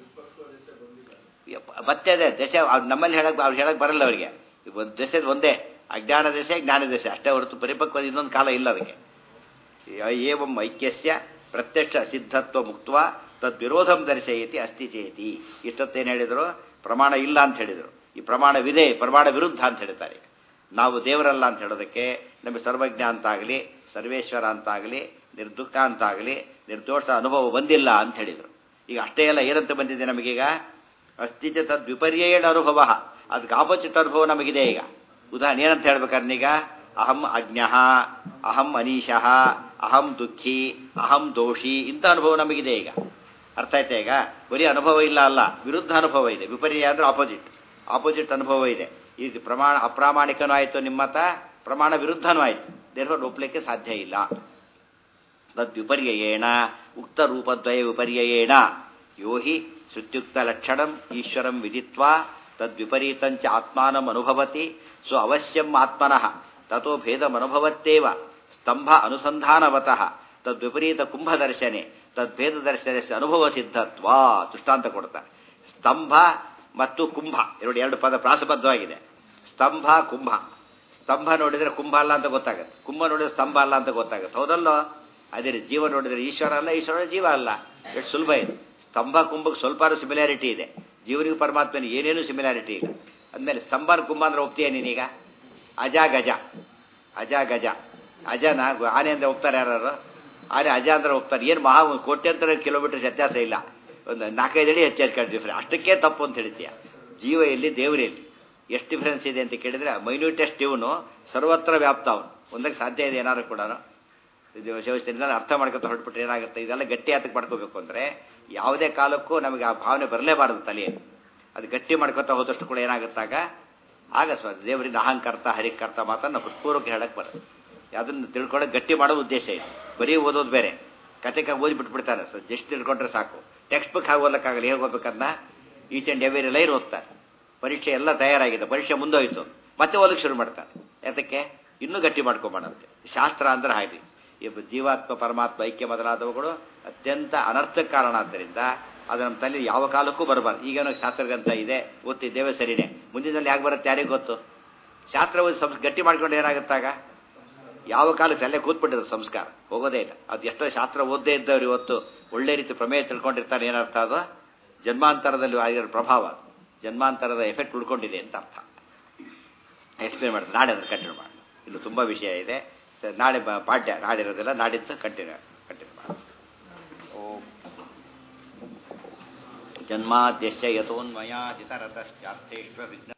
ಯಪ್ಪ, ಮತ್ತೆ ಅದೇ ದಶೆ ಅವ್ರು ನಮ್ಮಲ್ಲಿ ಹೇಳಕ್ ಅವ್ರು ಹೇಳಕ್ ಬರಲ್ಲ ಅವರಿಗೆ ಒಂದು ದಶೆ ಒಂದೇ ಅಜ್ಞಾನ ದಶೆ ಜ್ಞಾನ ದಶೆ ಅಷ್ಟೇ ಹೊರತು ಪರಿಪಕ್ವ ಇನ್ನೊಂದು ಕಾಲ ಇಲ್ಲ ಅದಕ್ಕೆ ಏವಂ ಐಕ್ಯಸ್ಯ ಪ್ರತ್ಯಕ್ಷ ಸಿದ್ಧತ್ವ ಮುಕ್ತ ತದ್ವಿರೋಧಂ ದರ್ಶಯತಿ ಅಸ್ತಿ ಚೇತಿ ಇಷ್ಟೊತ್ತೇನು ಹೇಳಿದರು ಪ್ರಮಾಣ ಇಲ್ಲ ಅಂತ ಹೇಳಿದರು ಈ ಪ್ರಮಾಣವಿದೆ ಪ್ರಮಾಣ ವಿರುದ್ಧ ಅಂತ ಹೇಳ್ತಾರೆ ನಾವು ದೇವರಲ್ಲ ಅಂತ ಹೇಳೋದಕ್ಕೆ ನಮಗೆ ಸರ್ವಜ್ಞ ಅಂತಾಗಲಿ ಸರ್ವೇಶ್ವರ ಅಂತಾಗಲಿ ನಿರ್ದುಃಖ ಅಂತಾಗಲಿ ನಿರ್ದೋಷ ಅನುಭವ ಬಂದಿಲ್ಲ ಅಂತ ಹೇಳಿದರು ಈಗ ಅಷ್ಟೇ ಎಲ್ಲ ಏನಂತ ಬಂದಿದೆ ನಮಗೀಗ ಅಸ್ತಿಚ ತದ್ವಿಪರ್ಯೇಣ ಅನುಭವ ಅದಕ್ಕೆ ಆಪೋಸಿಟ್ ಅನುಭವ ನಮಗಿದೆ ಈಗ ಉದಾಹರಣೆ ಏನಂತ ಹೇಳ್ಬೇಕಾದ್ರೆ ಈಗ ಅಹಂ ಅಜ್ಞ ಅಹಂ ಅನೀಶಃ ಅಹಂ ದುಃಖಿ ಅಹಂ ದೋಷಿ ಇಂಥ ಅನುಭವ ನಮಗಿದೆ ಈಗ ಅರ್ಥ ಆಯ್ತಾ ಈಗ ಬರೀ ಅನುಭವ ಇಲ್ಲ ಅಲ್ಲ ವಿರುದ್ಧ ಅನುಭವ ಇದೆ ವಿಪರ್ಯ ಅಂದ್ರೆ ಆಪೋಸಿಟ್ ಆಪೋಸಿಟ್ ಅನುಭವ ಇದೆ ಇದು ಪ್ರಮಾಣ ಅಪ್ರಾಮಾಣಿಕನೂ ಆಯಿತು ನಿಮ್ಮತ್ತ ಪ್ರಮಾಣ ವಿರುದ್ಧನೂ ಆಯಿತು ದೇರ್ಫೋರ್ ಒಪ್ಲಿಕ್ಕೆ ಸಾಧ್ಯ ಇಲ್ಲ ತದ್ವಿಪರ್ಯಯೇಣ ಉಕ್ತ ರೂಪದ್ವಯ ವಿಪರ್ಯಯೇಣ ಯೋ ಹಿ ಶ್ರುತ್ಯುಕ್ತ ಲಕ್ಷಣಂ ಈಶ್ವರಂ ವಿದಿತ್ವಾ ತದ್ವಿಪರೀತಂಚ ಆತ್ಮಾನಂ ಅನುಭವತಿ ಸ್ವ ಅವಶ್ಯಂ ಆತ್ಮನಃ ತಥೋ ಭೇದಮನುಭವತ್ತೇವ ಸ್ತಂಭ ಅನುಸಂಧಾನವತಃ ತದ್ವಿಪರೀತ ಕುಂಭದರ್ಶನೆ ತದ್ಭೇದ ದರ್ಶನಸ್ಯ ಅನುಭವ ಸಿದ್ಧತ್ವ ದೃಷ್ಟಾಂತ ಕೊಡ್ತಾರೆ ಸ್ತಂಭ ಮತ್ತು ಕುಂಭ ಎರಡು ಎರಡು ಪದ ಪ್ರಾಸಬದ್ಧವಾಗಿದೆ ಸ್ತಂಭ ಕುಂಭ ಸ್ತಂಭ ನೋಡಿದ್ರೆ ಕುಂಭ ಅಲ್ಲ ಅಂತ ಗೊತ್ತಾಗುತ್ತೆ ಕುಂಭ ನೋಡಿದ್ರೆ ಸ್ತಂಭ ಅಲ್ಲ ಅಂತ ಗೊತ್ತಾಗುತ್ತೆ ಹೌದಲ್ಲೋ ಅದೇ ರೀತಿ ಜೀವ ನೋಡಿದ್ರೆ ಈಶ್ವರ ಅಲ್ಲ ಈಶ್ವರ ಜೀವ ಅಲ್ಲ ಎಷ್ಟು ಸುಲಭ ಇದೆ ಸ್ತಂಭ ಕುಂಭಕ್ಕೆ ಸ್ವಲ್ಪ ಸಿಮಿಲಾರಿಟಿ ಇದೆ ಜೀವನಿಗೂ ಪರಮಾತ್ಮನಿಗೆ ಏನೇನು ಸಿಮಿಲಾರಿಟಿ ಇಲ್ಲ ಅಂದಮೇಲೆ ಸ್ತಂಭ ಕುಂಭ ಅಂದ್ರೆ ಒಪ್ತೀಯ ನೀನೀಗ ಅಜ ಗಜ ಅಜ ಗಜ ಅಜನ ಗು- ಆನೆ ಅಂದ್ರೆ ಒಪ್ತಾರೆ ಯಾರು ಆನೆ ಅಜ ಅಂದ್ರೆ ಒಪ್ತಾರೆ ಏನು ಮಹಾ ಒಂದು ಕೋಟ್ಯಂತರ ಕಿಲೋಮೀಟರ್ ವ್ಯತ್ಯಾಸ ಇಲ್ಲ ಒಂದು ನಾಲ್ಕೈದು ಅಡಿ ಹೆಚ್ಚು ಹೆಚ್ಚು ಡಿಫ್ರೆನ್ಸ್ ಅಷ್ಟಕ್ಕೆ ತಪ್ಪು ಅಂತ ಹೇಳ್ತೀಯ ಜೀವ ಎಲ್ಲಿ ದೇವರು ಎಲ್ಲಿ ಎಷ್ಟು ಡಿಫ್ರೆನ್ಸ್ ಇದೆ ಅಂತ ಕೇಳಿದ್ರೆ ಮೈನ್ಯೂಟೆಸ್ಟ್ ಇವನು ಸರ್ವತ್ರ ವ್ಯಾಪ್ತ ಅವನು ಒಂದಕ್ಕೆ ಸಾಧ್ಯ ಇದೆ ಏನಾದ್ರು ಕೂಡ ಇದು ಶಿವಸ್ಥಾನದಲ್ಲಿ ಅರ್ಥ ಮಾಡ್ಕೊತ ಹೊರಟ್ಬಿಟ್ರೆ ಏನಾಗುತ್ತೆ ಇದೆಲ್ಲ ಗಟ್ಟಿ ಹತ್ತಕ್ಕೆ ಮಾಡ್ಕೋಬೇಕು ಅಂದರೆ ಯಾವುದೇ ಕಾಲಕ್ಕೂ ನಮಗೆ ಆ ಭಾವನೆ ಬರಲೇಬಾರದು ತಲೆಯಲ್ಲಿ ಅದು ಗಟ್ಟಿ ಮಾಡ್ಕೊತಾ ಹೋದಷ್ಟು ಕೂಡ ಏನಾಗುತ್ತಾಗ ಆಗ ಸ್ವ ದೇವರಿಂದ ಅಹಂಕರ್ತ ಹರಿಕರ್ತ ಮಾತನ್ನು ಹೃತ್ಪೂರ್ವಕ ಹೇಳಕ್ಕೆ ಬರುತ್ತೆ ಅದನ್ನು ತಿಳ್ಕೊಳ್ಳೋಕೆ ಗಟ್ಟಿ ಮಾಡೋ ಉದ್ದೇಶ ಇದೆ ಬರೀ ಓದೋದು ಬೇರೆ ಕತೆಗೆ ಓದಿ ಬಿಟ್ಬಿಡ್ತಾರೆ ಸೊ ಜಸ್ಟ್ ತಿಳ್ಕೊಂಡ್ರೆ ಸಾಕು ಟೆಕ್ಸ್ಟ್ ಬುಕ್ ಹಾಗೆ ಓದಕ್ಕಾಗಲ್ಲ ಹೇಗೆ ಓದ್ಬೇಕನ್ನ ಈಚ್ ಆ್ಯಂಡ್ ಎವ್ರಿ ಲೈನ್ ಓದ್ತಾರೆ ಪರೀಕ್ಷೆ ಎಲ್ಲ ತಯಾರಾಗಿದೆ ಪರೀಕ್ಷೆ ಮುಂದೋಯ್ತು ಮತ್ತೆ ಓದಕ್ಕೆ ಶುರು ಮಾಡ್ತಾರೆ ಯಾತಕ್ಕೆ ಇನ್ನೂ ಗಟ್ಟಿ ಮಾಡ್ಕೊಂಬಾರಂತೆ ಶಾಸ್ತ್ರ ಅಂದ್ರೆ ಹಾಗೆ ಈ ಜೀವಾತ್ಮ ಪರಮಾತ್ಮ ಐಕ್ಯ ಮೊದಲಾದವುಗಳು ಅತ್ಯಂತ ಅನರ್ಥಕ್ಕೆ ಕಾರಣ ಆದ್ದರಿಂದ ಅದು ನಮ್ಮ ತಲೆ ಯಾವ ಕಾಲಕ್ಕೂ ಬರಬಾರ್ದು ಈಗೇನೋ ಶಾಸ್ತ್ರಗಂತ ಇದೆ ಓದ್ತಿದ್ದೇವೆ ಸರಿನೇ ಮುಂದಿನಲ್ಲಿ ಯಾಕೆ ಬರುತ್ತೆ ಯಾರಿಗೆ ಗೊತ್ತು ಶಾಸ್ತ್ರ ಓದಿ ಸಂಸ್ ಗಟ್ಟಿ ಮಾಡ್ಕೊಂಡು ಏನಾಗುತ್ತಾಗ ಯಾವ ಕಾಲಕ್ಕೆ ಅಲ್ಲೇ ಕೂತ್ಬಿಟ್ಟಿರೋ ಸಂಸ್ಕಾರ ಹೋಗೋದೇ ಇಲ್ಲ ಅದು ಎಷ್ಟೋ ಶಾಸ್ತ್ರ ಓದ್ದೇ ಇದ್ದವ್ರು ಇವತ್ತು ಒಳ್ಳೆ ರೀತಿ ಪ್ರಮೇಯ ತಿಳ್ಕೊಂಡಿರ್ತಾರೆ ಏನರ್ಥ ಅದು ಜನ್ಮಾಂತರದಲ್ಲಿ ಆಗಿರೋ ಪ್ರಭಾವ ಅದು. ಜನ್ಮಾಂತರದ ಎಫೆಕ್ಟ್ ಉಳ್ಕೊಂಡಿದೆ ಅಂತ ಅರ್ಥ ಎಕ್ಸ್ಪ್ಲೇನ್ ಮಾಡ್ತಾರೆ ನಾಳೆ ಅದನ್ನು ಕಂಟಿನ್ಯೂ ಮಾಡಿ ಇನ್ನು ತುಂಬ ವಿಷಯ ಇದೆ ಸರಿ, ನಾಳೆ ಬ- ಪಾಠ್ಯ ನಾಳೆ ಇರೋದಿಲ್ಲ ನಾಡಿದ್ದು ಕಂಟಿನ್ಯೂ ಕಂಟಿನ್ಯೂ ಮಾಡಿ ಓಂ ಜನ್ಮಾದ್ಯಸ್ಯ ಯಥೋನ್ಮಯಾದಿತರತಶ್ಚಾರ್ಥೇಶ್ವ ವಿಘ್ನ